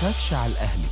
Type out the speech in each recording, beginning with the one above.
تخافش على الأهلي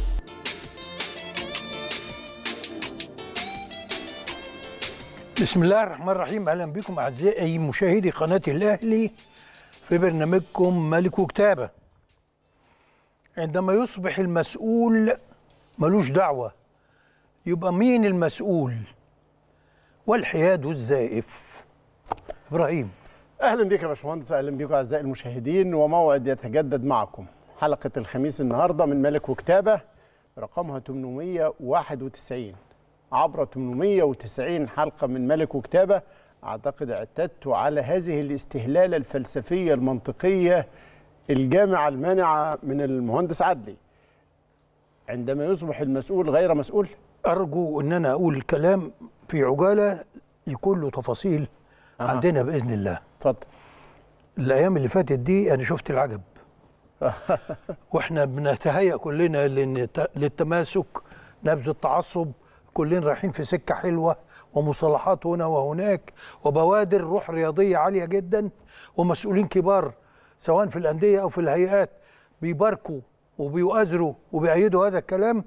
بسم الله الرحمن الرحيم اهلا بكم اعزائي مشاهدي قناه الاهلي في برنامجكم ملك وكتابه عندما يصبح المسؤول ملوش دعوه يبقى مين المسؤول والحياد الزائف ابراهيم اهلا بك يا باشمهندس اهلا بكم اعزائي المشاهدين وموعد يتجدد معكم حلقه الخميس النهارده من ملك وكتابه رقمها 891 عبر 890 حلقه من ملك وكتابه اعتقد اعتدت على هذه الاستهلاله الفلسفيه المنطقيه الجامعه المانعه من المهندس عدلي عندما يصبح المسؤول غير مسؤول ارجو ان انا اقول الكلام في عجاله يكون له تفاصيل أها. عندنا باذن الله اتفضل الايام اللي فاتت دي انا شفت العجب واحنا بنتهيأ كلنا لن- للتماسك نبذ التعصب كلنا رايحين في سكه حلوه ومصالحات هنا وهناك وبوادر روح رياضيه عاليه جدا ومسؤولين كبار سواء في الانديه او في الهيئات بيباركوا وبيؤازروا وبيأيدوا هذا الكلام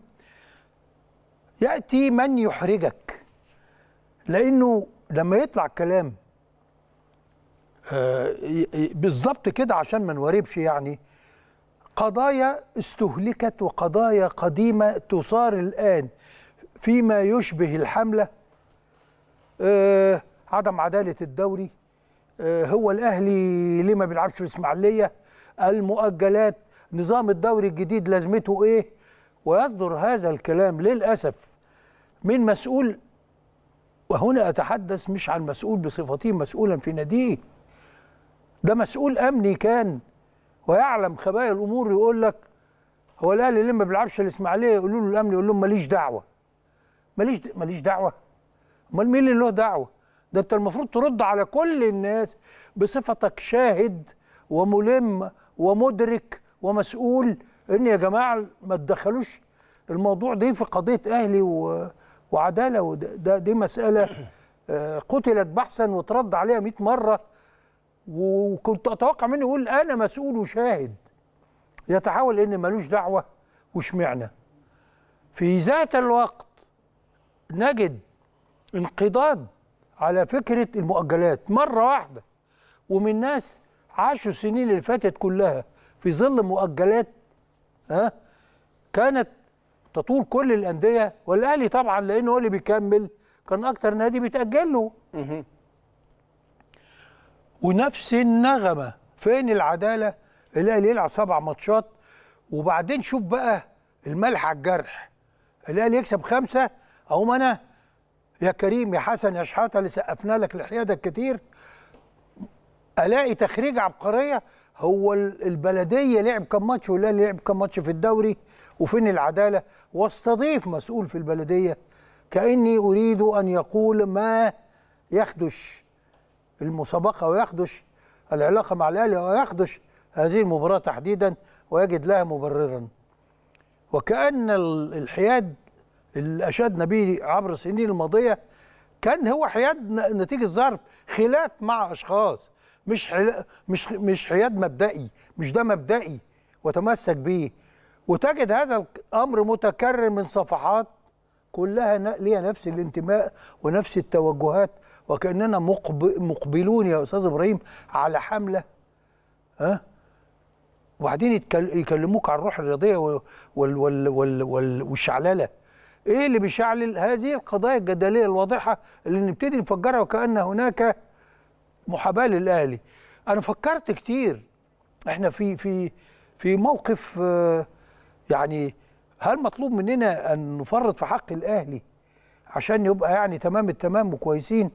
ياتي من يحرجك لانه لما يطلع كلام آه، ي- ي- بالظبط كده عشان ما نوربش يعني قضايا استهلكت وقضايا قديمة تثار الآن فيما يشبه الحملة آه عدم عدالة الدوري آه هو الأهلي ليه ما بيلعبش في الإسماعيلية المؤجلات نظام الدوري الجديد لازمته إيه ويصدر هذا الكلام للأسف من مسؤول وهنا أتحدث مش عن مسؤول بصفته مسؤولا في ناديه ده مسؤول أمني كان ويعلم خبايا الامور يقول لك هو الاهلي ليه ما بيلعبش الاسماعيليه يقولوا له الامن يقول لهم ماليش دعوه ماليش ماليش دعوه امال مين اللي له دعوه ده انت المفروض ترد على كل الناس بصفتك شاهد وملم ومدرك ومسؤول ان يا جماعه ما تدخلوش الموضوع ده في قضيه اهلي و... وعداله وده ده دي مساله آه، قتلت بحثا وترد عليها 100 مره وكنت اتوقع منه يقول انا مسؤول وشاهد يتحول ان ملوش دعوه واشمعنى في ذات الوقت نجد انقضاض على فكره المؤجلات مره واحده ومن ناس عاشوا السنين اللي فاتت كلها في ظل مؤجلات ها كانت تطول كل الانديه والاهلي طبعا لانه هو اللي بيكمل كان اكتر نادي بيتاجل له ونفس النغمه فين العداله الاهلي يلعب سبع ماتشات وبعدين شوف بقى الملح على الجرح الاهلي يكسب خمسه اقوم انا يا كريم يا حسن يا شحاته اللي سقفنا لك لحيادك كتير الاقي تخريج عبقريه هو ال- البلديه لعب كام ماتش والاهلي لعب كام ماتش في الدوري وفين العداله واستضيف مسؤول في البلديه كاني اريد ان يقول ما يخدش المسابقه ويخدش العلاقه مع الاهلي ويخدش هذه المباراه تحديدا ويجد لها مبررا وكان ال- الحياد اللي اشدنا به عبر السنين الماضيه كان هو حياد ن- نتيجه ظرف خلاف مع اشخاص مش حلا- مش مش حياد مبدئي مش ده مبدئي وتمسك به وتجد هذا الامر متكرر من صفحات كلها ن- ليها نفس الانتماء ونفس التوجهات وكاننا مقب- مقبلون يا استاذ ابراهيم على حمله ها وبعدين يتكل- يكلموك عن الروح الرياضيه وال وال وال وال وال والشعلله ايه اللي بيشعلل هذه القضايا الجدليه الواضحه اللي نبتدي نفجرها وكان هناك محاباه للاهلي انا فكرت كتير احنا في في في موقف آه، يعني هل مطلوب مننا ان نفرط في حق الاهلي عشان يبقى يعني تمام التمام وكويسين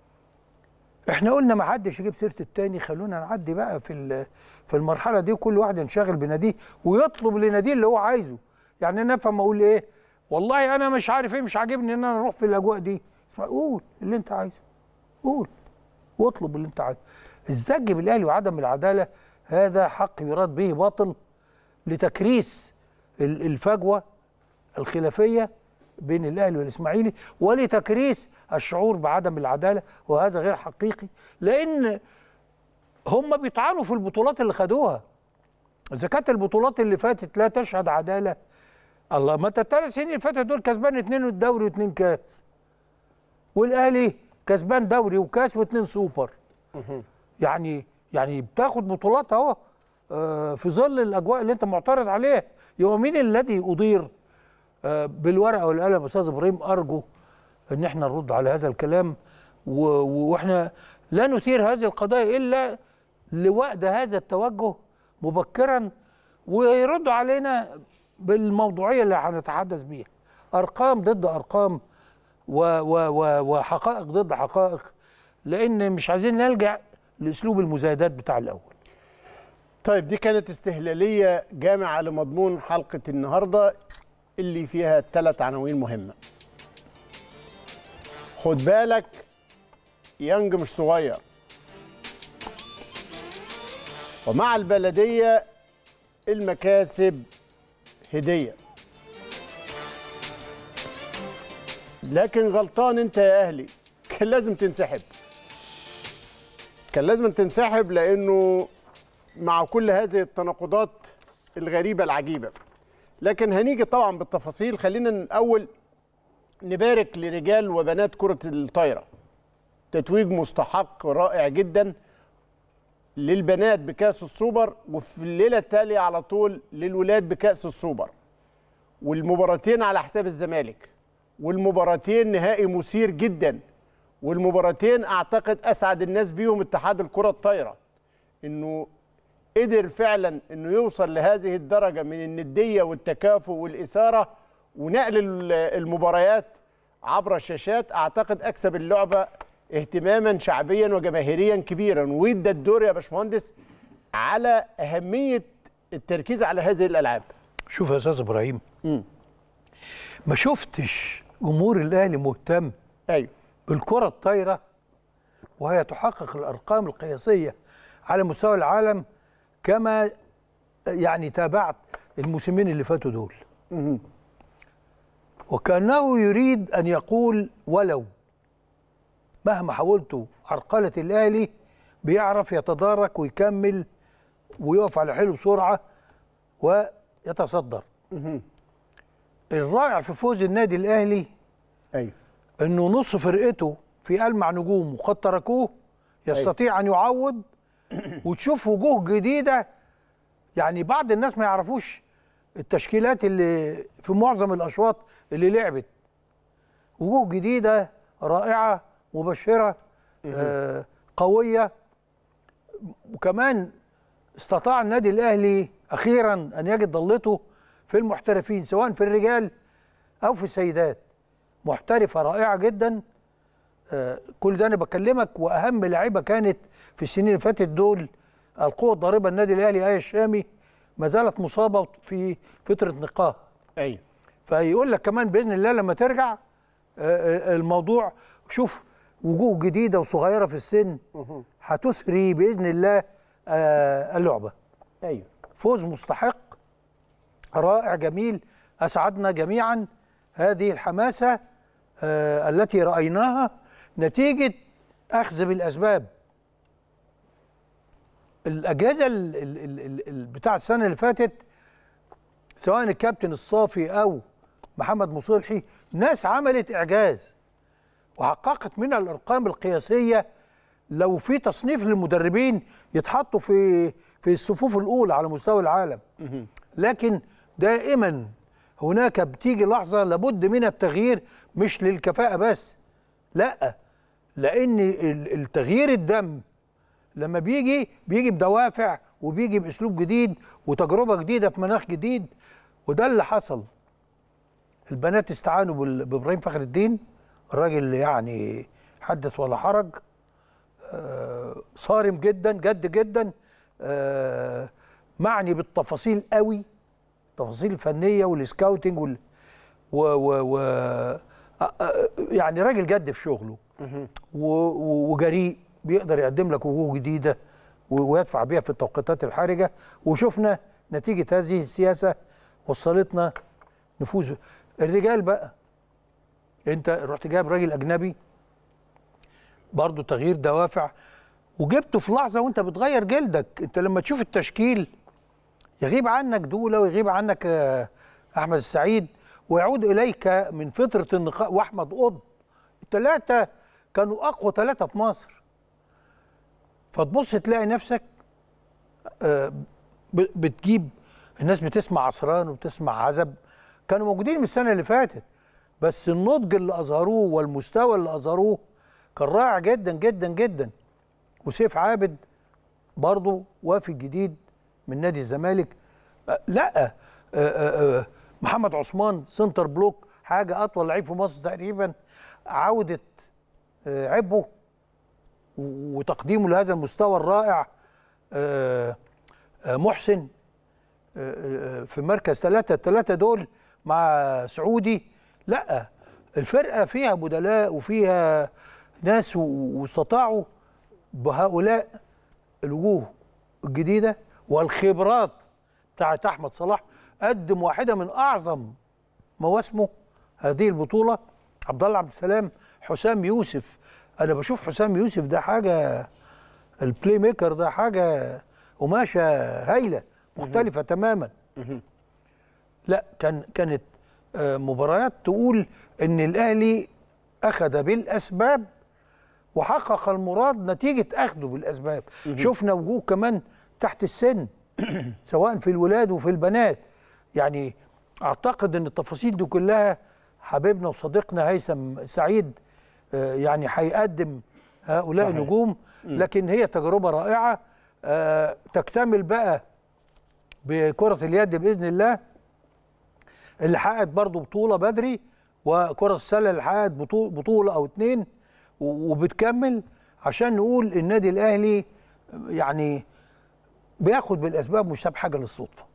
احنا قلنا ما حدش يجيب سيره التاني خلونا نعدي بقى في ال- في المرحله دي وكل واحد ينشغل بناديه ويطلب لناديه اللي هو عايزه يعني انا افهم اقول ايه والله انا مش عارف ايه مش عاجبني ان انا اروح في الاجواء دي اسمع، قول اللي انت عايزه قول واطلب اللي انت عايزه الزج بالاهلي وعدم العداله هذا حق يراد به باطل لتكريس ال- الفجوه الخلافيه بين الاهلي والاسماعيلي ولتكريس الشعور بعدم العداله وهذا غير حقيقي لان هم بيطعنوا في البطولات اللي خدوها اذا كانت البطولات اللي فاتت لا تشهد عداله الله ما انت الثلاث سنين اللي فاتت دول كسبان اثنين الدوري واثنين كاس والاهلي كسبان دوري وكاس واثنين سوبر يعني يعني بتاخد بطولات اهو آه، في ظل الاجواء اللي انت معترض عليها يبقى مين الذي اضير آه، بالورقه والقلم يا استاذ ابراهيم ارجو ان احنا نرد على هذا الكلام و- و- واحنا لا نثير هذه القضايا الا لوأد هذا التوجه مبكرا ويردوا علينا بالموضوعيه اللي هنتحدث بيها ارقام ضد ارقام و و و وحقائق ضد حقائق لان مش عايزين نلجا لاسلوب المزايدات بتاع الاول طيب دي كانت استهلالية جامعة لمضمون حلقة النهاردة اللي فيها ثلاث عناوين مهمة خد بالك يانج مش صغير ومع البلدية المكاسب هدية لكن غلطان انت يا اهلي كان لازم تنسحب كان لازم تنسحب لانه مع كل هذه التناقضات الغريبة العجيبة لكن هنيجي طبعا بالتفاصيل خلينا الأول نبارك لرجال وبنات كرة الطايرة تتويج مستحق رائع جدا للبنات بكأس السوبر وفي الليلة التالية على طول للولاد بكأس السوبر والمباراتين على حساب الزمالك والمباراتين نهائي مثير جدا والمباراتين اعتقد اسعد الناس بيهم اتحاد الكره الطايره انه قدر فعلا انه يوصل لهذه الدرجه من النديه والتكافؤ والاثاره ونقل ال- المباريات عبر الشاشات اعتقد اكسب اللعبه اهتماما شعبيا وجماهيريا كبيرا وادى الدور يا باشمهندس على اهميه التركيز على هذه الالعاب شوف يا استاذ ابراهيم ما شفتش جمهور الاهلي مهتم ايوه بالكره الطايره وهي تحقق الارقام القياسيه على مستوى العالم كما يعني تابعت الموسمين اللي فاتوا دول وكانه يريد ان يقول ولو مهما حاولتوا عرقله الاهلي بيعرف يتدارك ويكمل ويقف على حيله بسرعه ويتصدر الرائع في فوز النادي الاهلي ايوه انه نص فرقته في ألمع نجوم وقد تركوه يستطيع ان يعوض وتشوف وجوه جديده يعني بعض الناس ما يعرفوش التشكيلات اللي في معظم الاشواط اللي لعبت وجوه جديده رائعه مبشره آه قويه وكمان استطاع النادي الاهلي اخيرا ان يجد ضلته في المحترفين سواء في الرجال او في السيدات محترفه رائعه جدا آه، كل ده انا بكلمك واهم لعيبه كانت في السنين اللي فاتت دول القوه الضاربه النادي الاهلي ايه الشامي ما زالت مصابه في فتره نقاهه ايوه فيقول لك كمان باذن الله لما ترجع آه، آه، الموضوع شوف وجوه جديده وصغيره في السن هتثري باذن الله آه، اللعبه ايوه فوز مستحق رائع جميل اسعدنا جميعا هذه الحماسه آه، التي رايناها نتيجه اخذ بالاسباب الاجازه ال- ال- ال- ال- ال- بتاع السنه اللي فاتت سواء الكابتن الصافي او محمد مصلحي ناس عملت اعجاز وحققت منها الارقام القياسيه لو في تصنيف للمدربين يتحطوا في في الصفوف الاولى على مستوى العالم لكن دائما هناك بتيجي لحظه لابد من التغيير مش للكفاءه بس لا لان ال- التغيير الدم لما بيجي بيجي بدوافع وبيجي باسلوب جديد وتجربه جديده في مناخ جديد وده اللي حصل البنات استعانوا بال- بابراهيم فخر الدين الراجل يعني حدث ولا حرج آه، صارم جدا جد جدا آه، معني بالتفاصيل قوي التفاصيل الفنيه والسكاوتنج وال و و و آه، آه، يعني راجل جد في شغله و- و- وجريء بيقدر يقدم لك وجوه جديده و- ويدفع بيها في التوقيتات الحرجه وشفنا نتيجه هذه السياسه وصلتنا نفوذ الرجال بقى انت رحت جايب راجل اجنبي برضه تغيير دوافع وجبته في لحظه وانت بتغير جلدك انت لما تشوف التشكيل يغيب عنك دوله ويغيب عنك آه، احمد السعيد ويعود اليك من فتره النقاء واحمد قطب الثلاثه كانوا اقوى ثلاثه في مصر فتبص تلاقي نفسك آه، ب- بتجيب الناس بتسمع عصران وبتسمع عزب كانوا موجودين من السنه اللي فاتت بس النضج اللي اظهروه والمستوى اللي اظهروه كان رائع جدا جدا جدا وسيف عابد برضه وافد جديد من نادي الزمالك أه، لا أه، أه، أه، محمد عثمان سنتر بلوك حاجه اطول لعيب في مصر تقريبا عوده أه، عبه و- وتقديمه لهذا المستوى الرائع أه، أه، محسن أه، أه، في مركز ثلاثة الثلاثة دول مع سعودي لا الفرقة فيها بدلاء وفيها ناس و- واستطاعوا بهؤلاء الوجوه الجديدة والخبرات بتاعت أحمد صلاح قدم واحدة من أعظم مواسمه هذه البطولة عبد الله عبد السلام حسام يوسف أنا بشوف حسام يوسف ده حاجة البلاي ميكر ده حاجة قماشة هايلة مختلفة تماما لا كان كانت آه، مباريات تقول ان الاهلي اخذ بالاسباب وحقق المراد نتيجه اخذه بالاسباب شفنا وجوه كمان تحت السن سواء في الولاد وفي البنات يعني اعتقد ان التفاصيل دي كلها حبيبنا وصديقنا هيثم سعيد آه، يعني هيقدم هؤلاء صحيح. النجوم لكن هي تجربه رائعه آه، تكتمل بقى بكره اليد باذن الله اللي حققت برضه بطوله بدري وكره السله اللي حققت بطو- بطوله او اتنين و- وبتكمل عشان نقول النادي الاهلي يعني بياخد بالاسباب مش ساب حاجه للصدفه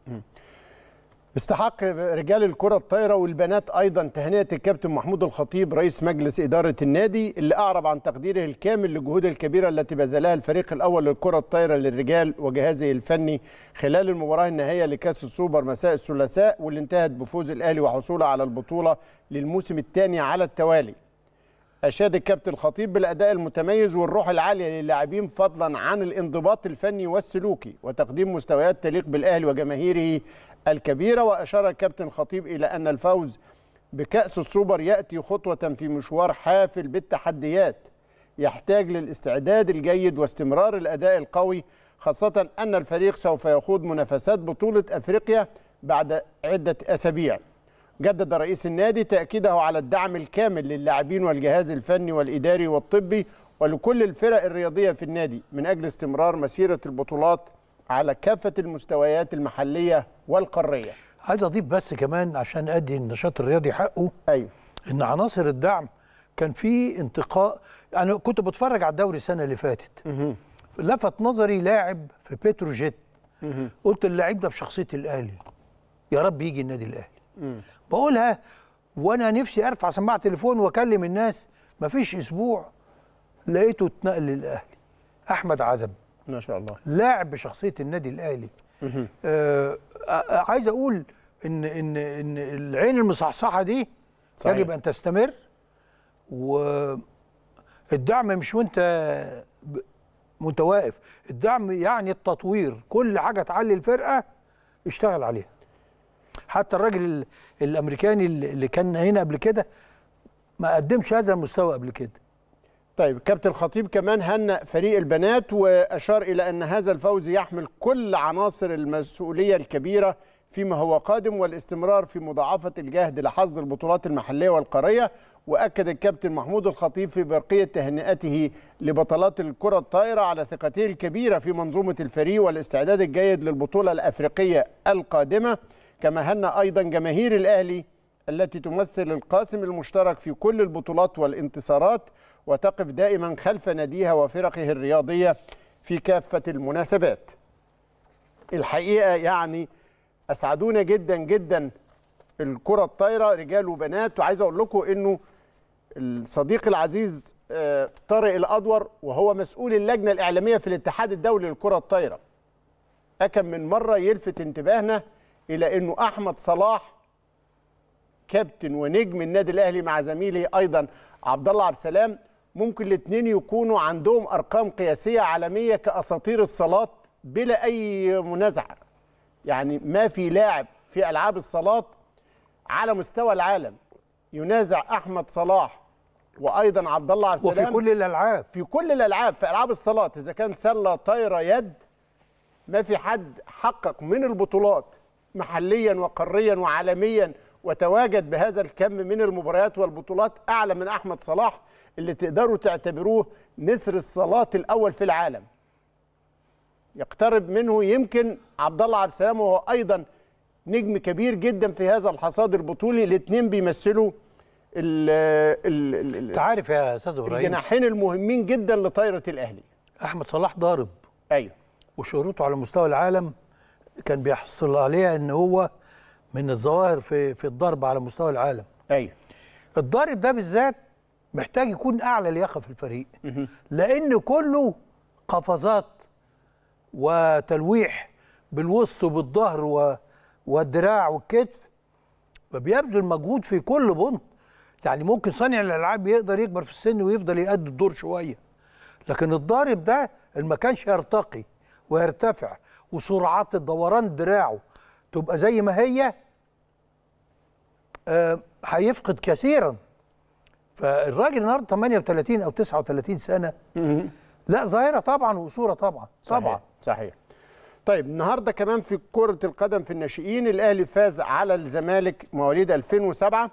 استحق رجال الكرة الطايرة والبنات أيضا تهنئة الكابتن محمود الخطيب رئيس مجلس إدارة النادي اللي أعرب عن تقديره الكامل للجهود الكبيرة التي بذلها الفريق الأول للكرة الطايرة للرجال وجهازه الفني خلال المباراة النهائية لكأس السوبر مساء الثلاثاء واللي انتهت بفوز الأهلي وحصوله على البطولة للموسم الثاني على التوالي أشاد الكابتن الخطيب بالأداء المتميز والروح العالية للاعبين فضلا عن الانضباط الفني والسلوكي وتقديم مستويات تليق بالأهلي وجماهيره الكبيرة وأشار الكابتن الخطيب إلى أن الفوز بكأس السوبر يأتي خطوة في مشوار حافل بالتحديات يحتاج للاستعداد الجيد واستمرار الأداء القوي خاصة أن الفريق سوف يخوض منافسات بطولة أفريقيا بعد عدة أسابيع جدد رئيس النادي تأكيده على الدعم الكامل للاعبين والجهاز الفني والإداري والطبي ولكل الفرق الرياضية في النادي من أجل استمرار مسيرة البطولات على كافة المستويات المحلية والقارية عايز اضيف بس كمان عشان ادي النشاط الرياضي حقه أيوه ان عناصر الدعم كان في انتقاء انا كنت بتفرج على الدوري السنه اللي فاتت لفت نظري لاعب في بتروجيت قلت اللاعب ده بشخصيه الاهلي يا رب يجي النادي الاهلي بقولها وانا نفسي ارفع سماعه تليفون واكلم الناس مفيش اسبوع لقيته اتنقل للاهلي احمد عزب ما شاء الله لاعب بشخصيه النادي الاهلي آه آه، عايز اقول ان ان ان العين المصحصحه دي صحيح. يجب ان تستمر والدعم مش وانت ب- وانت واقف الدعم يعني التطوير كل حاجه تعلي الفرقه اشتغل عليها حتى الراجل ال- الامريكاني اللي اللي كان هنا قبل كده ما قدمش هذا المستوى قبل كده طيب كابتن الخطيب كمان هنأ فريق البنات وأشار إلى أن هذا الفوز يحمل كل عناصر المسؤولية الكبيرة فيما هو قادم والاستمرار في مضاعفة الجهد لحظ البطولات المحلية والقارية وأكد الكابتن محمود الخطيب في برقية تهنئته لبطلات الكرة الطائرة على ثقته الكبيرة في منظومة الفريق والاستعداد الجيد للبطولة الأفريقية القادمة كما هنأ أيضا جماهير الأهلي التي تمثل القاسم المشترك في كل البطولات والانتصارات وتقف دائما خلف ناديها وفرقه الرياضية في كافة المناسبات الحقيقة يعني أسعدونا جدا جدا الكرة الطايرة رجال وبنات وعايز أقول لكم أنه الصديق العزيز آه، طارق الأدور وهو مسؤول اللجنة الإعلامية في الاتحاد الدولي للكرة الطايرة أكم من مرة يلفت انتباهنا إلى أنه أحمد صلاح كابتن ونجم النادي الاهلي مع زميله ايضا عبد الله عبد السلام ممكن الاثنين يكونوا عندهم ارقام قياسيه عالميه كاساطير الصالات بلا اي منازعه يعني ما في لاعب في العاب الصالات على مستوى العالم ينازع احمد صلاح وايضا عبد الله عبد السلام وفي كل الالعاب في كل الالعاب في العاب الصالات اذا كان سله طايره يد ما في حد حقق من البطولات محليا وقاريا وعالميا وتواجد بهذا الكم من المباريات والبطولات اعلى من احمد صلاح اللي تقدروا تعتبروه نسر الصالات الاول في العالم يقترب منه يمكن عبد الله عبد السلام وهو ايضا نجم كبير جدا في هذا الحصاد البطولي الاثنين بيمثلوا ال ال ال انت عارف يا استاذ ابراهيم الجناحين المهمين جدا لطايره الاهلي احمد صلاح ضارب ايوه وشهرته على مستوى العالم كان بيحصل عليها ان هو من الظواهر في في الضرب على مستوى العالم ايوه الضارب ده بالذات محتاج يكون اعلى لياقه في الفريق لان كله قفزات وتلويح بالوسط وبالظهر و- والدراع والكتف فبيبذل مجهود في كل بنط يعني ممكن صانع الالعاب يقدر يكبر في السن ويفضل يأدي الدور شويه لكن الضارب ده اللي ما كانش يرتقي ويرتفع وسرعات الدوران دراعه تبقى زي ما هي آه، هيفقد كثيرا فالراجل النهارده 38 او 39 سنه لا ظاهره طبعا وصوره طبعا طبعا صحيح صحيح طيب النهارده كمان في كرة القدم في الناشئين الأهلي فاز على الزمالك مواليد 2007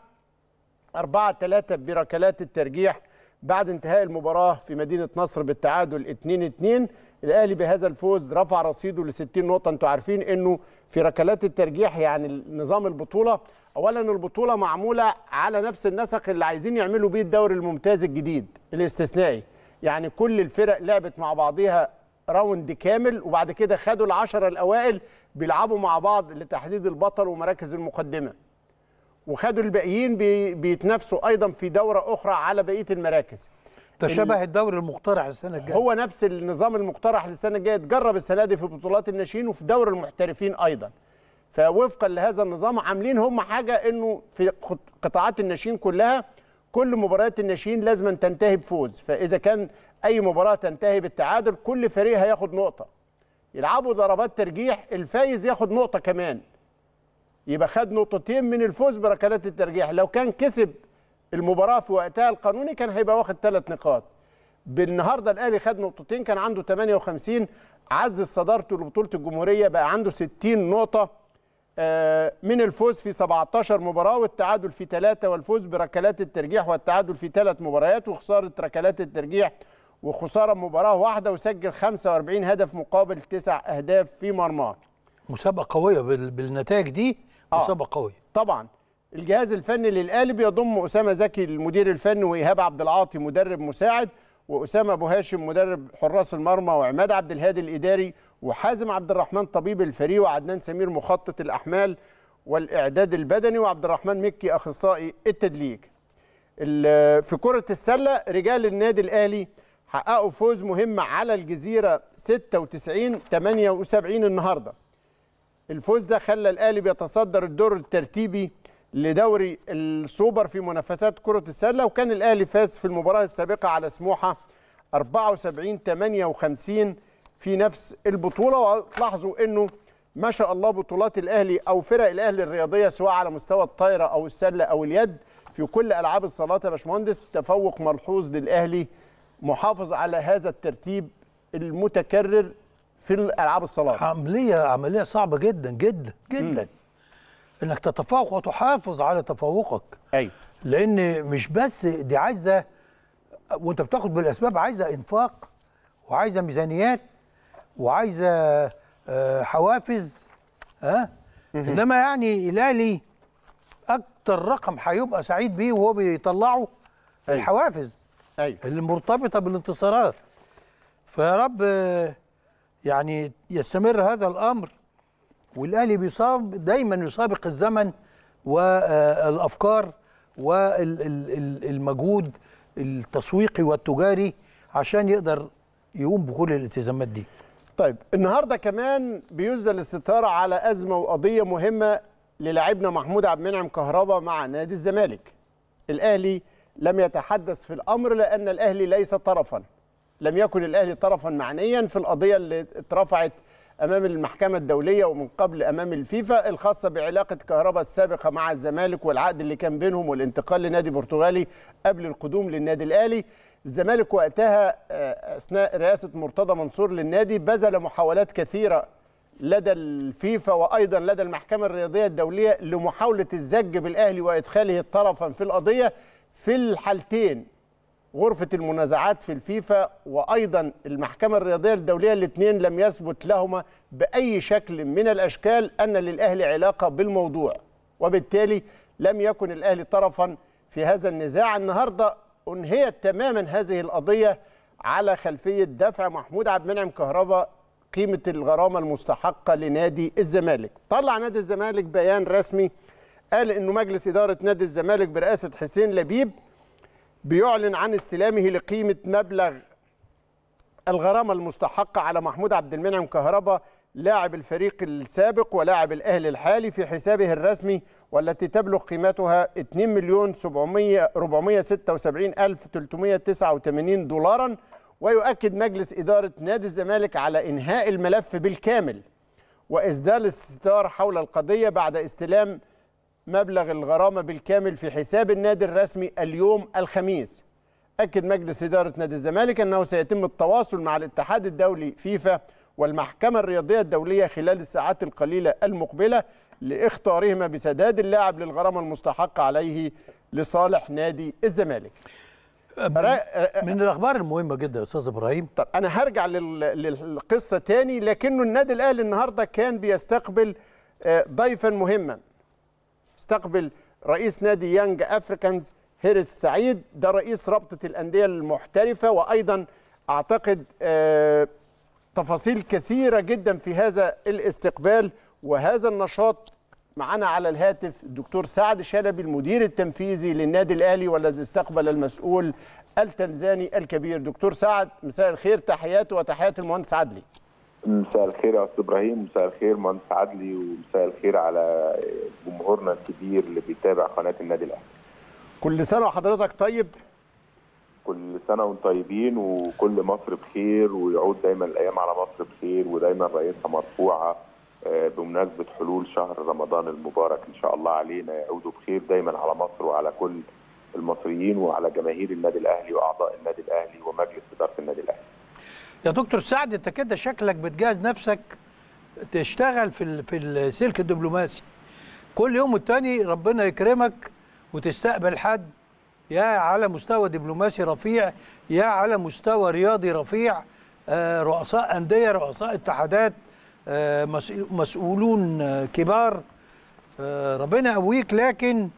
4 3 بركلات الترجيح بعد انتهاء المباراة في مدينة نصر بالتعادل 2 2 الأهلي بهذا الفوز رفع رصيده ل 60 نقطة أنتوا عارفين إنه في ركلات الترجيح يعني نظام البطولة أولا البطولة معمولة على نفس النسق اللي عايزين يعملوا بيه الدوري الممتاز الجديد الاستثنائي يعني كل الفرق لعبت مع بعضها راوند كامل وبعد كده خدوا العشرة الأوائل بيلعبوا مع بعض لتحديد البطل ومراكز المقدمة وخدوا الباقيين بي- بيتنافسوا أيضا في دورة أخرى على بقية المراكز ده شبه الدوري المقترح السنه الجايه هو نفس النظام المقترح للسنة الجاية اتجرب السنة دي في بطولات الناشئين وفي دور المحترفين أيضا فوفقا لهذا النظام عاملين هم حاجة إنه في قط- قطاعات الناشئين كلها كل مباريات الناشئين لازم أن تنتهي بفوز فإذا كان أي مباراة تنتهي بالتعادل كل فريق هياخد نقطة يلعبوا ضربات ترجيح الفايز ياخد نقطة كمان يبقى خد نقطتين من الفوز بركلات الترجيح لو كان كسب المباراة في وقتها القانوني كان هيبقى واخد ثلاث نقاط بالنهارده الاهلي خد نقطتين كان عنده 58 عزز صدارته لبطوله الجمهوريه بقى عنده 60 نقطه آه، من الفوز في 17 مباراه والتعادل في ثلاثه والفوز بركلات الترجيح والتعادل في ثلاث مباريات وخساره ركلات الترجيح وخساره مباراه واحده وسجل 45 هدف مقابل تسع اهداف في مرماه مسابقه قويه بال- بالنتائج دي آه. مسابقه قويه طبعا الجهاز الفني للاهلي بيضم اسامه زكي المدير الفني وايهاب عبد العاطي مدرب مساعد واسامه ابو هاشم مدرب حراس المرمى وعماد عبد الهادي الاداري وحازم عبد الرحمن طبيب الفريق وعدنان سمير مخطط الاحمال والاعداد البدني وعبد الرحمن مكي اخصائي التدليك ال- في كرة السلة رجال النادي الأهلي حققوا فوز مهم على الجزيرة 96 78 النهارده الفوز ده خلى الاهلي بيتصدر الدور الترتيبي لدوري السوبر في منافسات كرة السلة وكان الاهلي فاز في المباراة السابقة على سموحة 74 58 في نفس البطولة ولاحظوا انه ما شاء الله بطولات الاهلي او فرق الاهلي الرياضية سواء على مستوى الطايرة او السلة او اليد في كل العاب الصالات يا باشمهندس تفوق ملحوظ للاهلي محافظ على هذا الترتيب المتكرر في الالعاب الصالات عمليه عمليه صعبه جدا جدا جدا انك تتفوق وتحافظ على تفوقك ايوه لان مش بس دي عايزه وانت بتاخد بالاسباب عايزه انفاق وعايزه ميزانيات وعايزه آه، حوافز ها انما يعني الاهلي اكتر رقم هيبقى سعيد بيه وهو بيطلعه أيوة. الحوافز ايوه اللي مرتبطه بالانتصارات فيا رب آه، يعني يستمر هذا الامر والاهلي بيصاب دايما يسابق الزمن والافكار والمجهود التسويقي والتجاري عشان يقدر يقوم بكل الالتزامات دي طيب النهارده كمان بيسدل الستاره على ازمه وقضيه مهمه للاعبنا محمود عبد المنعم كهربا مع نادي الزمالك. الاهلي لم يتحدث في الامر لان الاهلي ليس طرفا. لم يكن الاهلي طرفا معنيا في القضيه اللي اترفعت امام المحكمه الدوليه ومن قبل امام الفيفا الخاصه بعلاقه كهرباء السابقه مع الزمالك والعقد اللي كان بينهم والانتقال لنادي برتغالي قبل القدوم للنادي الاهلي الزمالك وقتها آه، اثناء رئاسه مرتضى منصور للنادي بذل محاولات كثيره لدى الفيفا وايضا لدى المحكمه الرياضيه الدوليه لمحاوله الزج بالاهلي وادخاله طرفا في القضيه في الحالتين غرفه المنازعات في الفيفا وايضا المحكمه الرياضيه الدوليه الاثنين لم يثبت لهما باي شكل من الاشكال ان للاهلي علاقه بالموضوع وبالتالي لم يكن الاهلي طرفا في هذا النزاع النهارده انهيت تماما هذه القضيه على خلفيه دفع محمود عبد المنعم كهربا قيمه الغرامه المستحقه لنادي الزمالك طلع نادي الزمالك بيان رسمي قال انه مجلس اداره نادي الزمالك برئاسه حسين لبيب بيعلن عن استلامه لقيمه مبلغ الغرامه المستحقه على محمود عبد المنعم كهربا لاعب الفريق السابق ولاعب الاهلي الحالي في حسابه الرسمي والتي تبلغ قيمتها 2 مليون 700 476 الف 389 دولارا ويؤكد مجلس اداره نادي الزمالك على انهاء الملف بالكامل واسدال الستار حول القضيه بعد استلام مبلغ الغرامه بالكامل في حساب النادي الرسمي اليوم الخميس أكد مجلس إدارة نادي الزمالك أنه سيتم التواصل مع الاتحاد الدولي فيفا والمحكمة الرياضية الدولية خلال الساعات القليلة المقبلة لاختارهما بسداد اللاعب للغرامة المستحقة عليه لصالح نادي الزمالك من, من الاخبار المهمه جدا يا استاذ ابراهيم طب أنا هرجع لل- للقصة تاني لكنه النادي الأهلي النهاردة كان بيستقبل آه، ضيفا مهما استقبل رئيس نادي يانج افريكانز هيرس سعيد ده رئيس رابطه الانديه المحترفه وايضا اعتقد آه، تفاصيل كثيره جدا في هذا الاستقبال وهذا النشاط معنا على الهاتف الدكتور سعد شلبي المدير التنفيذي للنادي الاهلي والذي استقبل المسؤول التنزاني الكبير دكتور سعد مساء الخير تحياتي وتحيات المهندس عدلي مساء الخير يا استاذ ابراهيم مساء الخير مهندس عدلي ومساء الخير على جمهورنا الكبير اللي بيتابع قناه النادي الاهلي كل سنه وحضرتك طيب كل سنه وانتم طيبين وكل مصر بخير ويعود دايما الايام على مصر بخير ودايما رئيسها مرفوعه آه، بمناسبه حلول شهر رمضان المبارك ان شاء الله علينا يعودوا بخير دايما على مصر وعلى كل المصريين وعلى جماهير النادي الاهلي واعضاء النادي الاهلي ومجلس اداره النادي الاهلي يا دكتور سعد انت كده شكلك بتجهز نفسك تشتغل في ال- في السلك الدبلوماسي كل يوم والتاني ربنا يكرمك وتستقبل حد يا على مستوى دبلوماسي رفيع يا على مستوى رياضي رفيع آه، رؤساء أندية رؤساء اتحادات آه، مسؤول- مسؤولون آه، كبار آه، ربنا يقويك لكن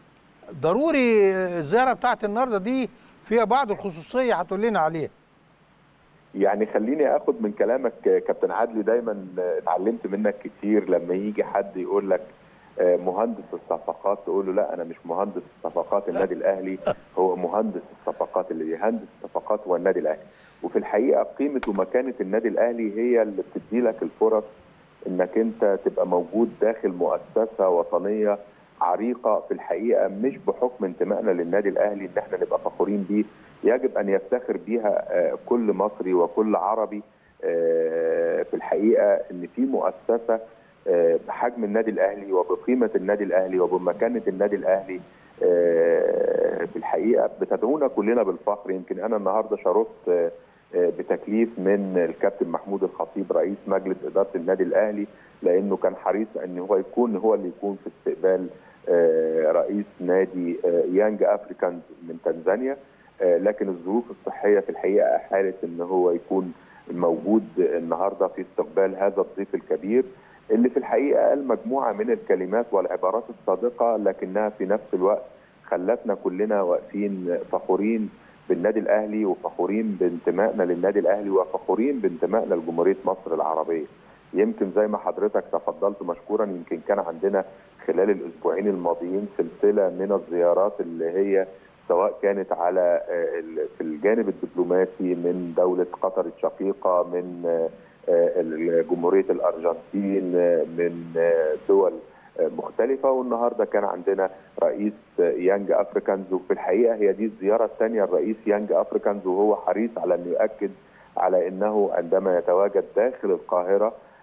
ضروري الزيارة بتاعت النهاردة دي فيها بعض الخصوصية هتقول لنا عليها يعني خليني اخد من كلامك آه، كابتن عدلي دايما آه، اتعلمت منك كتير لما يجي حد يقول لك آه، مهندس الصفقات تقول له لا انا مش مهندس صفقات النادي الاهلي هو مهندس الصفقات اللي بيهندس الصفقات هو النادي الاهلي وفي الحقيقه قيمه ومكانه النادي الاهلي هي اللي بتدي لك الفرص انك انت تبقى موجود داخل مؤسسه وطنيه عريقه في الحقيقه مش بحكم انتمائنا للنادي الاهلي ان احنا نبقى فخورين بيه يجب ان يفتخر بيها آه، كل مصري وكل عربي آه، في الحقيقه ان في مؤسسه آه، بحجم النادي الاهلي وبقيمه النادي الاهلي وبمكانه النادي الاهلي آه، في الحقيقه بتدعونا كلنا بالفخر يمكن انا النهارده شرفت آه، آه، بتكليف من الكابتن محمود الخطيب رئيس مجلس اداره النادي الاهلي لانه كان حريص ان هو يكون هو اللي يكون في استقبال آه، رئيس نادي آه، يانج افريكانز من تنزانيا آه، لكن الظروف الصحيه في الحقيقه احالت ان هو يكون موجود النهارده في استقبال هذا الضيف الكبير اللي في الحقيقه قال مجموعه من الكلمات والعبارات الصادقه لكنها في نفس الوقت خلتنا كلنا واقفين فخورين بالنادي الاهلي وفخورين بانتمائنا للنادي الاهلي وفخورين بانتمائنا لجمهوريه مصر العربيه. يمكن زي ما حضرتك تفضلت مشكورا يمكن كان عندنا خلال الاسبوعين الماضيين سلسله من الزيارات اللي هي سواء كانت على آه، ال- في الجانب الدبلوماسي من دوله قطر الشقيقه من آه، آه، جمهوريه الارجنتين آه، من آه، دول آه، مختلفه والنهارده كان عندنا رئيس آه، يانج افريكانز وفي الحقيقه هي دي الزياره الثانيه لرئيس يانج افريكانز وهو حريص على انه يؤكد على انه عندما يتواجد داخل القاهره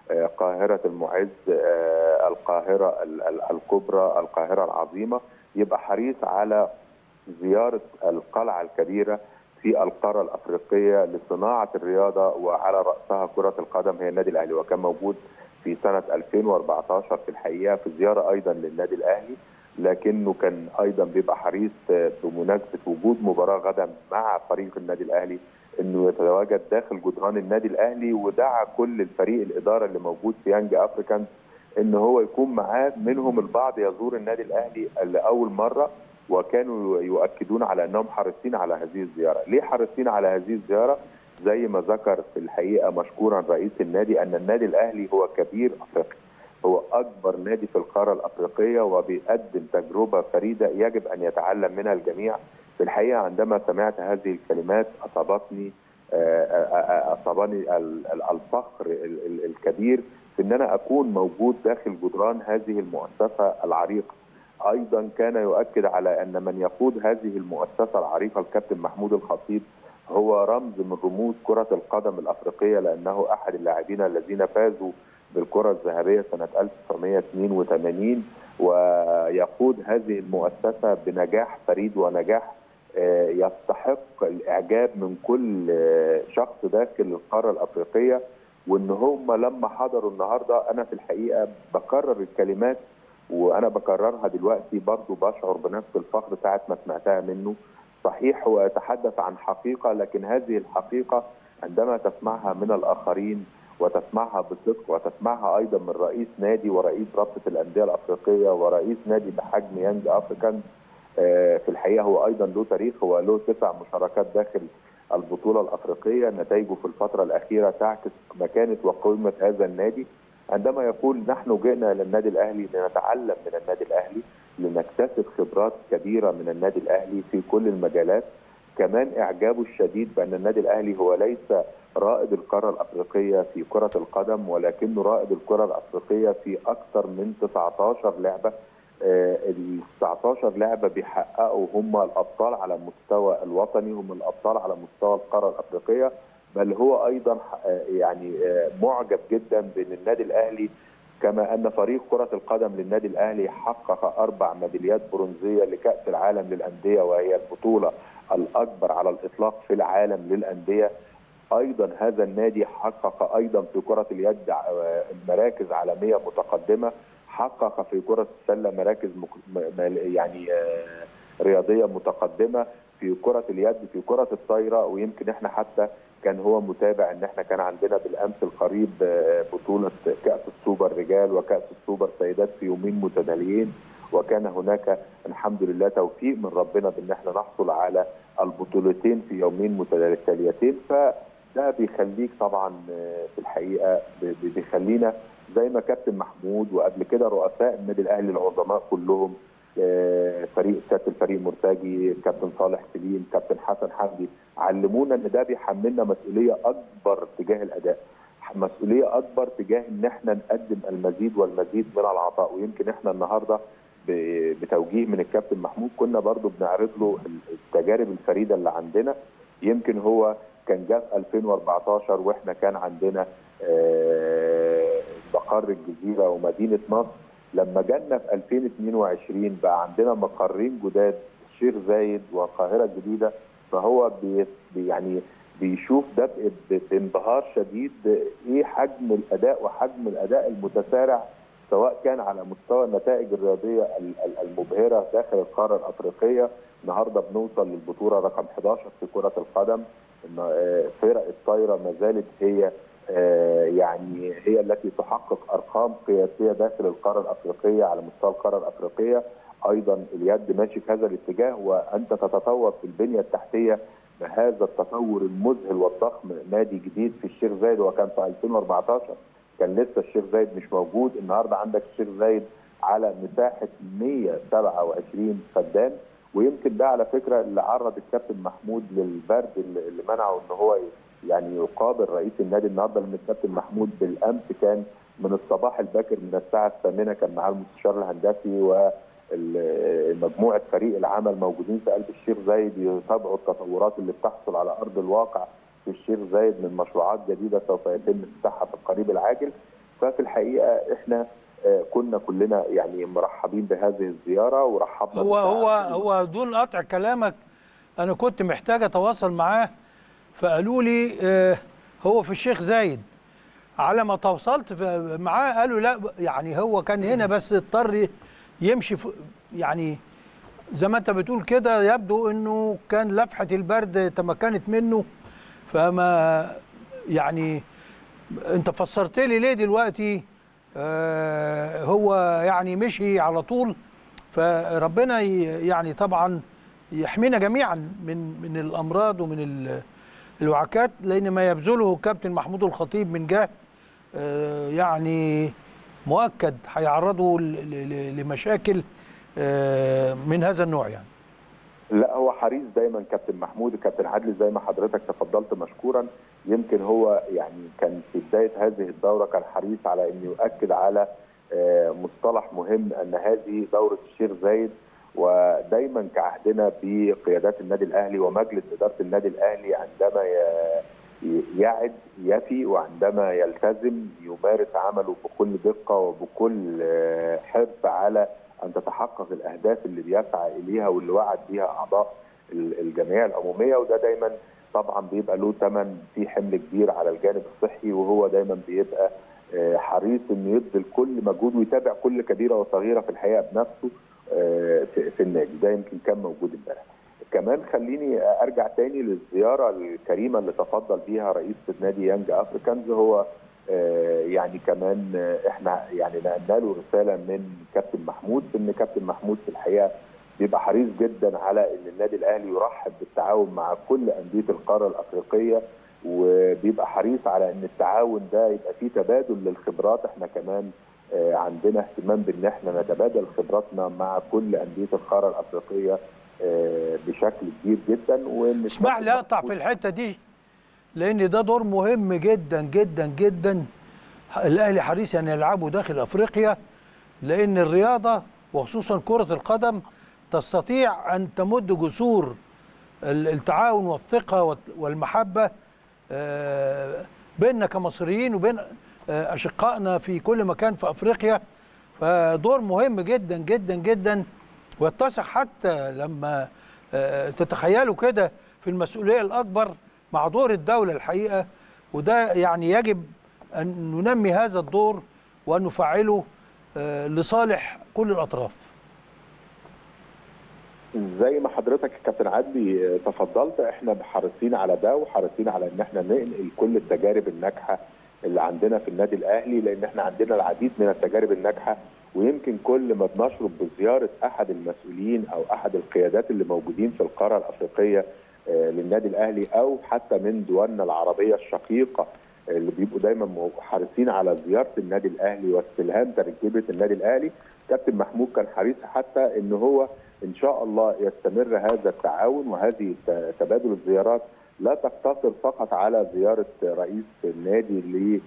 آه، قاهره المعز آه، القاهره ال- ال- الكبرى القاهره العظيمه يبقى حريص على زياره القلعه الكبيره في القاره الافريقيه لصناعه الرياضه وعلى راسها كره القدم هي النادي الاهلي وكان موجود في سنه 2014 في الحقيقه في زياره ايضا للنادي الاهلي لكنه كان ايضا بيبقى حريص آه، بمناسبه وجود مباراه غدا مع فريق النادي الاهلي انه يتواجد داخل جدران النادي الاهلي ودعا كل الفريق الاداره اللي موجود في يانج افريكان ان هو يكون معاه منهم البعض يزور النادي الاهلي لاول مره وكانوا يؤكدون على انهم حريصين على هذه الزياره، ليه حريصين على هذه الزياره؟ زي ما ذكر في الحقيقه مشكورا رئيس النادي ان النادي الاهلي هو كبير افريقيا هو اكبر نادي في القاره الافريقيه وبيقدم تجربه فريده يجب ان يتعلم منها الجميع في الحقيقه عندما سمعت هذه الكلمات اصابتني آه، آه، آه، اصابني ال- ال- الفخر ال- ال- الكبير في ان انا اكون موجود داخل جدران هذه المؤسسه العريقه. ايضا كان يؤكد على ان من يقود هذه المؤسسه العريقه الكابتن محمود الخطيب هو رمز من رموز كره القدم الافريقيه لانه احد اللاعبين الذين فازوا بالكره الذهبيه سنه 1982 ويقود هذه المؤسسه بنجاح فريد ونجاح آه، يستحق الاعجاب من كل آه، شخص داخل القاره الافريقيه وان هم لما حضروا النهارده انا في الحقيقه بكرر الكلمات وانا بكررها دلوقتي برضو بشعر بنفس الفخر ساعه ما سمعتها منه صحيح هو يتحدث عن حقيقه لكن هذه الحقيقه عندما تسمعها من الاخرين وتسمعها بصدق وتسمعها ايضا من رئيس نادي ورئيس رابطه الانديه الافريقيه ورئيس نادي بحجم يانج افريكان آه، في الحقيقه هو ايضا له تاريخ هو له تسع مشاركات داخل البطوله الافريقيه نتائجه في الفتره الاخيره تعكس مكانه وقيمه هذا النادي عندما يقول نحن جئنا الى النادي الاهلي لنتعلم من النادي الاهلي لنكتسب خبرات كبيره من النادي الاهلي في كل المجالات كمان اعجابه الشديد بان النادي الاهلي هو ليس رائد القاره الافريقيه في كره القدم ولكنه رائد الكره الافريقيه في اكثر من 19 لعبه ال 19 لعبه بيحققوا هم الابطال على المستوى الوطني هم الابطال على مستوى القاره الافريقيه بل هو ايضا آه، يعني آه، معجب جدا بان النادي الاهلي كما ان فريق كره القدم للنادي الاهلي حقق اربع ميداليات برونزيه لكاس العالم للانديه وهي البطوله الاكبر على الاطلاق في العالم للانديه ايضا هذا النادي حقق ايضا في كره اليد آه، مراكز عالميه متقدمه حقق في كره السله مراكز مك- م- م- يعني آه، رياضيه متقدمه في كره اليد في كره الطايره ويمكن احنا حتى كان هو متابع ان احنا كان عندنا بالامس القريب آه، بطوله كاس السوبر رجال وكاس السوبر سيدات في يومين متتاليين وكان هناك الحمد لله توفيق من ربنا بان احنا نحصل على البطولتين في يومين متتاليتين فده بيخليك طبعا آه، في الحقيقه ب- ب- بيخلينا زي ما كابتن محمود وقبل كده رؤساء النادي الاهلي العظماء كلهم آه، فريق كابتن فريق مرتجي كابتن صالح سليم كابتن حسن حمدي علمونا ان ده بيحملنا مسؤوليه اكبر تجاه الاداء مسؤوليه اكبر تجاه ان احنا نقدم المزيد والمزيد من العطاء ويمكن احنا النهارده ب- بتوجيه من الكابتن محمود كنا برضو بنعرض له التجارب الفريده اللي عندنا يمكن هو كان جاء في 2014 واحنا كان عندنا آه، مقر الجزيره ومدينه نصر لما جالنا في 2022 بقى عندنا مقرين جداد الشيخ زايد والقاهره الجديده فهو بي بي- يعني بيشوف ده ب- ب- بانبهار شديد ايه حجم الاداء وحجم الاداء المتسارع سواء كان على مستوى النتائج الرياضيه ال- ال- المبهره داخل القاره الافريقيه النهارده بنوصل للبطوله رقم 11 في كره القدم إن، آه، فرق الطايره ما زالت هي آه، يعني هي التي تحقق ارقام قياسيه داخل القاره الافريقيه على مستوى القاره الافريقيه ايضا اليد ماشي في هذا الاتجاه وانت تتطور في البنيه التحتيه بهذا التطور المذهل والضخم نادي جديد في الشيخ زايد وكان في 2014 كان لسه الشيخ زايد مش موجود النهارده عندك الشيخ زايد على مساحه 127 فدان ويمكن ده على فكره اللي عرض الكابتن محمود للبرد اللي اللي منعه ان هو يعني يقابل رئيس النادي النهارده لان الكابتن محمود بالامس كان من الصباح الباكر من الساعه الثامنه كان معاه المستشار الهندسي ومجموعه فريق العمل موجودين في قلب الشيخ زايد يتابعوا التطورات اللي بتحصل على ارض الواقع في الشيخ زايد من مشروعات جديده سوف يتم افتتاحها في القريب العاجل ففي الحقيقه احنا آه، كنا كلنا يعني مرحبين بهذه الزياره ورحبنا هو هو بالتعاون. هو دون قطع كلامك انا كنت محتاج اتواصل معاه فقالوا لي آه، هو في الشيخ زايد على ما تواصلت ف- معاه قالوا لا يعني هو كان هنا بس اضطر يمشي ف- يعني زي ما انت بتقول كده يبدو انه كان لفحه البرد تمكنت منه فما يعني انت فسرت لي ليه دلوقتي آه هو يعني مشي على طول فربنا ي- يعني طبعا يحمينا جميعا من من الامراض ومن ال- الوعكات لان ما يبذله كابتن محمود الخطيب من جهد آه يعني مؤكد هيعرضه ل- ل- ل- لمشاكل آه من هذا النوع يعني لا هو حريص دايما كابتن محمود كابتن عدلي زي ما حضرتك تفضلت مشكورا يمكن هو يعني كان في بدايه هذه الدوره كان حريص على انه يؤكد على آه، مصطلح مهم ان هذه دوره الشيخ زايد ودايما كعهدنا بقيادات النادي الاهلي ومجلس اداره النادي الاهلي عندما ي- ي- يعد يفي وعندما يلتزم يمارس عمله بكل دقه وبكل آه، حرص على ان تتحقق الاهداف اللي بيسعى اليها واللي وعد بيها اعضاء ال- الجمعيه العموميه وده دايما طبعا بيبقى له ثمن في حمل كبير على الجانب الصحي وهو دايما بيبقى آه، حريص انه يبذل كل مجهود ويتابع كل كبيره وصغيره في الحقيقه بنفسه آه، في في النادي ده يمكن كان موجود امبارح كمان خليني ارجع تاني للزياره الكريمه اللي تفضل بيها رئيس نادي يانج افريكانز هو آه، يعني كمان آه، احنا يعني نقلنا له رساله من كابتن محمود ان كابتن محمود في الحقيقه بيبقى حريص جدا على ان النادي الاهلي يرحب بالتعاون مع كل انديه القاره الافريقيه وبيبقى حريص على ان التعاون ده يبقى فيه تبادل للخبرات احنا كمان آه، عندنا اهتمام بان احنا نتبادل خبراتنا مع كل انديه القاره الافريقيه آه، بشكل كبير جدا وان اسمح لي اقطع في الحته دي لان ده دور مهم جدا جدا جدا الاهلي حريص ان يلعبه داخل افريقيا لان الرياضه وخصوصا كره القدم تستطيع ان تمد جسور ال- التعاون والثقه والت- والمحبه آه، بيننا كمصريين وبين آه، اشقائنا في كل مكان في افريقيا فدور مهم جدا جدا جدا ويتسق حتى لما آه، تتخيلوا كده في المسؤوليه الاكبر مع دور الدوله الحقيقه وده يعني يجب ان ننمي هذا الدور وان نفعله آه، لصالح كل الاطراف زي ما حضرتك يا كابتن عدلي آه، تفضلت احنا حريصين على ده وحريصين على ان احنا ننقل كل التجارب الناجحه اللي عندنا في النادي الاهلي لان احنا عندنا العديد من التجارب الناجحه ويمكن كل ما بنشرب بزياره احد المسؤولين او احد القيادات اللي موجودين في القاره الافريقيه آه، للنادي الاهلي او حتى من دولنا العربيه الشقيقه اللي بيبقوا دايما مو- حريصين على زياره النادي الاهلي واستلهام تركيبه النادي الاهلي كابتن محمود كان حريص حتى ان هو ان شاء الله يستمر هذا التعاون وهذه ت- تبادل الزيارات لا تقتصر فقط على زياره رئيس النادي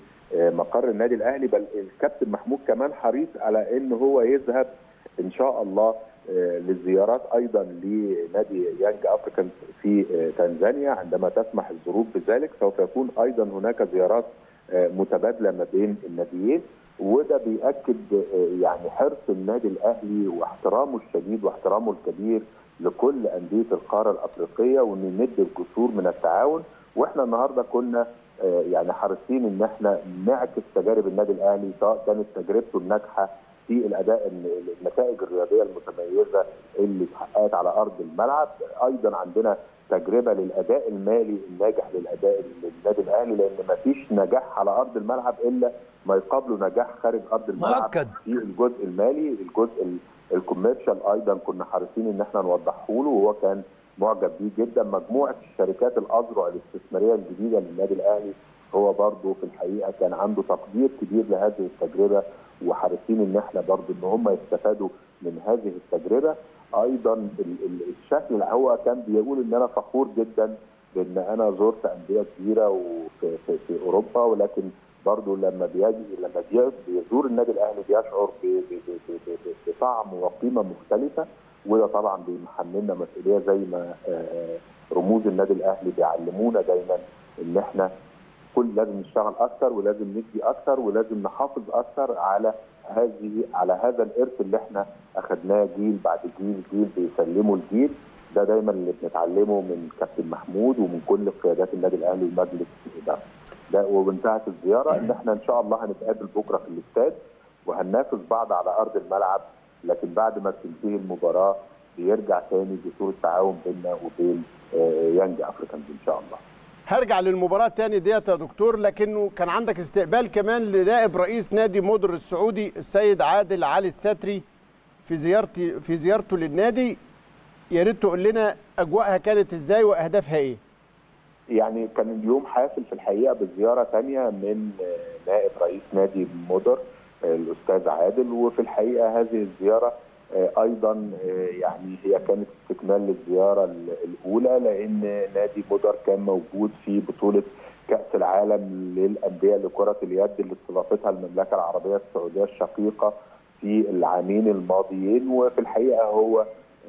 لمقر النادي الاهلي بل الكابتن محمود كمان حريص على ان هو يذهب ان شاء الله آه، للزيارات ايضا لنادي يانج افريكان في آه، تنزانيا عندما تسمح الظروف بذلك سوف يكون ايضا هناك زيارات آه، متبادله ما بين الناديين وده بيأكد آه، يعني حرص النادي الاهلي واحترامه الشديد واحترامه الكبير لكل انديه القاره الافريقيه وان ند الجسور من التعاون واحنا النهارده كنا آه، يعني حريصين ان احنا نعكس تجارب النادي الاهلي سواء كانت تجربته الناجحه في الاداء النتائج الرياضيه المتميزه اللي اتحققت على ارض الملعب ايضا عندنا تجربه للاداء المالي الناجح للاداء للنادي الاهلي لان ما فيش نجاح على ارض الملعب الا ما يقابله نجاح خارج ارض الملعب مؤكد. في الجزء المالي الجزء ال- الكوميرشال ايضا كنا حريصين ان احنا نوضحه له وهو كان معجب بيه جدا مجموعه الشركات الاذرع الاستثماريه الجديده للنادي الاهلي هو برضه في الحقيقه كان عنده تقدير كبير لهذه التجربه وحريصين ان احنا برضه ان هم يستفادوا من هذه التجربه ايضا ال- ال- الشكل اللي هو كان بيقول ان انا فخور جدا بان انا زرت انديه كبيره وفي في, في اوروبا ولكن برضه لما بيجي لما بي- بيزور النادي الاهلي بيشعر ب- ب- ب- ب- ب- بطعم وقيمه مختلفه وده طبعا بيحملنا مسؤوليه زي ما آه، رموز النادي الاهلي بيعلمونا دايما ان احنا كل لازم نشتغل اكتر ولازم ندي اكتر ولازم نحافظ اكتر على هذه على هذا الارث اللي احنا اخذناه جيل بعد جيل جيل بيسلمه الجيل ده دايما اللي بنتعلمه من كابتن محمود ومن كل قيادات النادي الاهلي ومجلس الاداره. ده وانتهت الزياره ان احنا ان شاء الله هنتقابل بكره في الاستاد وهننافس بعض على ارض الملعب لكن بعد ما تنتهي المباراه بيرجع تاني بصوره تعاون بيننا وبين يانج افريكانز ان شاء الله. هرجع للمباراه تاني ديت يا دكتور لكنه كان عندك استقبال كمان لنائب رئيس نادي مودر السعودي السيد عادل علي الستري في زيارتي في زيارته للنادي يا ريت تقول لنا اجواءها كانت ازاي واهدافها ايه؟ يعني كان اليوم حافل في الحقيقه بزياره ثانيه من نائب رئيس نادي مودر الاستاذ عادل وفي الحقيقه هذه الزياره ايضا يعني هي كانت استكمال للزياره الاولى لان نادي مودر كان موجود في بطوله كاس العالم للانديه لكره اليد اللي استضافتها المملكه العربيه السعوديه الشقيقه في العامين الماضيين وفي الحقيقه هو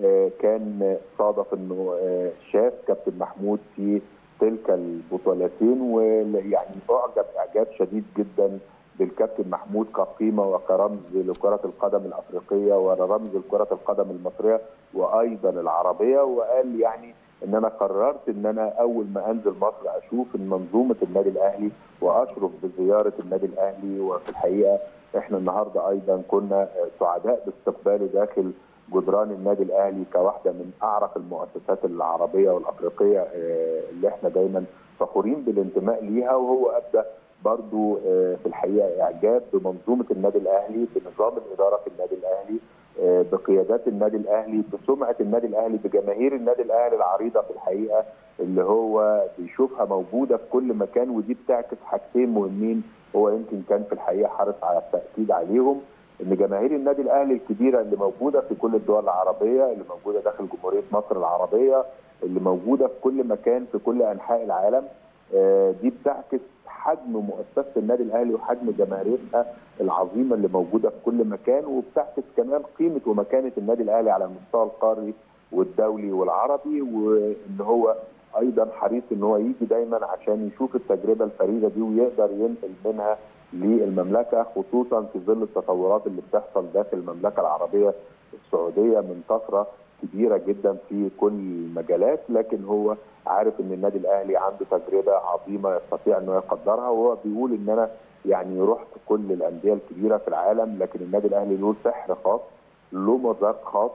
كان صادف انه شاف كابتن محمود في تلك البطولتين ويعني اعجب اعجاب شديد جدا بالكابتن محمود كقيمه وكرمز لكره القدم الافريقيه ورمز لكره القدم المصريه وايضا العربيه وقال يعني ان انا قررت ان انا اول ما انزل مصر اشوف منظومه النادي الاهلي واشرف بزياره النادي الاهلي وفي الحقيقه احنا النهارده ايضا كنا سعداء باستقباله داخل جدران النادي الاهلي كواحده من اعرق المؤسسات العربيه والافريقيه اللي احنا دايما فخورين بالانتماء ليها وهو ابدا برضو في الحقيقه اعجاب بمنظومه النادي الاهلي بنظام الاداره في النادي الاهلي بقيادات النادي الاهلي بسمعه النادي الاهلي بجماهير النادي الاهلي العريضه في الحقيقه اللي هو بيشوفها موجوده في كل مكان ودي بتعكس حاجتين مهمين هو يمكن كان في الحقيقه حرص على التاكيد عليهم ان جماهير النادي الاهلي الكبيره اللي موجوده في كل الدول العربيه اللي موجوده داخل جمهوريه مصر العربيه اللي موجوده في كل مكان في كل انحاء العالم دي بتعكس حجم مؤسسه النادي الاهلي وحجم جماهيرها العظيمه اللي موجوده في كل مكان وبتعكس كمان قيمه ومكانه النادي الاهلي على المستوى القاري والدولي والعربي وان هو ايضا حريص ان هو يجي دايما عشان يشوف التجربه الفريده دي ويقدر ينقل منها للمملكه خصوصا في ظل التطورات اللي بتحصل داخل المملكه العربيه السعوديه من طفره كبيره جدا في كل المجالات لكن هو عارف ان النادي الاهلي عنده تجربه عظيمه يستطيع انه يقدرها وهو بيقول ان انا يعني رحت كل الانديه الكبيره في العالم لكن النادي الاهلي له سحر خاص له مذاق خاص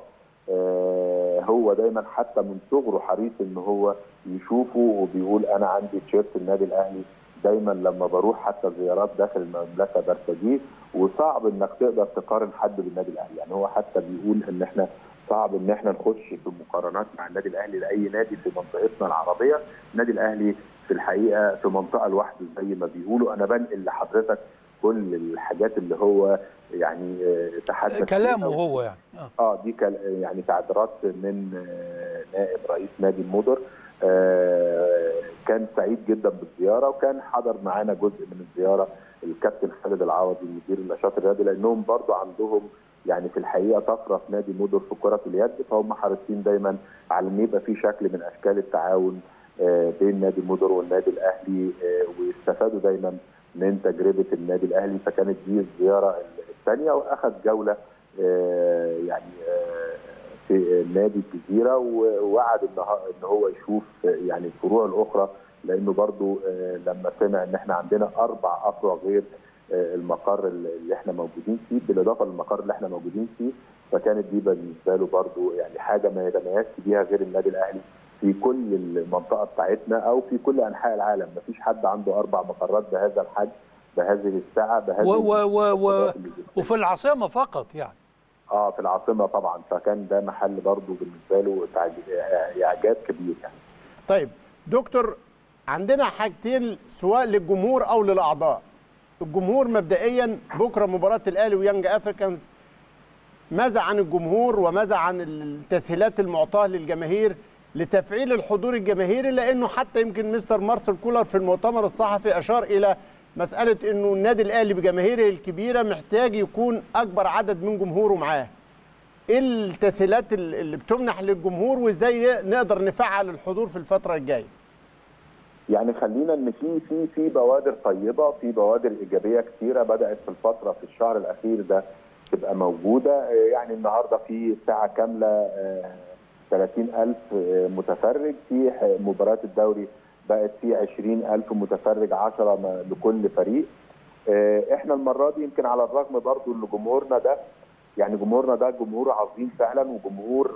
آه هو دايما حتى من صغره حريص ان هو يشوفه وبيقول انا عندي تيشيرت النادي الاهلي دايما لما بروح حتى زيارات داخل المملكه برتديه وصعب انك تقدر تقارن حد بالنادي الاهلي يعني هو حتى بيقول ان احنا صعب ان احنا نخش في مقارنات مع النادي الاهلي لاي نادي في منطقتنا العربيه، النادي الاهلي في الحقيقه في منطقه لوحده زي ما بيقولوا انا بنقل لحضرتك كل الحاجات اللي هو يعني تحدث كلامه هو يعني اه, آه دي يعني تعبيرات من نائب رئيس نادي المودر آه كان سعيد جدا بالزياره وكان حضر معانا جزء من الزياره الكابتن خالد العوضي مدير النشاط الرياضي لانهم برضو عندهم يعني في الحقيقه طفره في نادي مودر في كره اليد فهم حريصين دايما على ان يبقى في شكل من اشكال التعاون بين نادي مودر والنادي الاهلي ويستفادوا دايما من تجربه النادي الاهلي فكانت دي الزياره الثانيه واخذ جوله يعني في نادي الجزيره ووعد ان هو يشوف يعني الفروع الاخرى لانه برضو لما سمع ان احنا عندنا اربع افرع غير المقر اللي احنا موجودين فيه بالاضافه للمقر اللي احنا موجودين فيه فكانت دي بالنسبه له برضو يعني حاجه ما يتميزش بيها غير النادي الاهلي في كل المنطقه بتاعتنا او في كل انحاء العالم ما فيش حد عنده اربع مقرات بهذا الحجم بهذه السعه بهذه و و و و وفي العاصمه فقط يعني اه في العاصمه طبعا فكان ده محل برضو بالنسبه له اعجاب كبير يعني طيب دكتور عندنا حاجتين سواء للجمهور او للاعضاء الجمهور مبدئيا بكره مباراه الاهلي ويانج افريكانز ماذا عن الجمهور وماذا عن التسهيلات المعطاه للجماهير لتفعيل الحضور الجماهيري لانه حتى يمكن مستر مارسيل كولر في المؤتمر الصحفي اشار الى مساله انه النادي الاهلي بجماهيره الكبيره محتاج يكون اكبر عدد من جمهوره معاه. ايه التسهيلات اللي بتمنح للجمهور وازاي نقدر نفعل الحضور في الفتره الجايه؟ يعني خلينا ان في في في بوادر طيبه في بوادر ايجابيه كثيره بدات في الفتره في الشهر الاخير ده تبقى موجوده يعني النهارده في ساعه كامله 30000 متفرج في مباريات الدوري بقت في 20000 متفرج 10 لكل فريق احنا المره دي يمكن على الرغم برضو ان جمهورنا ده يعني جمهورنا ده جمهور عظيم فعلا وجمهور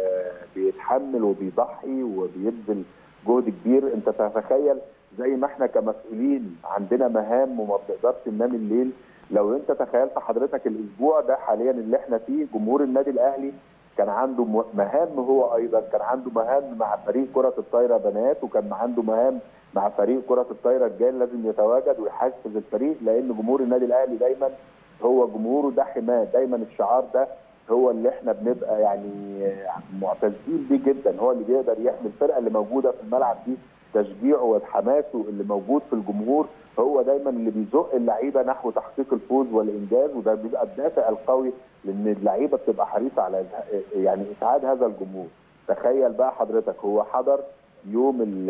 بيتحمل وبيضحي وبيبذل جهد كبير انت تتخيل زي ما احنا كمسؤولين عندنا مهام وما بنقدرش ننام الليل لو انت تخيلت حضرتك الاسبوع ده حاليا اللي احنا فيه جمهور النادي الاهلي كان عنده مهام هو ايضا كان عنده مهام مع فريق كره الطايره بنات وكان عنده مهام مع فريق كره الطايره رجال لازم يتواجد ويحفز الفريق لان جمهور النادي الاهلي دايما هو جمهوره ده حماه دايما الشعار ده هو اللي احنا بنبقى يعني معتزين بيه جدا هو اللي بيقدر يحمي الفرقه اللي موجوده في الملعب دي تشجيعه وحماسه اللي موجود في الجمهور هو دايما اللي بيزق اللعيبه نحو تحقيق الفوز والانجاز وده بيبقى الدافع القوي لان اللعيبه بتبقى حريصه على يعني اسعاد هذا الجمهور تخيل بقى حضرتك هو حضر يوم ال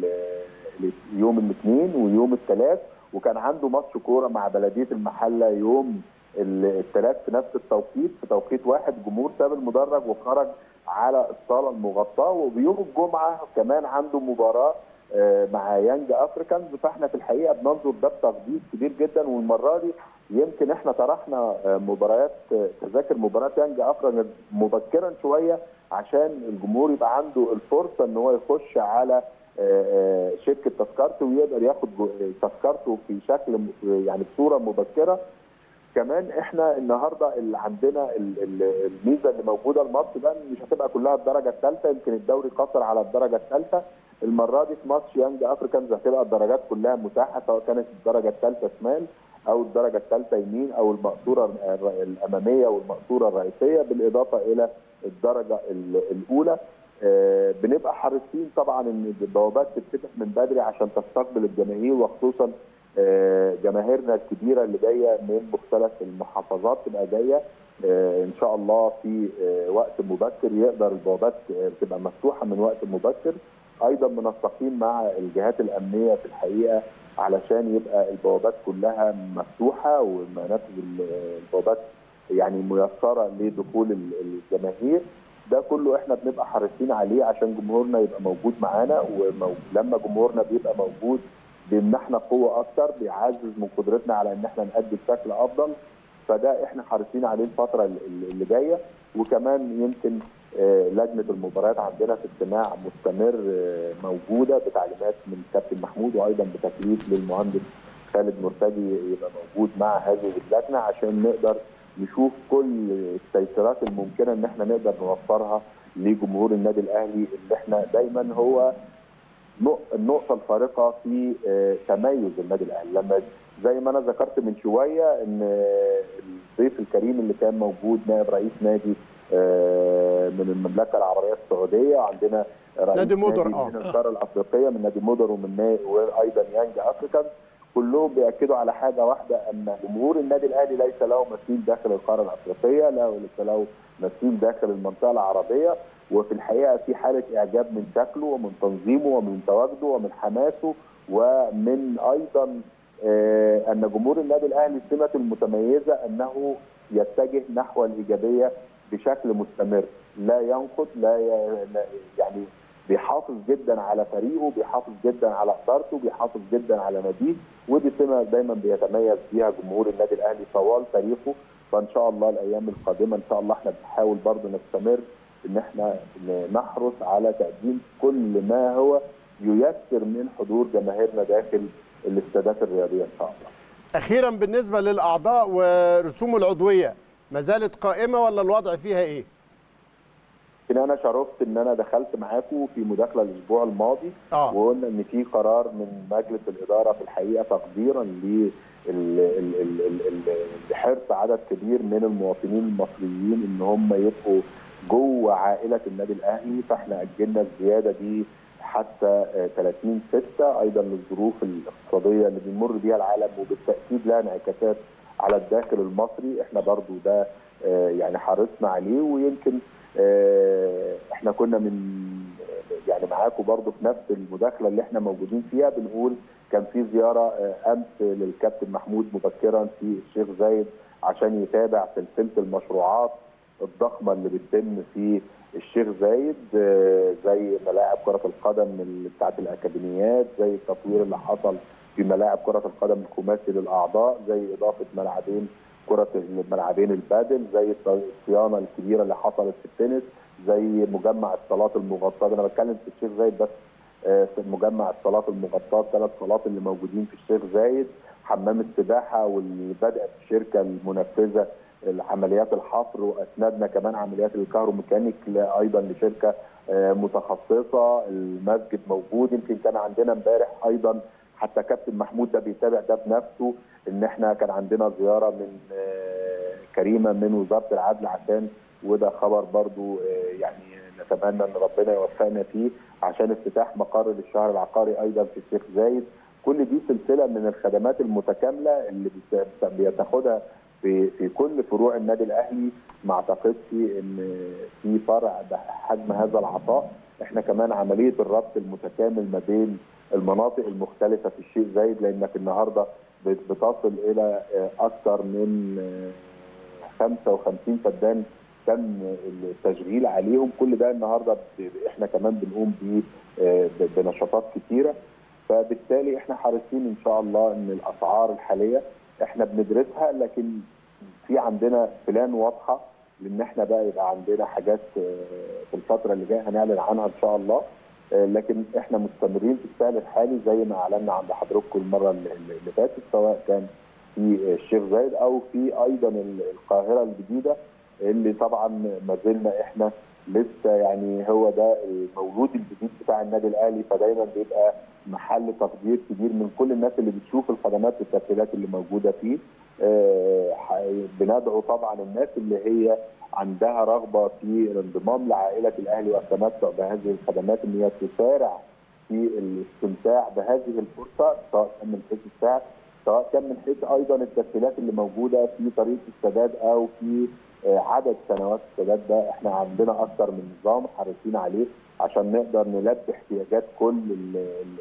ال يوم الاثنين ويوم الثلاث وكان عنده ماتش كوره مع بلديه المحله يوم الثلاث في نفس التوقيت في توقيت واحد جمهور ساب المدرج وخرج على الصاله المغطاه وبيوم الجمعه كمان عنده مباراه مع يانج افريكانز فاحنا في الحقيقه بننظر ده بتقدير كبير جدا والمره دي يمكن احنا طرحنا مباريات تذاكر مباراه يانج افريكانز مبكرا شويه عشان الجمهور يبقى عنده الفرصه ان هو يخش على شركه تذكرته ويقدر ياخد تذكرته في شكل يعني بصوره مبكره كمان احنا النهارده اللي عندنا الميزه اللي موجوده الماتش ده مش هتبقى كلها الدرجه الثالثه يمكن الدوري قصر على الدرجه الثالثه المره دي في ماتش يانج افريكانز هتبقى الدرجات كلها متاحه سواء كانت الدرجه الثالثه شمال او الدرجه الثالثه يمين او المقصوره الاماميه والمقصوره الرئيسيه بالاضافه الى الدرجه الاولى بنبقى حريصين طبعا ان البوابات تتفتح من بدري عشان تستقبل الجماهير وخصوصا جماهيرنا الكبيره اللي جايه من مختلف المحافظات تبقى جايه ان شاء الله في وقت مبكر يقدر البوابات تبقى مفتوحه من وقت مبكر ايضا منسقين مع الجهات الامنيه في الحقيقه علشان يبقى البوابات كلها مفتوحه ومنافذ البوابات يعني ميسره لدخول الجماهير ده كله احنا بنبقى حريصين عليه عشان جمهورنا يبقى موجود معانا ولما جمهورنا بيبقى موجود بيمنحنا قوه اكتر بيعزز من قدرتنا على ان احنا نأدي بشكل افضل فده احنا حريصين عليه الفتره اللي جايه وكمان يمكن لجنه المباريات عندنا في اجتماع مستمر موجوده بتعليمات من كابتن محمود وايضا بتكليف للمهندس خالد مرتجي يبقى موجود مع هذه اللجنه عشان نقدر نشوف كل التيسيرات الممكنه ان احنا نقدر نوفرها لجمهور النادي الاهلي اللي احنا دايما هو النقطه الفارقه في تميز النادي الاهلي لما زي ما انا ذكرت من شويه ان الضيف الكريم اللي كان موجود نائب رئيس نادي من المملكه العربيه السعوديه عندنا رئيس نادي مودر اه من القاره الافريقيه من نادي مودر ومن وايضا يانج افريكان كلهم بياكدوا على حاجه واحده ان جمهور النادي الاهلي ليس له مثيل داخل القاره الافريقيه لا ليس له مثيل داخل المنطقه العربيه وفي الحقيقه في حاله اعجاب من شكله ومن تنظيمه ومن تواجده ومن حماسه ومن ايضا آه ان جمهور النادي الاهلي سمته المتميزه انه يتجه نحو الايجابيه بشكل مستمر لا ينقص لا يعني بيحافظ جدا على فريقه بيحافظ جدا على ادارته بيحافظ جدا على ناديه ودي سمه دايما بيتميز بيها جمهور النادي الاهلي طوال تاريخه فان شاء الله الايام القادمه ان شاء الله احنا بنحاول برضه نستمر ان احنا نحرص على تقديم كل ما هو ييسر من حضور جماهيرنا داخل الاستادات الرياضيه ان شاء الله. اخيرا بالنسبه للاعضاء ورسوم العضويه ما زالت قائمه ولا الوضع فيها ايه؟ يمكن انا شرفت ان انا دخلت معاكم في مداخله الاسبوع الماضي آه. وقلنا ان في قرار من مجلس الاداره في الحقيقه تقديرا لحرص عدد كبير من المواطنين المصريين ان هم يبقوا جوه عائله النادي الاهلي فاحنا اجلنا الزياده دي حتى 30 6 ايضا للظروف الاقتصاديه اللي بيمر بيها العالم وبالتاكيد لها انعكاسات على الداخل المصري احنا برضو ده آه، يعني حرصنا عليه ويمكن آه، احنا كنا من يعني معاكم برضو في نفس المداخله اللي احنا موجودين فيها بنقول كان في زياره آه، امس للكابتن محمود مبكرا في الشيخ زايد عشان يتابع سلسله المشروعات الضخمه اللي بتتم في الشيخ زايد آه، زي ملاعب كره القدم اللي بتاعت الاكاديميات زي التطوير اللي حصل في ملاعب كره القدم الخماسي للاعضاء زي اضافه ملعبين كره ملعبين البادل زي الصيانه الكبيره اللي حصلت في التنس زي مجمع الصالات المغطاه ده انا بتكلم في الشيخ زايد بس آه، في مجمع الصالات المغطاه الثلاث صالات اللي موجودين في الشيخ زايد حمام السباحه واللي بدات الشركه المنفذه عمليات الحفر واسندنا كمان عمليات الكهروميكانيك ل- ايضا لشركه آه، متخصصه المسجد موجود يمكن كان عندنا امبارح ايضا حتى كابتن محمود ده بيتابع ده بنفسه ان احنا كان عندنا زياره من آه، كريمه من وزاره العدل عشان وده خبر برضو آه، يعني نتمنى ان ربنا يوفقنا فيه عشان افتتاح مقر للشهر العقاري ايضا في الشيخ زايد كل دي سلسله من الخدمات المتكامله اللي بت- بيتاخدها في في كل فروع النادي الاهلي ما اعتقدش ان في فرع بحجم هذا العطاء احنا كمان عمليه الربط المتكامل ما بين المناطق المختلفه في الشيخ زايد لانك النهارده بت- بتصل الى آه، اكثر من آه، 55 فدان تم التشغيل عليهم كل ده النهارده ب- احنا كمان بنقوم بيه آه، ب- بنشاطات كتيره فبالتالي احنا حريصين ان شاء الله ان الاسعار الحاليه احنا بندرسها لكن في عندنا بلان واضحه لان احنا بقى يبقى عندنا حاجات آه، في الفتره اللي جايه هنعلن عنها ان شاء الله آه، لكن احنا مستمرين في السعر الحالي زي ما اعلنا عند حضراتكم المره اللي اللي فاتت سواء كان في الشيخ زايد او في ايضا ال- القاهره الجديده اللي طبعا ما زلنا احنا لسه يعني هو ده المولود الجديد بتاع النادي الاهلي فدايما بيبقى محل تقدير كبير من كل الناس اللي بتشوف الخدمات والتسهيلات اللي موجوده فيه آه، ح- بندعو طبعا الناس اللي هي عندها رغبه في الانضمام لعائله الاهلي والتمتع بهذه الخدمات ان هي تسارع في الاستمتاع بهذه الفرصه سواء كان من حيث السعر سواء كان من حيث ايضا التسهيلات اللي موجوده في طريقه السداد او في آه، عدد سنوات السداد ده احنا عندنا اكثر من نظام حريصين عليه عشان نقدر نلبي احتياجات كل ال ال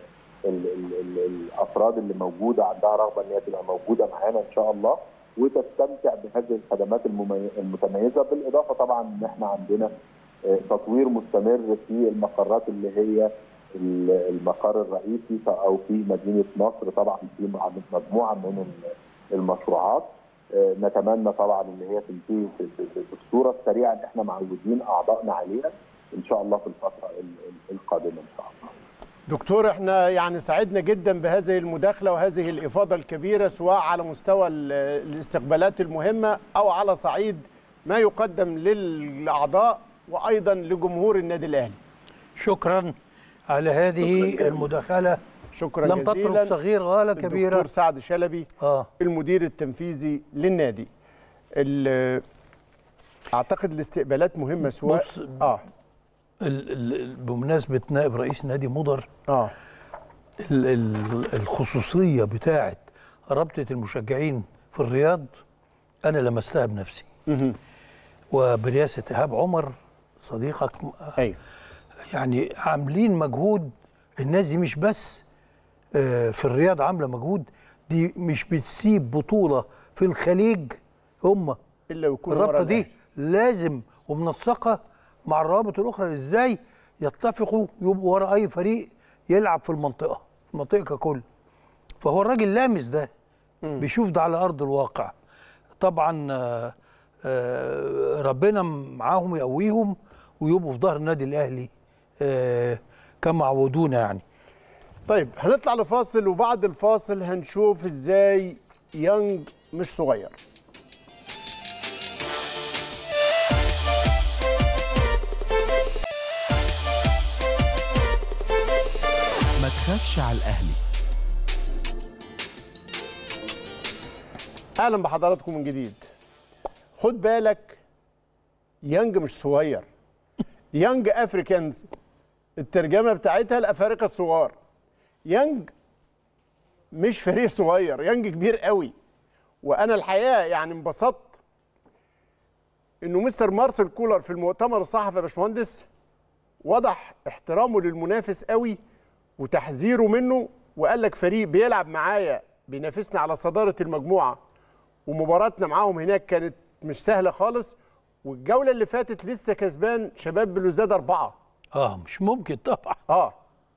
ال ال ال ال الافراد اللي موجوده عندها رغبه ان هي تبقى موجوده معانا ان شاء الله وتستمتع بهذه الخدمات الممي- المتميزه بالاضافه طبعا ان احنا عندنا آه، تطوير مستمر في المقرات اللي هي ال- المقر الرئيسي او في مدينه نصر طبعا في مع- مجموعه من ال- المشروعات آه، نتمنى طبعا ان هي تنتهي في- في- في- بالصوره السريعه اللي احنا معودين اعضائنا عليها ان شاء الله في الفتره ال- ال- القادمه ان شاء الله. دكتور احنا يعني سعدنا جدا بهذه المداخله وهذه الافاضه الكبيره سواء على مستوى ال- الاستقبالات المهمه او على صعيد ما يقدم للاعضاء وايضا لجمهور النادي الاهلي شكرا على هذه المداخله شكرا لم تترك جزيلا صغيره ولا الدكتور كبيره سعد شلبي اه المدير التنفيذي للنادي ال- اعتقد الاستقبالات مهمه سواء بص اه ال- ال- بمناسبه نائب رئيس نادي مضر اه ال- ال- الخصوصيه بتاعه رابطه المشجعين في الرياض انا لمستها بنفسي مهم. وبرئاسه ايهاب عمر صديقك ايوه يعني عاملين مجهود الناس دي مش بس آه، في الرياض عامله مجهود دي مش بتسيب بطوله في الخليج هم الا ويكون ورا الرابطه دي الأهلي. لازم ومنسقه مع الروابط الاخرى ازاي يتفقوا يبقوا ورا اي فريق يلعب في المنطقه المنطقه ككل فهو الراجل لامس ده بيشوف ده على ارض الواقع طبعا آه، آه، ربنا معاهم يقويهم ويبقوا في ظهر النادي الاهلي آه، كما عودونا يعني طيب هنطلع لفاصل وبعد الفاصل هنشوف ازاي يانج مش صغير ما تخافش على الأهلي اهلا بحضراتكم من جديد خد بالك يانج مش صغير يانج افريكانز الترجمه بتاعتها الافارقه الصغار يانج مش فريق صغير يانج كبير قوي وانا الحقيقه يعني انبسطت انه مستر مارسيل كولر في المؤتمر الصحفي يا باشمهندس وضح احترامه للمنافس قوي وتحذيره منه وقال لك فريق بيلعب معايا بينافسنا على صداره المجموعه ومباراتنا معاهم هناك كانت مش سهله خالص والجوله اللي فاتت لسه كسبان شباب بلوزداد اربعه اه مش ممكن طبعا اه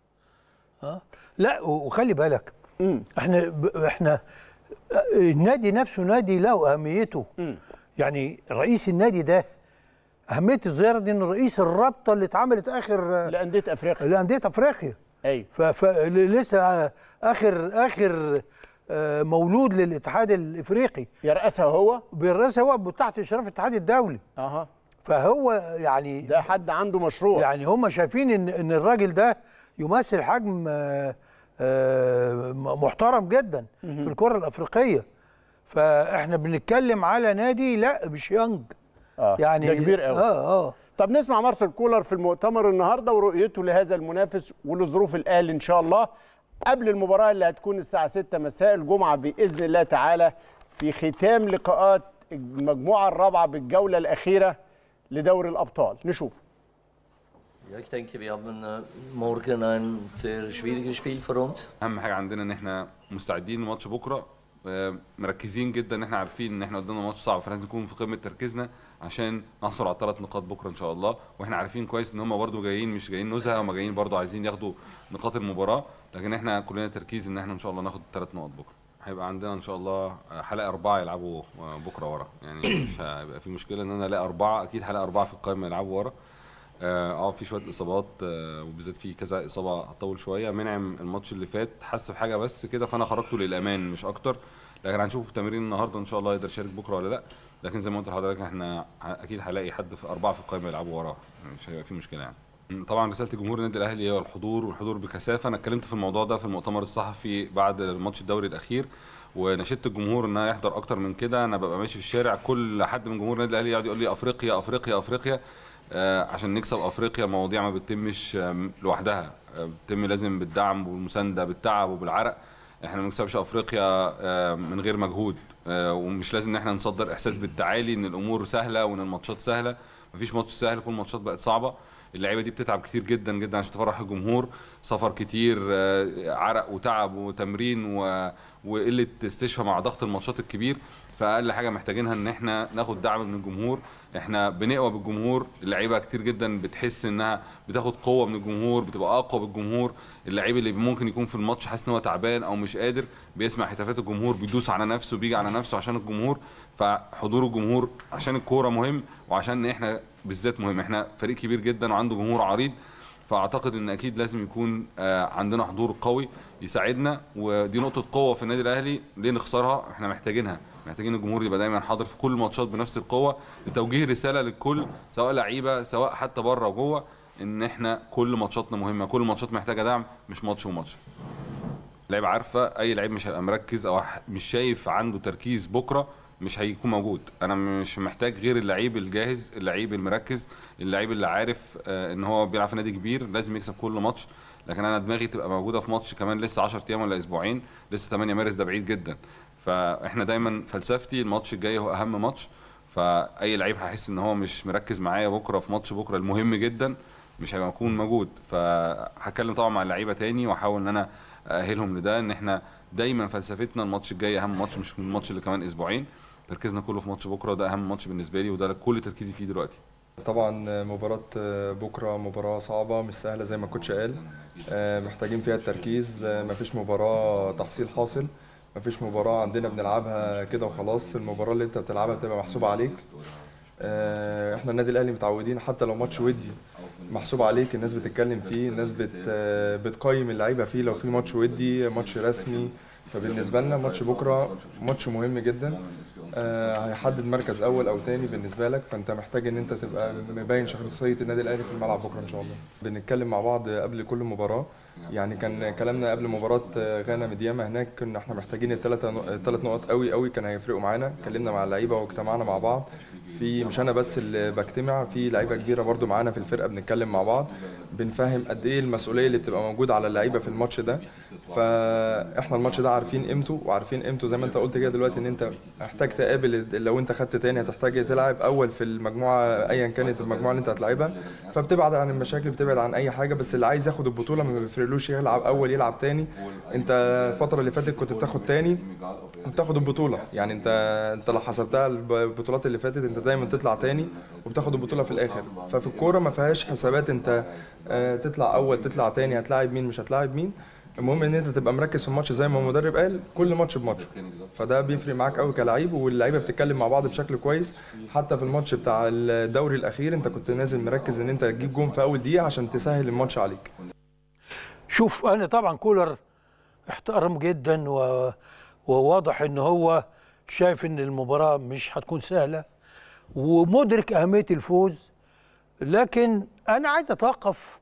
لا و- وخلي بالك امم احنا ب... احنا آه، النادي نفسه نادي له اهميته مم. يعني رئيس النادي ده اهميه الزياره دي ان رئيس الرابطه اللي اتعملت اخر آه، لانديه افريقيا لانديه افريقيا ايوه ف... فلسه اخر اخر آه، مولود للاتحاد الافريقي يرأسها هو بالرئاسه هو تحت اشراف الاتحاد الدولي اها فهو يعني ده حد عنده مشروع يعني هم شايفين ان ان الراجل ده يمثل حجم آه، آه، محترم جدا في الكره الافريقيه فاحنا بنتكلم على نادي لا مش يونج آه. يعني ده كبير قوي اه اه طب نسمع مارسيل كولر في المؤتمر النهارده ورؤيته لهذا المنافس ولظروف الاهلي ان شاء الله قبل المباراه اللي هتكون الساعه 6 مساء الجمعه باذن الله تعالى في ختام لقاءات المجموعه الرابعه بالجوله الاخيره لدوري الابطال نشوف Ja, ich denke, wir haben äh, morgen ein sehr schwieriges Spiel vor uns. اهم حاجه عندنا ان احنا مستعدين لماتش بكره آه، مركزين جدا ان احنا عارفين ان احنا قدامنا ماتش صعب فلازم نكون في قمه تركيزنا عشان نحصل على ثلاث نقاط بكره ان شاء الله واحنا عارفين كويس ان هم برده جايين مش جايين نزهه هم جايين برده عايزين ياخدوا نقاط المباراه لكن احنا كلنا تركيز ان احنا ان شاء الله ناخد ثلاث نقط بكره هيبقى عندنا ان شاء الله آه، حلقه اربعه يلعبوا آه، بكره ورا يعني مش هيبقى في مشكله ان انا الاقي اربعه اكيد هلاقي اربعه في القائمه يلعبوا ورا اه آه، في شويه اصابات آه وبالذات في كذا اصابه هتطول شويه منعم الماتش اللي فات حس بحاجه بس كده فانا خرجته للامان مش اكتر لكن هنشوف في تمرين النهارده ان شاء الله يقدر يشارك بكره ولا لا لكن زي ما قلت لحضرتك احنا ه- اكيد هلاقي حد في اربعه في القائمه يلعبوا وراه يعني مش هيبقى في مشكله يعني م، طبعا رساله جمهور النادي الاهلي هو الحضور والحضور بكثافه انا اتكلمت في الموضوع ده في المؤتمر الصحفي بعد الماتش الدوري الاخير ونشدت الجمهور انه يحضر اكتر من كده انا ببقى ماشي في الشارع كل حد من جمهور النادي الاهلي يقعد يقول لي افريقيا افريقيا افريقيا آه، عشان نكسب افريقيا مواضيع ما بتتمش آم، لوحدها آه، بتتم لازم بالدعم والمسانده بالتعب وبالعرق احنا ما بنكسبش افريقيا آه، من غير مجهود آه، ومش لازم ان احنا نصدر احساس بالتعالي ان الامور سهله وان الماتشات سهله مفيش ماتش سهل كل الماتشات بقت صعبه اللعيبه دي بتتعب كتير جدا جدا عشان تفرح الجمهور سفر كتير آه، عرق وتعب وتمرين و... وقله استشفاء مع ضغط الماتشات الكبير فاقل حاجه محتاجينها ان احنا ناخد دعم من الجمهور احنا بنقوى بالجمهور اللعيبه كتير جدا بتحس انها بتاخد قوه من الجمهور بتبقى اقوى بالجمهور اللعيب اللي ممكن يكون في الماتش حاسس ان هو تعبان او مش قادر بيسمع هتافات الجمهور بيدوس على نفسه بيجي على نفسه عشان الجمهور فحضور الجمهور عشان الكوره مهم وعشان احنا بالذات مهم احنا فريق كبير جدا وعنده جمهور عريض فاعتقد ان اكيد لازم يكون آه، عندنا حضور قوي يساعدنا ودي نقطه قوه في النادي الاهلي ليه نخسرها احنا محتاجينها محتاجين الجمهور يبقى دايما حاضر في كل الماتشات بنفس القوه لتوجيه رساله للكل سواء لعيبه سواء حتى بره وجوه ان احنا كل ماتشاتنا مهمه كل الماتشات محتاجه دعم مش ماتش وماتش لعيب عارفه اي لعيب مش هيبقى مركز او ح- مش شايف عنده تركيز بكره مش هيكون موجود انا مش محتاج غير اللعيب الجاهز اللعيب المركز اللعيب اللي عارف آه، ان هو بيلعب في نادي كبير لازم يكسب كل ماتش لكن انا دماغي تبقى موجوده في ماتش كمان لسه 10 ايام ولا اسبوعين لسه 8 مارس ده بعيد جدا فاحنا دايما فلسفتي الماتش الجاي هو اهم ماتش فاي لعيب هيحس ان هو مش مركز معايا بكره في ماتش بكره المهم جدا مش هيبقى يكون موجود فهتكلم طبعا مع اللعيبه تاني واحاول ان انا اهلهم لده ان احنا دايما فلسفتنا الماتش الجاي اهم ماتش مش الماتش اللي كمان اسبوعين تركيزنا كله في ماتش بكره ده اهم ماتش بالنسبه لي وده كل تركيزي فيه دلوقتي طبعا مباراة بكرة مباراة صعبة مش سهلة زي ما الكوتش قال آه، محتاجين فيها التركيز آه، مفيش مباراة تحصيل حاصل مفيش مباراة عندنا بنلعبها كده وخلاص المباراة اللي انت بتلعبها بتبقى محسوبة عليك آه، احنا النادي الاهلي متعودين حتى لو ماتش ودي محسوب عليك الناس بتتكلم فيه الناس بت آه، بتقيم اللعيبه فيه لو في ماتش ودي ماتش رسمي فبالنسبه لنا ماتش بكره ماتش مهم جدا آه، هيحدد مركز اول او تاني بالنسبه لك فانت محتاج ان انت تبقى مبين شخصيه النادي الاهلي في الملعب بكره ان شاء الله بنتكلم مع بعض قبل كل مباراه يعني كان كلامنا قبل مباراه غانا مدياما هناك كنا احنا محتاجين الثلاثه الثلاث نقط قوي قوي كان هيفرقوا معانا اتكلمنا مع اللعيبه واجتمعنا مع بعض في مش انا بس اللي بجتمع في لعيبه كبيره برضو معانا في الفرقه بنتكلم مع بعض بنفهم قد ايه المسؤوليه اللي بتبقى موجوده على اللعيبه في الماتش ده فاحنا الماتش ده عارفين قيمته وعارفين قيمته زي ما انت قلت كده دلوقتي ان انت محتاج تقابل لو انت خدت تاني هتحتاج تلعب اول في المجموعه ايا كانت المجموعه اللي انت هتلعبها فبتبعد عن المشاكل بتبعد عن اي حاجه بس اللي عايز ياخد البطوله ما بيفرقلوش يلعب اول يلعب تاني انت الفتره اللي فاتت كنت بتاخد تاني وبتاخد البطوله يعني انت انت لو حسبتها البطولات اللي فاتت انت دايما تطلع تاني وبتاخد البطوله في الاخر ففي الكوره ما فيهاش حسابات انت آه، تطلع اول تطلع تاني هتلاعب مين مش هتلاعب مين المهم ان انت تبقى مركز في الماتش زي ما المدرب قال كل ماتش بماتش فده بيفرق معاك قوي كلعيب واللعيبه بتتكلم مع بعض بشكل كويس حتى في الماتش بتاع الدوري الاخير انت كنت نازل مركز ان انت تجيب جون في اول دقيقه عشان تسهل الماتش عليك شوف انا طبعا كولر احترم جدا و... وواضح ان هو شايف ان المباراه مش هتكون سهله ومدرك اهميه الفوز لكن انا عايز اتوقف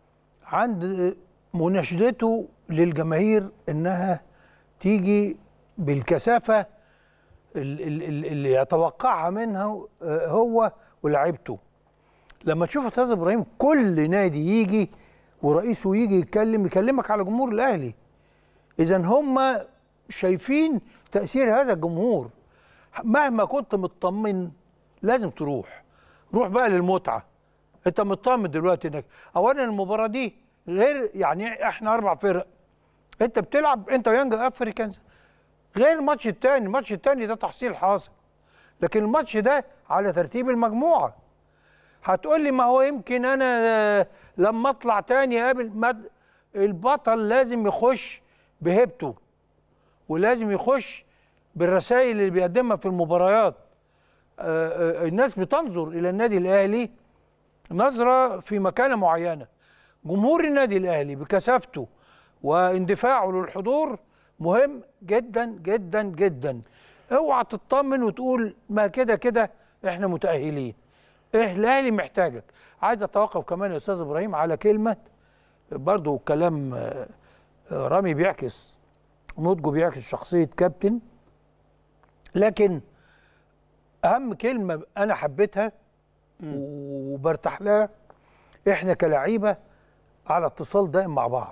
عند مناشدته للجماهير انها تيجي بالكثافه ال- ال- ال- اللي يتوقعها منها آه، هو ولاعيبته لما تشوف استاذ ابراهيم كل نادي يجي ورئيسه يجي يتكلم يكلمك على جمهور الاهلي اذا هم شايفين تاثير هذا الجمهور مهما كنت مطمن لازم تروح روح بقى للمتعه انت مطمن دلوقتي انك اولا المباراه دي غير يعني احنا اربع فرق انت بتلعب انت ويانج افريكانز غير الماتش التاني الماتش التاني ده تحصيل حاصل لكن الماتش ده على ترتيب المجموعه هتقول لي ما هو يمكن انا آه، لما اطلع تاني اقابل مد... البطل لازم يخش بهيبته ولازم يخش بالرسائل اللي بيقدمها في المباريات آه، آه، الناس بتنظر الى النادي الاهلي نظره في مكانه معينه جمهور النادي الاهلي بكثافته واندفاعه للحضور مهم جدا جدا جدا اوعى تطمن وتقول ما كده كده احنا متاهلين إيه الاهلي محتاجك عايز اتوقف كمان يا استاذ ابراهيم على كلمه برضو كلام آه، آه، رامي بيعكس نضجه بيعكس شخصيه كابتن لكن اهم كلمه انا حبيتها وبرتاح لها احنا كلعيبه على اتصال دائم مع بعض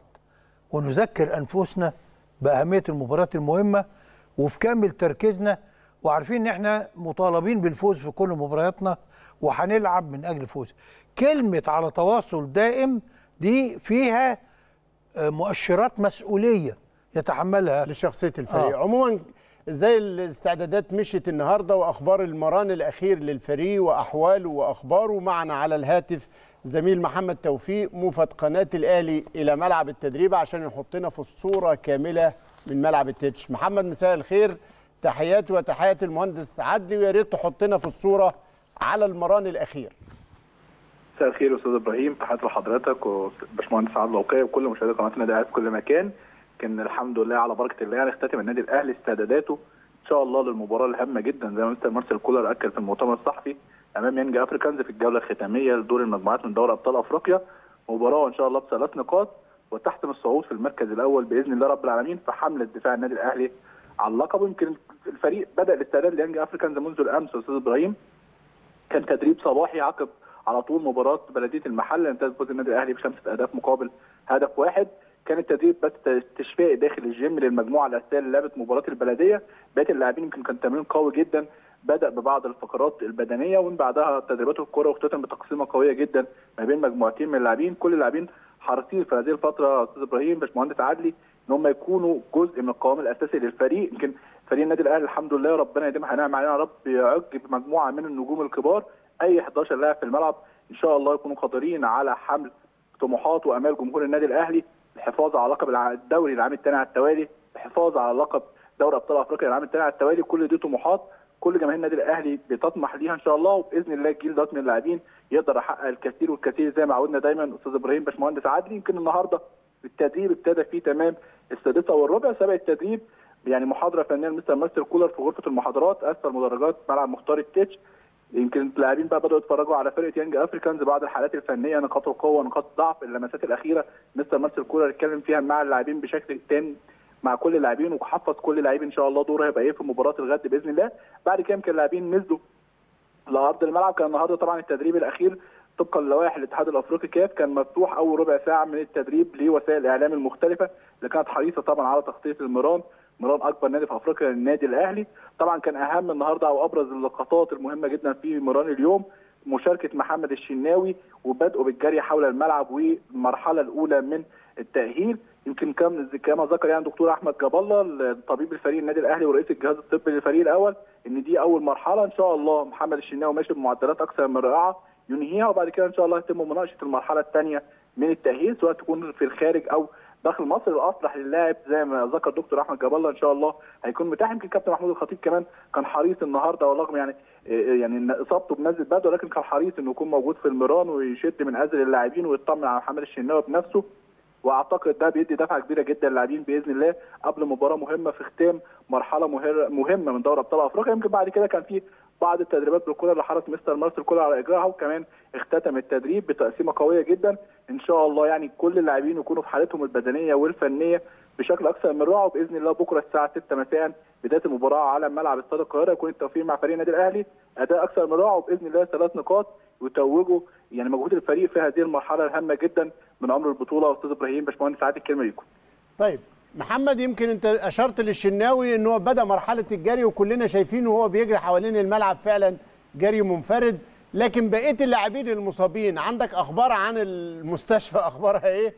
ونذكر انفسنا باهميه المباريات المهمه وفي كامل تركيزنا وعارفين ان احنا مطالبين بالفوز في كل مبارياتنا وهنلعب من اجل الفوز كلمه على تواصل دائم دي فيها آه، مؤشرات مسؤوليه يتحملها لشخصيه الفريق آه. عموما ازاي الاستعدادات مشيت النهارده واخبار المران الاخير للفريق واحواله واخباره معنا على الهاتف زميل محمد توفيق موفد قناه الاهلي الى ملعب التدريب عشان يحطنا في الصوره كامله من ملعب التتش محمد مساء الخير تحياتي وتحيات المهندس عدلي ويا ريت تحطنا في الصوره على المران الاخير مساء الخير يا استاذ ابراهيم تحياتي لحضرتك وباشمهندس عادل الوقيه وكل مشاهدي قناه النادي الاهلي في كل مكان كان الحمد لله على بركه الله يعني اختتم النادي الاهلي استعداداته ان شاء الله للمباراه الهامه جدا زي ما مستر مارسيل كولر اكد في المؤتمر الصحفي امام يانج افريكانز في الجوله الختاميه لدور المجموعات من دوري ابطال افريقيا مباراه ان شاء الله بثلاث نقاط وتحتم الصعود في المركز الاول باذن الله رب العالمين في حمله دفاع النادي الاهلي على اللقب يمكن الفريق بدا الاستعداد ليانج افريكانز منذ الامس يا استاذ ابراهيم كان تدريب صباحي عقب على طول مباراه بلديه المحل انتهت فوز النادي الاهلي بخمسه اهداف مقابل هدف واحد كان التدريب بس استشفاء داخل الجيم للمجموعه الاساسيه اللي لعبت مباراه البلديه بقيه اللاعبين يمكن كان تمرين قوي جدا بدا ببعض الفقرات البدنيه ومن بعدها تدريبات الكره واختتم بتقسيمه قويه جدا ما بين مجموعتين من اللاعبين كل اللاعبين حريصين في هذه الفتره يا استاذ ابراهيم باشمهندس عدلي ان هم يكونوا جزء من القوام الاساسي للفريق يمكن فريق النادي الاهلي الحمد لله ربنا يديمها نعم علينا يا رب يعج بمجموعه من النجوم الكبار اي 11 لاعب في الملعب ان شاء الله يكونوا قادرين على حمل طموحات وامال جمهور النادي الاهلي الحفاظ على لقب الع- الدوري العام الثاني على التوالي الحفاظ على لقب دوري ابطال افريقيا العام الثاني على التوالي كل دي طموحات كل جماهير النادي الاهلي بتطمح ليها ان شاء الله وباذن الله الجيل ده من اللاعبين يقدر يحقق الكثير والكثير زي ما عودنا دايما استاذ ابراهيم باشمهندس عدلي يمكن النهارده التدريب ابتدى فيه تمام السادسه والربع سبق التدريب يعني محاضره فنيه لمستر ماستر كولر في غرفه المحاضرات اسفل مدرجات ملعب مختار التتش يمكن اللاعبين بقى بداوا يتفرجوا على فرقه يانج افريكانز بعض الحالات الفنيه نقاط القوه نقاط الضعف اللمسات الاخيره مستر مارسيل كولر اتكلم فيها مع اللاعبين بشكل تام مع كل اللاعبين وحفظ كل لاعب ان شاء الله دوره هيبقى ايه في مباراه الغد باذن الله بعد كده يمكن اللاعبين نزلوا لارض الملعب كان النهارده طبعا التدريب الاخير طبقا للوائح الاتحاد الافريقي كاف كان مفتوح اول ربع ساعه من التدريب لوسائل الاعلام المختلفه اللي كانت حريصه طبعا على تغطيه المران مران اكبر نادي في افريقيا النادي الاهلي طبعا كان اهم النهارده او ابرز اللقطات المهمه جدا في مران اليوم مشاركه محمد الشناوي وبدءه بالجري حول الملعب والمرحله الاولى من التاهيل يمكن كم كما ذكر يعني دكتور احمد جاب الله طبيب الفريق النادي الاهلي ورئيس الجهاز الطبي للفريق الاول ان دي اول مرحله ان شاء الله محمد الشناوي ماشي بمعدلات اكثر من رائعه ينهيها وبعد كده ان شاء الله يتم مناقشه المرحله الثانيه من التاهيل سواء تكون في الخارج او داخل مصر الاصلح للاعب زي ما ذكر دكتور احمد جاب الله ان شاء الله هيكون متاح يمكن كابتن محمود الخطيب كمان كان حريص النهارده ورغم يعني يعني إن اصابته بنزله بدء ولكن كان حريص انه يكون موجود في المران ويشد من ازل اللاعبين ويطمن على محمد الشناوي بنفسه واعتقد ده بيدي دفعه كبيره جدا للاعبين باذن الله قبل مباراه مهمه في ختام مرحله مهر- مهمه من دوري ابطال افريقيا يمكن بعد كده كان في بعض التدريبات بالكره اللي حرص مستر مارسيل كولر على اجراءها وكمان اختتم التدريب بتقسيمه قويه جدا ان شاء الله يعني كل اللاعبين يكونوا في حالتهم البدنيه والفنيه بشكل اكثر من رائع وباذن الله بكره الساعه 6 مساء بدايه المباراه على ملعب استاد القاهره يكون التوفيق مع فريق النادي الاهلي اداء اكثر من رائع وباذن الله ثلاث نقاط يتوجوا يعني مجهود الفريق في هذه المرحله الهامه جدا من امر البطوله استاذ ابراهيم باشمهندس سعاد الكلمه ليكم طيب محمد يمكن انت اشرت للشناوي ان هو بدا مرحله الجري وكلنا شايفينه وهو بيجري حوالين الملعب فعلا جري منفرد لكن بقيه اللاعبين المصابين عندك اخبار عن المستشفى اخبارها ايه؟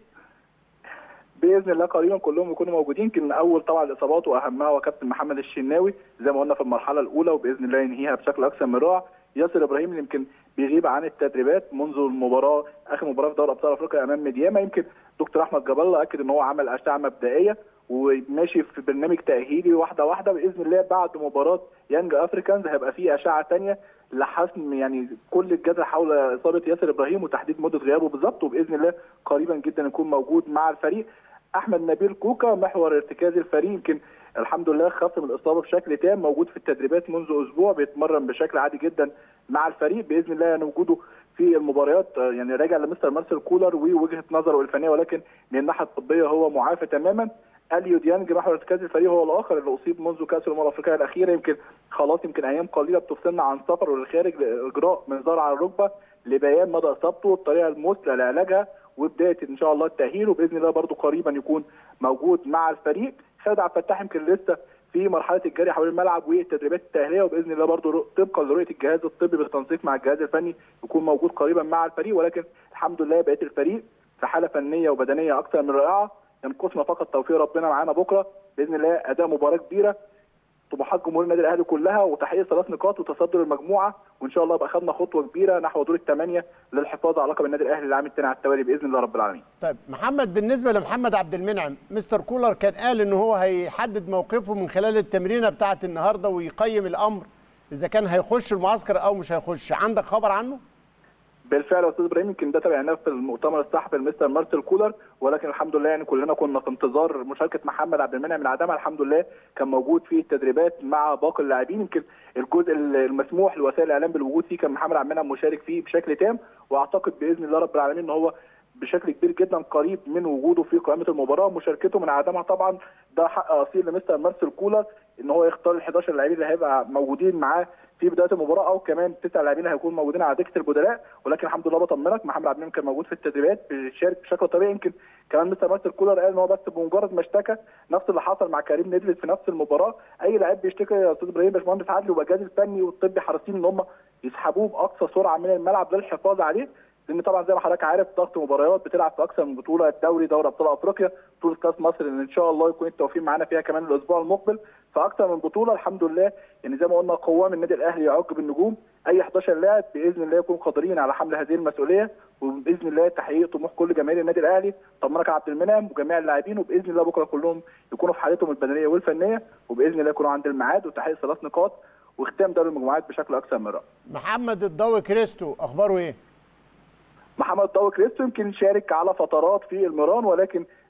باذن الله قريبا كلهم يكونوا موجودين يمكن اول طبعا الاصابات واهمها هو كابتن محمد الشناوي زي ما قلنا في المرحله الاولى وباذن الله ينهيها بشكل اكثر من رائع ياسر ابراهيم اللي يمكن بيغيب عن التدريبات منذ المباراه اخر مباراه في دوري ابطال افريقيا امام ميدياما يمكن دكتور احمد جاب الله اكد ان هو عمل اشعه مبدئيه وماشي في برنامج تاهيلي واحده واحده باذن الله بعد مباراه يانج افريكانز هيبقى في اشعه ثانيه لحسم يعني كل الجدل حول اصابه ياسر ابراهيم وتحديد مده غيابه بالظبط وباذن الله قريبا جدا يكون موجود مع الفريق احمد نبيل كوكا محور ارتكاز الفريق يمكن الحمد لله خف من الاصابه بشكل تام موجود في التدريبات منذ اسبوع بيتمرن بشكل عادي جدا مع الفريق باذن الله يعني وجوده في المباريات آه، يعني راجع لمستر مارسيل كولر ووجهه نظره الفنيه ولكن من الناحيه الطبيه هو معافى تماما اليو ديانج محور ارتكاز الفريق هو الاخر اللي اصيب منذ كاس الامم الافريقيه الاخيره يمكن خلاص يمكن ايام قليله بتفصلنا عن سفره للخارج لاجراء منظار على الركبه لبيان مدى اصابته والطريقه المثلى لعلاجها وبدايه ان شاء الله التاهيل وباذن الله برضو قريبا يكون موجود مع الفريق خالد عبد الفتاح يمكن لسه في مرحله الجري حول الملعب والتدريبات التاهيليه وباذن الله برضو طبقا لرؤيه الجهاز الطبي بالتنسيق مع الجهاز الفني يكون موجود قريبا مع الفريق ولكن الحمد لله بقيه الفريق في حاله فنيه وبدنيه اكثر من رائعه ينقصنا فقط توفيق ربنا معانا بكره باذن الله اداء مباراه كبيره طموحات جمهور النادي الاهلي كلها وتحقيق ثلاث نقاط وتصدر المجموعه وان شاء الله يبقى خدنا خطوه كبيره نحو دور الثمانيه للحفاظ على لقب النادي الاهلي العام الثاني على التوالي باذن الله رب العالمين. طيب محمد بالنسبه لمحمد عبد المنعم مستر كولر كان قال ان هو هيحدد موقفه من خلال التمرينه بتاعه النهارده ويقيم الامر اذا كان هيخش المعسكر او مش هيخش عندك خبر عنه؟ بالفعل يا استاذ ابراهيم يمكن ده تابعناه في المؤتمر الصحفي لمستر مارسيل كولر ولكن الحمد لله يعني كلنا كنا في انتظار مشاركه محمد عبد المنعم من عدمها الحمد لله كان موجود في التدريبات مع باقي اللاعبين يمكن الجزء المسموح لوسائل الاعلام بالوجود فيه كان محمد عبد المنعم مشارك فيه بشكل تام واعتقد باذن الله رب العالمين ان هو بشكل كبير جدا قريب من وجوده في قائمه المباراه مشاركته من عدمها طبعا ده حق اصيل لمستر مارسيل كولر ان هو يختار ال 11 لاعبين اللي هيبقى موجودين معاه في بدايه المباراه او كمان تسع لاعبين هيكونوا موجودين على دكه البدلاء ولكن الحمد لله بطمنك محمد عبد المنعم كان موجود في التدريبات بيشارك بشكل طبيعي يمكن كمان مستر مارسيل كولر قال ان هو بس بمجرد ما اشتكى نفس اللي حصل مع كريم ندفد في نفس المباراه اي لاعب بيشتكي يا استاذ ابراهيم باشمهندس عادل ويبقى الجهاز الفني والطبي حريصين ان هم يسحبوه باقصى سرعه من الملعب للحفاظ عليه لان طبعا زي ما حضرتك عارف ضغط مباريات بتلعب في اكثر من بطوله الدوري دوري ابطال افريقيا بطوله كاس مصر اللي ان شاء الله يكون التوفيق معانا فيها كمان الاسبوع المقبل فاكثر من بطوله الحمد لله يعني زي ما قلنا قوام النادي الاهلي يعج بالنجوم اي 11 لاعب باذن الله يكونوا قادرين على حمل هذه المسؤوليه وباذن الله تحقيق طموح كل جماهير النادي الاهلي طمنك عبد المنعم وجميع اللاعبين وباذن الله بكره كلهم يكونوا في حالتهم البدنيه والفنيه وباذن الله يكونوا عند الميعاد وتحقيق ثلاث نقاط وختام دوري المجموعات بشكل اكثر من رائع. محمد الضوي كريستو اخباره ايه؟ محمد ضوي كريستو يمكن شارك على فترات في الميران ولكن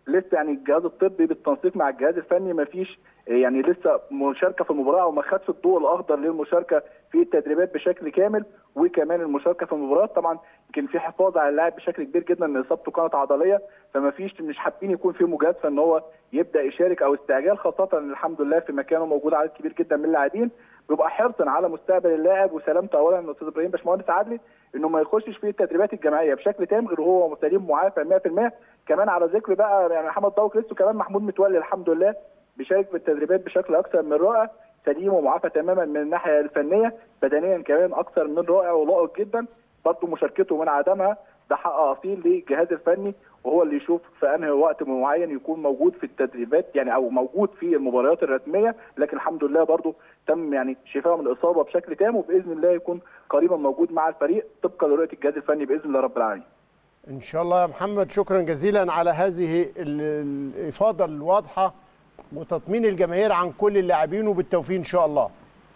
لسه يعني الجهاز الطبي بالتنسيق مع الجهاز الفني ما فيش يعني لسه مشاركه في المباراه او ما خدش الضوء الاخضر للمشاركه في التدريبات بشكل كامل وكمان المشاركه في المباراه طبعا يمكن في حفاظ على اللاعب بشكل كبير جدا ان اصابته كانت عضليه فما فيش مش حابين يكون في مجازفه ان هو يبدا يشارك او استعجال خاصه ان الحمد لله في مكانه موجود عدد كبير جدا من اللاعبين بيبقى حرصا على مستقبل اللاعب وسلامته اولا الاستاذ ابراهيم باشمهندس عادلي انه ما يخشش في التدريبات الجماعيه بشكل تام غير هو سليم معافى 100% كمان على ذكر بقى يعني محمد ضوء لسه كمان محمود متولي الحمد لله بيشارك في التدريبات بشكل اكثر من رائع سليم ومعافى تماما من الناحيه الفنيه بدنيا كمان اكثر من رائع ولائق جدا برضه مشاركته من عدمها ده حق اصيل للجهاز الفني وهو اللي يشوف في انهي وقت معين يكون موجود في التدريبات يعني او موجود في المباريات الرسميه لكن الحمد لله برضه تم يعني شفاءه من الاصابه بشكل تام وباذن الله يكون قريبا موجود مع الفريق طبقا لرؤيه الجهاز الفني باذن الله رب العالمين. ان شاء الله يا محمد شكرا جزيلا على هذه ال- الافاضه الواضحه وتطمين الجماهير عن كل اللاعبين وبالتوفيق ان شاء الله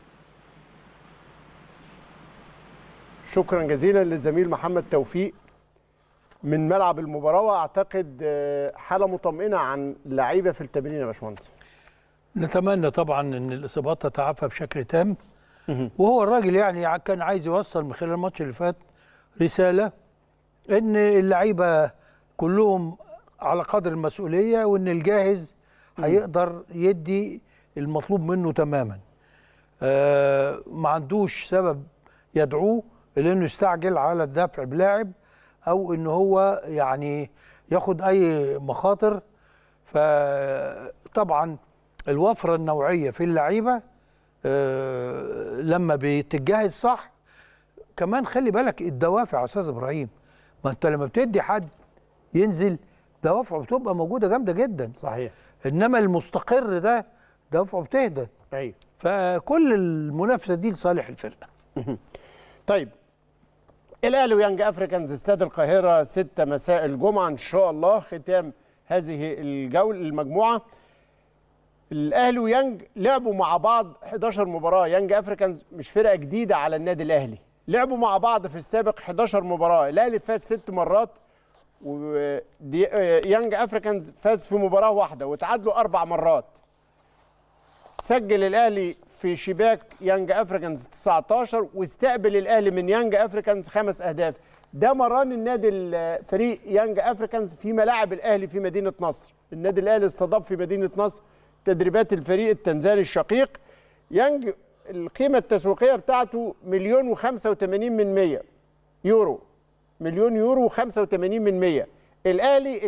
شكرا جزيلا للزميل محمد توفيق من ملعب المباراه واعتقد آه، حاله مطمئنه عن اللعيبه في التمرين يا باشمهندس نتمنى طبعا ان الاصابات تتعافى بشكل تام وهو الراجل يعني كان عايز يوصل من خلال الماتش اللي فات رساله ان اللعيبه كلهم على قدر المسؤوليه وان الجاهز هيقدر يدي المطلوب منه تماما آه ما عندوش سبب يدعوه لانه يستعجل على الدفع بلاعب او ان هو يعني ياخد اي مخاطر فطبعا الوفره النوعيه في اللعيبه آه، لما بتتجهز صح كمان خلي بالك الدوافع يا استاذ ابراهيم ما انت لما بتدي حد ينزل دوافعه بتبقى موجوده جامده جدا صحيح انما المستقر ده دوافعه بتهدى ايوه فكل المنافسه دي لصالح الفرقه طيب الاهلي ويانج افريكانز استاد القاهره 6 مساء الجمعه ان شاء الله ختام هذه الجوله المجموعه الاهلي ويانج لعبوا مع بعض 11 مباراه يانج افريكانز مش فرقه جديده على النادي الاهلي لعبوا مع بعض في السابق 11 مباراه الاهلي فاز ست مرات ويانج افريكانز فاز في مباراه واحده وتعادلوا اربع مرات سجل الاهلي في شباك يانج افريكانز 19 واستقبل الاهلي من يانج افريكانز خمس اهداف ده مران النادي ال- فريق يانج افريكانز في ملاعب الاهلي في مدينه نصر النادي الاهلي استضاف في مدينه نصر تدريبات الفريق التنزاني الشقيق يانج القيمه التسويقيه بتاعته مليون و85 من 100 يورو مليون يورو و85 من 100 الاهلي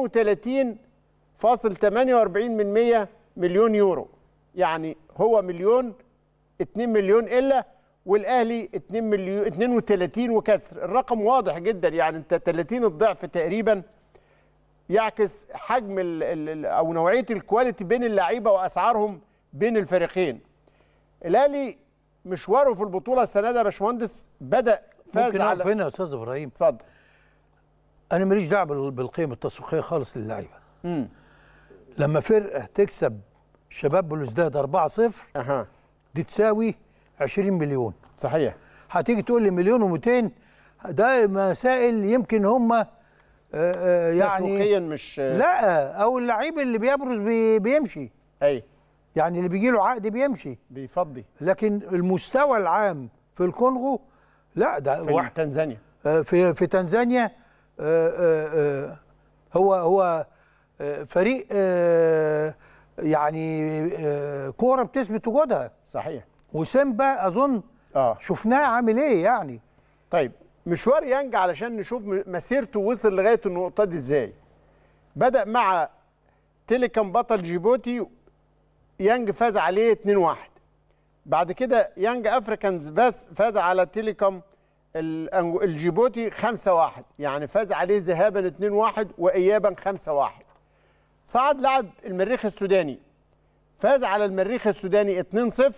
32.48 من 100 مليون يورو يعني هو مليون 2 مليون الا والاهلي 2 مليون 32 وكسر الرقم واضح جدا يعني انت 30 الضعف تقريبا يعكس حجم ال ال او نوعيه الكواليتي بين اللعيبه واسعارهم بين الفريقين الاهلي مشواره في البطوله السنه ده يا باشمهندس بدا فاز ممكن اقف على هنا يا استاذ ابراهيم اتفضل انا ماليش دعوه بال- بالقيمه التسويقيه خالص للعيبه امم لما فرقه تكسب شباب بلوزداد 4-0 اها دي تساوي 20 مليون صحيح هتيجي تقول لي مليون و200 ده مسائل يمكن هم آه، آه، يعني تسويقيا مش لا او اللعيب اللي بيبرز بي بيمشي اي يعني اللي بيجي له عقد بيمشي بيفضي لكن المستوى العام في الكونغو لا ده في واحد تنزانيا آه، في في تنزانيا آه، آه، آه، هو هو آه، فريق آه، يعني آه، كوره بتثبت وجودها صحيح وسيمبا اظن اه شفناه عامل ايه يعني طيب مشوار يانج علشان نشوف م- مسيرته وصل لغايه النقطه دي ازاي بدا مع تيليكم بطل جيبوتي يانج فاز عليه 2-1 بعد كده يانج افريكانز بس فاز على تيليكوم ال- أنج- الجيبوتي 5-1 يعني فاز عليه ذهابا 2-1 وايابا 5-1 صعد لعب المريخ السوداني فاز على المريخ السوداني 2-0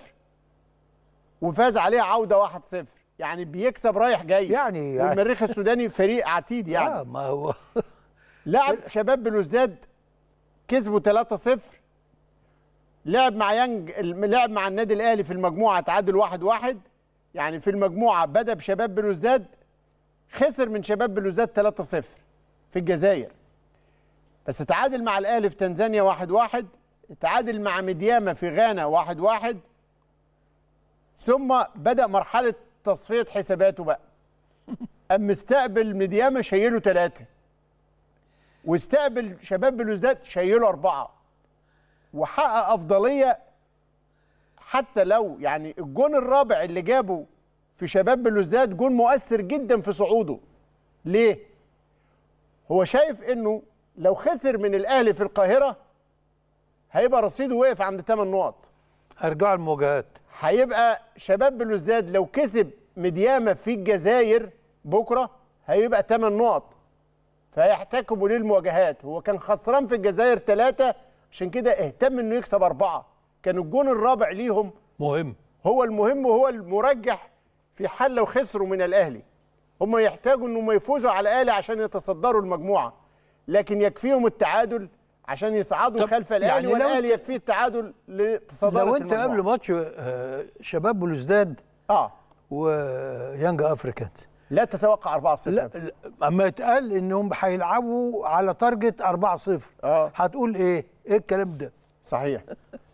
وفاز عليه عوده 1-0 يعني بيكسب رايح جاي يعني- يعني- والمريخ السوداني فريق عتيد يعني آه ما هو لعب شباب بلوزداد كسبوا 3-0 لعب مع يانج لعب مع النادي الاهلي في المجموعه تعادل 1-1 يعني في المجموعه بدا بشباب بلوزداد خسر من شباب بلوزداد 3-0 في الجزائر بس تعادل مع الاهلي في تنزانيا واحد واحد تعادل مع مدياما في غانا واحد واحد ثم بدأ مرحلة تصفية حساباته بقى أم استقبل مدياما شيله ثلاثة واستقبل شباب بلوزداد شيله أربعة وحقق أفضلية حتى لو يعني الجون الرابع اللي جابه في شباب بلوزداد جون مؤثر جدا في صعوده ليه؟ هو شايف انه لو خسر من الاهلي في القاهره هيبقى رصيده وقف عند 8 نقط هرجعوا المواجهات هيبقى شباب بلوزداد لو كسب مديامه في الجزائر بكره هيبقى 8 نقط فيحتكموا للمواجهات هو كان خسران في الجزائر ثلاثة عشان كده اهتم انه يكسب أربعة كان الجون الرابع ليهم مهم هو المهم وهو المرجح في حال لو خسروا من الاهلي هم يحتاجوا انهم يفوزوا على الاهلي عشان يتصدروا المجموعه لكن يكفيهم التعادل عشان يصعدوا طب خلف الاهلي يعني لو والاهلي انت- يكفيه التعادل لتصدر لو انت قبل ماتش آه، شباب بلوزداد اه ويانج افريكانز لا تتوقع 4 0 لا لا، اما يتقال انهم هيلعبوا على تارجت 4 0 اه هتقول ايه؟ ايه الكلام ده؟ صحيح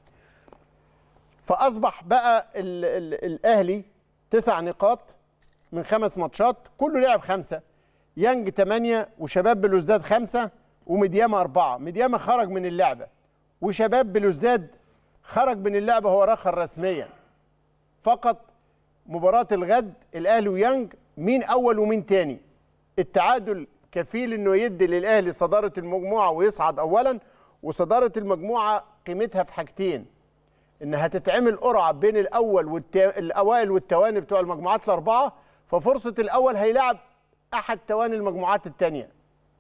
فاصبح بقى ال ال الاهلي تسع نقاط من خمس ماتشات كله لعب خمسه يانج ثمانيه وشباب بلوزداد خمسه ومدياما اربعه مدياما خرج من اللعبه وشباب بلوزداد خرج من اللعبه هو رخر رسميا فقط مباراه الغد الاهلي ويانج مين اول ومين تاني التعادل كفيل انه يدي للاهلي صداره المجموعه ويصعد اولا وصداره المجموعه قيمتها في حاجتين ان هتتعمل قرعه بين الاول والتا... الاوائل والتواني بتوع المجموعات الاربعه ففرصه الاول هيلعب احد تواني المجموعات الثانيه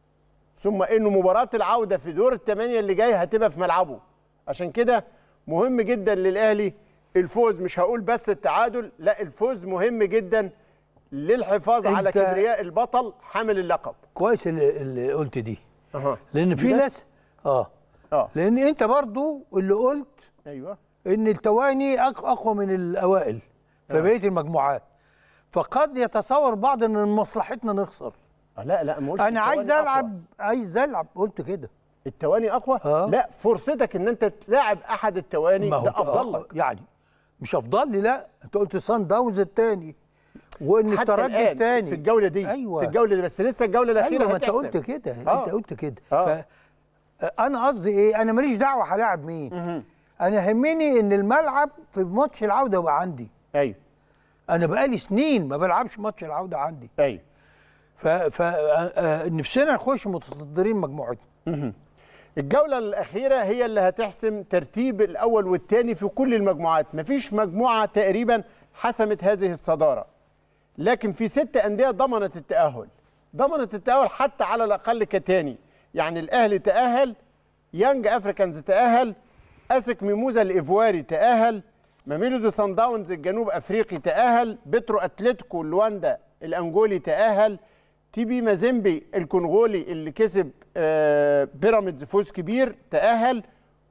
ثم انه مباراه العوده في دور الثمانيه اللي جاي هتبقى في ملعبه عشان كده مهم جدا للاهلي الفوز مش هقول بس التعادل لا الفوز مهم جدا للحفاظ على أنت- كبرياء البطل حامل اللقب كويس اللي, اللي قلت دي أها. لان في دي بس؟ ناس اه اه لان انت برضو اللي قلت ايوه ان التواني أق- اقوى من الاوائل في بقيه المجموعات فقد يتصور بعض ان من مصلحتنا نخسر آه، لا لا ما قلتش انا عايز التواني أقوى. العب عايز العب قلت كده التواني اقوى آه. لا فرصتك ان انت تلاعب احد التواني ما هو ده افضل لك يعني مش افضل لي لا انت قلت سان داونز الثاني وان حتى الترجي الآن الثاني في الجوله دي أيوة. في الجوله دي بس لسه الجوله الاخيره ايوه ما انت هتحسم. قلت كده آه. انت قلت كده آه. ف... انا قصدي ايه انا ماليش دعوه هلاعب مين انا يهمني ان الملعب في ماتش العوده يبقى عندي ايوه انا بقالي سنين ما بلعبش ماتش العوده عندي ايوه ف, ف... آه، آه، نفسنا نخش متصدرين مجموعتنا الجوله الاخيره هي اللي هتحسم ترتيب الاول والثاني في كل المجموعات مفيش مجموعه تقريبا حسمت هذه الصداره لكن في ست انديه ضمنت التاهل ضمنت التاهل حتى على الاقل كتاني يعني الاهلي تاهل يانج افريكانز تاهل اسك ميموزا الايفواري تاهل ماميلودي سان داونز الجنوب افريقي تاهل بترو اتلتيكو لواندا الانجولي تاهل تي بي مازيمبي الكونغولي اللي كسب آه، بيراميدز فوز كبير تاهل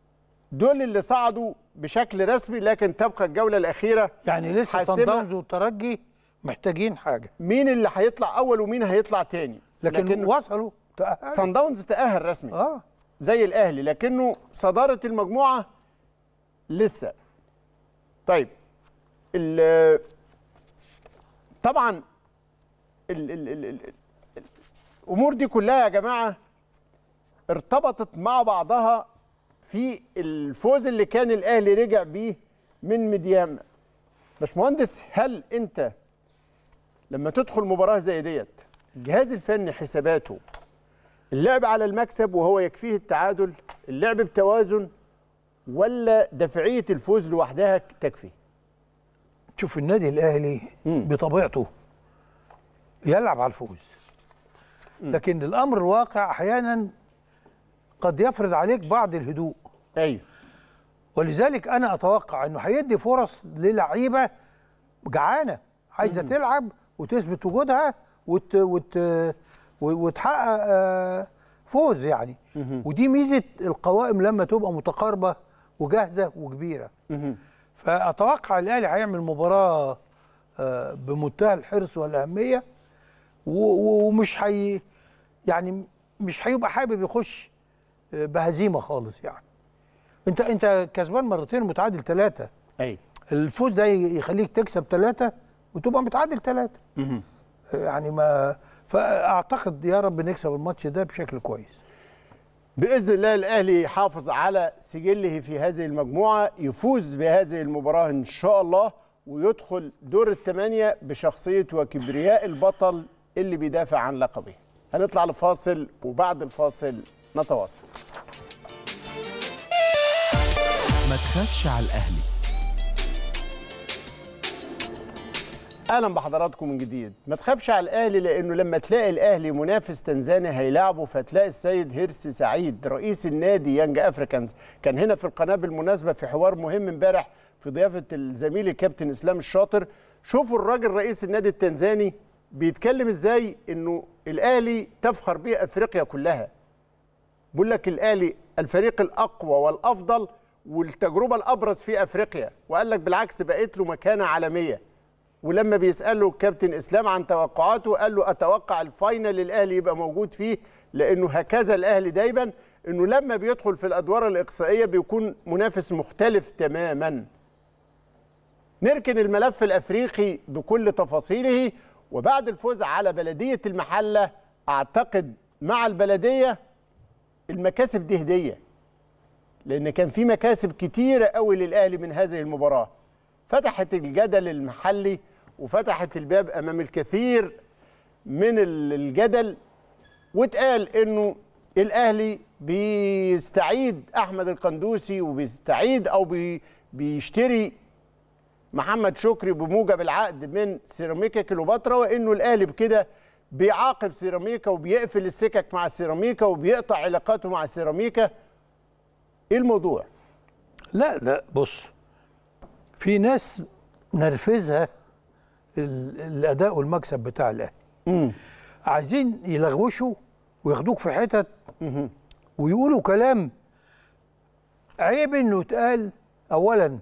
دول اللي صعدوا بشكل رسمي لكن تبقى الجوله الاخيره يعني لسه سان حاسمة. داونز والترجي محتاجين حاجه مين اللي هيطلع اول ومين هيطلع تاني لكن, لكن وصلوا تأهلوا. سان داونز تاهل رسمي اه زي الاهلي لكنه صداره المجموعه لسه طيب ال طبعا ال ال ال ال الامور دي كلها يا جماعه ارتبطت مع بعضها في الفوز اللي كان الاهلي رجع بيه من مديام باشمهندس هل انت لما تدخل مباراه زي ديت الجهاز الفني حساباته اللعب على المكسب وهو يكفيه التعادل اللعب بتوازن ولا دفعيه الفوز لوحدها تكفي شوف النادي الاهلي بطبيعته يلعب على الفوز لكن الامر الواقع احيانا قد يفرض عليك بعض الهدوء ايوه ولذلك انا اتوقع انه هيدي فرص للعيبه جعانه عايزه تلعب وتثبت وجودها وت... وت... وتحقق آه، فوز يعني ودي ميزه القوائم لما تبقى متقاربه وجاهزه وكبيره فاتوقع الاهلي هيعمل مباراه آه، بمنتهى الحرص والاهميه و- و- ومش هي يعني مش هيبقى حابب يخش آه، بهزيمه خالص يعني انت انت كسبان مرتين متعادل ثلاثه اي الفوز ده يخليك تكسب ثلاثه وتبقى متعادل ثلاثه يعني ما فاعتقد يا رب نكسب الماتش ده بشكل كويس باذن الله الاهلي يحافظ على سجله في هذه المجموعه يفوز بهذه المباراه ان شاء الله ويدخل دور الثمانيه بشخصيه وكبرياء البطل اللي بيدافع عن لقبه هنطلع لفاصل وبعد الفاصل نتواصل ما تخافش على الأهلي اهلا بحضراتكم من جديد ما تخافش على الاهلي لانه لما تلاقي الاهلي منافس تنزاني هيلاعبه فتلاقي السيد هيرسي سعيد رئيس النادي يانج افريكانز كان هنا في القناه بالمناسبه في حوار مهم امبارح في ضيافه الزميل الكابتن اسلام الشاطر شوفوا الراجل رئيس النادي التنزاني بيتكلم ازاي انه الاهلي تفخر به افريقيا كلها بيقول لك الاهلي الفريق الاقوى والافضل والتجربه الابرز في افريقيا وقال لك بالعكس بقيت له مكانه عالميه ولما بيساله الكابتن اسلام عن توقعاته قال له اتوقع الفاينل الاهلي يبقى موجود فيه لانه هكذا الاهلي دايما انه لما بيدخل في الادوار الاقصائيه بيكون منافس مختلف تماما نركن الملف الافريقي بكل تفاصيله وبعد الفوز على بلديه المحله اعتقد مع البلديه المكاسب دي هديه لان كان في مكاسب كتيره قوي للاهلي من هذه المباراه فتحت الجدل المحلي وفتحت الباب امام الكثير من ال- الجدل واتقال انه الاهلي بيستعيد احمد القندوسي وبيستعيد او بي بيشتري محمد شكري بموجب العقد من سيراميكا كليوباترا وانه الاهلي بكده بيعاقب سيراميكا وبيقفل السكك مع سيراميكا وبيقطع علاقاته مع سيراميكا ايه الموضوع؟ لا لا بص في ناس نرفزها ال- الاداء والمكسب بتاع الاهلي عايزين يلغوشوا وياخدوك في حتت ويقولوا كلام عيب انه يتقال اولا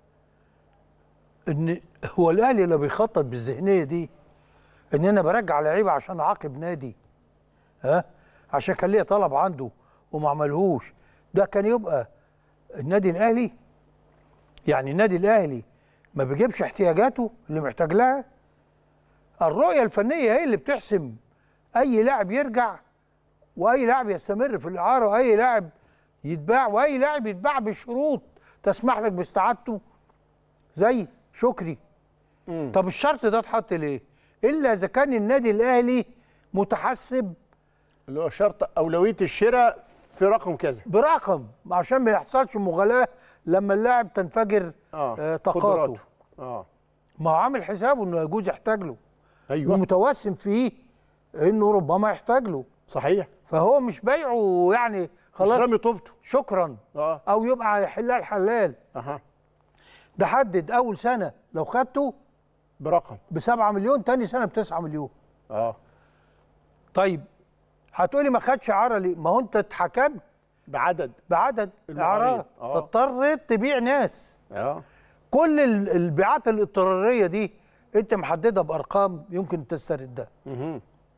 ان هو الاهلي اللي بيخطط بالذهنيه دي ان انا برجع لعيبه عشان اعاقب نادي ها عشان كان ليا طلب عنده وما عملهوش ده كان يبقى النادي الاهلي يعني النادي الاهلي ما بيجيبش احتياجاته اللي محتاج لها الرؤيه الفنيه هي اللي بتحسم اي لاعب يرجع واي لاعب يستمر في الاعاره واي لاعب يتباع واي لاعب يتباع بشروط تسمح لك باستعادته زي شكري طب الشرط ده اتحط ليه الا اذا كان النادي الاهلي متحسب اللي هو شرط اولويه الشراء في رقم كذا برقم عشان ما يحصلش مغالاه لما اللاعب تنفجر اه آه طاقاته قدراته. اه ما هو عامل حسابه انه يجوز يحتاج له ايوه ومتوسم فيه انه ربما يحتاج له صحيح فهو مش بايعه يعني مش خلاص رامي طوبته شكرا اه او يبقى حلال حلال اها ده حدد اول سنه لو خدته برقم ب 7 مليون تاني سنه ب 9 مليون اه طيب هتقولي ما خدش اعاره ليه؟ ما هو انت اتحكمت بعدد بعدد المعارين. اعارات آه. فاضطريت تبيع ناس اه كل ال- البيعات الاضطراريه دي انت محددها بارقام يمكن تستردها مهم.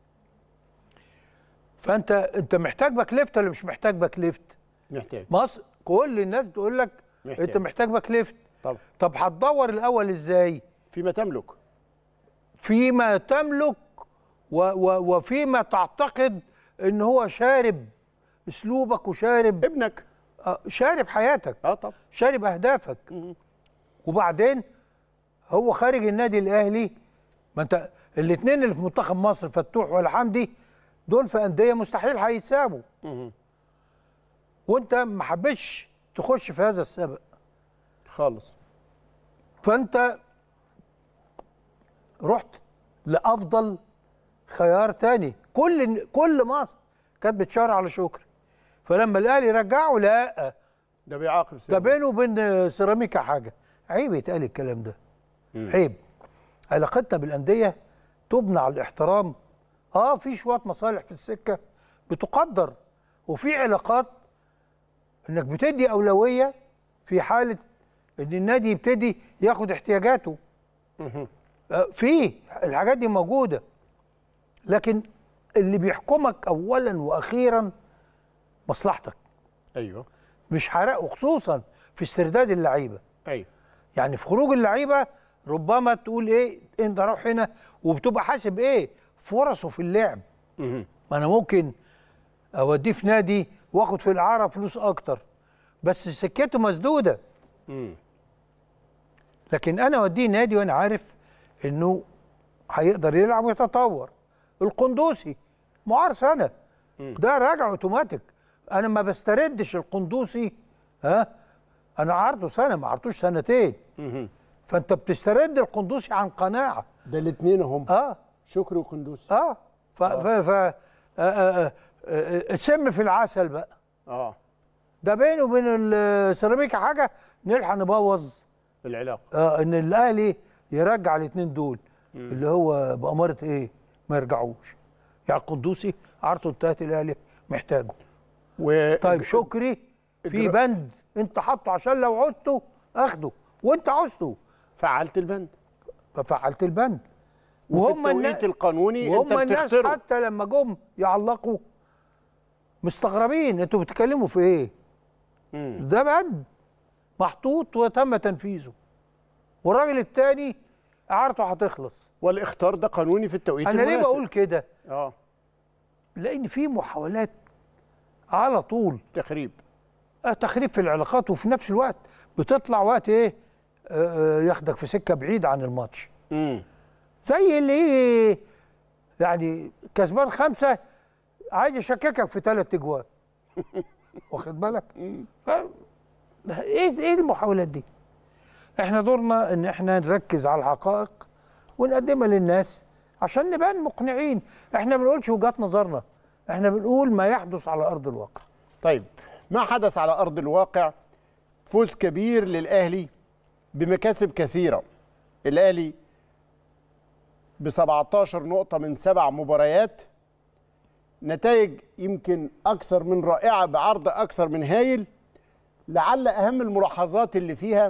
فانت انت محتاج باك ليفت ولا مش محتاج باك ليفت محتاج مصر كل الناس بتقول لك محتاج. انت محتاج باك ليفت طب طب هتدور الاول ازاي فيما تملك فيما تملك و و وفيما تعتقد ان هو شارب اسلوبك وشارب ابنك آه، شارب حياتك اه طب شارب اهدافك وبعدين هو خارج النادي الاهلي ما انت الاثنين اللي في منتخب مصر فتوح والحمدي دول في انديه مستحيل هيتسابوا مهم. وانت ما حبيتش تخش في هذا السبق خالص فانت رحت لافضل خيار تاني كل كل مصر كانت بتشار على شكري فلما الاهلي رجعه لا ده بيعاقب ده سيراميكا. بينه وبين سيراميكا حاجه عيب يتقال الكلام ده عيب علاقتنا بالانديه تبنى على الاحترام اه في شويه مصالح في السكه بتقدر وفي علاقات انك بتدي اولويه في حاله ان النادي يبتدي ياخد احتياجاته آه، في الحاجات دي موجوده لكن اللي بيحكمك اولا واخيرا مصلحتك ايوه مش حرق وخصوصا في استرداد اللعيبه ايوه يعني في خروج اللعيبه ربما تقول ايه انت روح هنا وبتبقى حاسب ايه فرصه في اللعب مهم. ما انا ممكن اوديه في نادي واخد في الاعاره فلوس اكتر بس سكته مسدوده مم. لكن انا اوديه نادي وانا عارف انه هيقدر يلعب ويتطور القندوسي معار سنه ده راجع اوتوماتيك انا ما بستردش القندوسي ها انا عارضه سنه ما عرضتوش سنتين مهم. فانت بتسترد القندوسي عن قناعه ده الاثنين هم اه شكري وقندوسي اه ف ف ف آه، آه، آه، السم في العسل بقى اه ده بينه وبين السيراميكا حاجه نلحق نبوظ العلاقه آه ان الاهلي يرجع الاثنين دول اللي هو باماره ايه ما يرجعوش يعني القندوسي عرضه انتهت الاهلي محتاجه و... طيب شكري في إجراء- بند انت حاطه عشان لو عوزته اخده وانت عوزته فعلت البند ففعلت البند وفي وهم النا- التوقيت القانوني انت وهم الناس بتختاره حتى لما جم يعلقوا مستغربين انتوا بتتكلموا في ايه مم. ده بند محطوط وتم تنفيذه والراجل التاني اعارته هتخلص والاختار ده قانوني في التوقيت انا ليه المناسب. بقول كده اه لان في محاولات على طول تخريب آه، تخريب في العلاقات وفي نفس الوقت بتطلع وقت ايه آه، آه، ياخدك في سكه بعيد عن الماتش امم زي اللي يجي يعني كسبان خمسه عايز يشككك في ثلاث اجوان واخد بالك ف- ايه ايه المحاولات دي احنا دورنا ان احنا نركز على الحقائق ونقدمها للناس عشان نبان مقنعين احنا ما بنقولش وجهات نظرنا احنا بنقول ما يحدث على ارض الواقع طيب ما حدث على ارض الواقع فوز كبير للاهلي بمكاسب كثيره الاهلي ب 17 نقطه من سبع مباريات نتائج يمكن اكثر من رائعه بعرض اكثر من هايل لعل اهم الملاحظات اللي فيها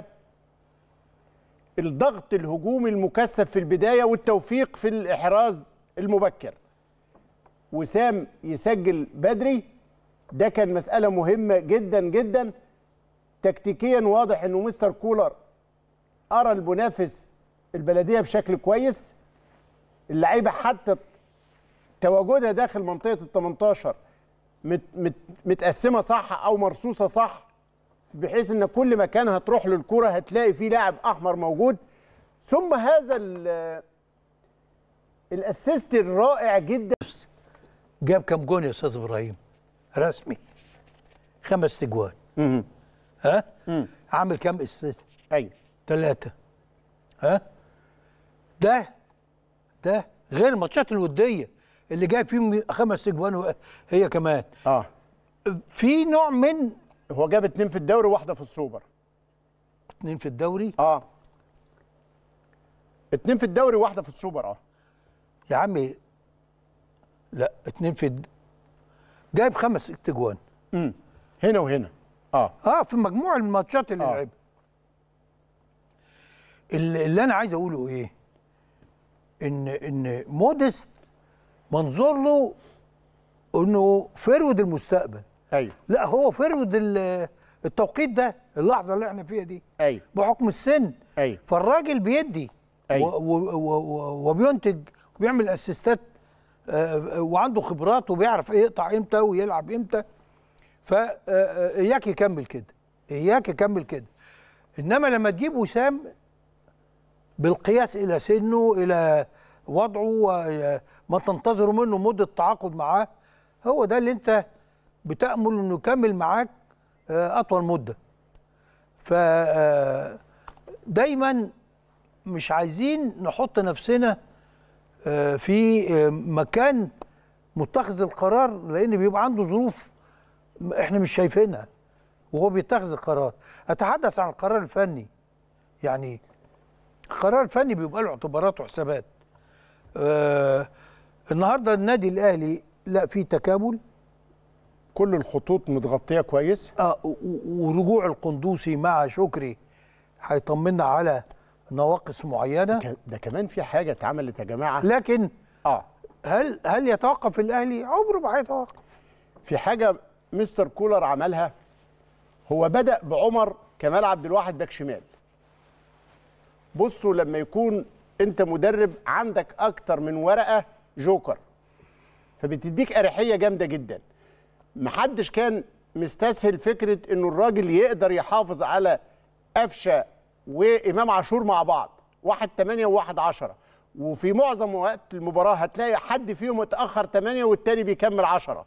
الضغط الهجومي المكثف في البدايه والتوفيق في الاحراز المبكر وسام يسجل بدري ده كان مسألة مهمة جدا جدا تكتيكيا واضح انه مستر كولر أرى المنافس البلدية بشكل كويس اللعيبة حتى تواجدها داخل منطقة ال 18 مت مت متقسمة صح أو مرصوصة صح بحيث ان كل مكان هتروح له الكرة هتلاقي فيه لاعب أحمر موجود ثم هذا ال- الاسيست الرائع جدا جاب كام جون يا استاذ ابراهيم رسمي خمس تجوان ها عامل كام اسيست ايوه ثلاثة ها ده ده غير الماتشات الودية اللي جاي فيهم خمس اجوان و- هي كمان اه في نوع من هو جاب اتنين في الدوري وواحده في السوبر اتنين في الدوري اه اتنين في الدوري وواحده في السوبر اه يا عمي لا اتنين في الد... جايب خمس اجوان امم هنا وهنا اه اه في مجموع الماتشات اللي آه. لعبها اللي, اللي انا عايز اقوله ايه ان ان موديست منظور له انه فرود المستقبل ايوه لا هو فرود ال- التوقيت ده اللحظه اللي احنا فيها دي ايوه بحكم السن ايوه فالراجل بيدي أيوة. و- و- و- و- وبينتج وبيعمل اسيستات آه، وعنده خبرات وبيعرف إيه يقطع امتى ويلعب امتى فاياك يكمل كده اياك يكمل كده انما لما تجيب وسام بالقياس الى سنه الى وضعه وما تنتظر منه مده تعاقد معاه هو ده اللي انت بتامل انه يكمل معاك آه، اطول مده ف آه، دايما مش عايزين نحط نفسنا آه، في آه، مكان متخذ القرار لان بيبقى عنده ظروف م- احنا مش شايفينها وهو بيتخذ القرار اتحدث عن القرار الفني يعني القرار الفني بيبقى له اعتبارات وحسابات آه النهارده النادي الاهلي لا في تكامل كل الخطوط متغطيه كويس آه و- و- ورجوع القندوسي مع شكري هيطمنا على نواقص معينه ك- ده كمان في حاجه اتعملت يا جماعه لكن اه هل هل يتوقف الاهلي عمره ما هيتوقف في حاجه مستر كولر عملها هو بدا بعمر كمال عبد الواحد باك شمال بصوا لما يكون انت مدرب عندك اكتر من ورقه جوكر فبتديك اريحيه جامده جدا محدش كان مستسهل فكره انه الراجل يقدر يحافظ على قفشه وامام عاشور مع بعض واحد 8 وواحد 10 وفي معظم وقت المباراه هتلاقي حد فيهم اتاخر 8 والتاني بيكمل 10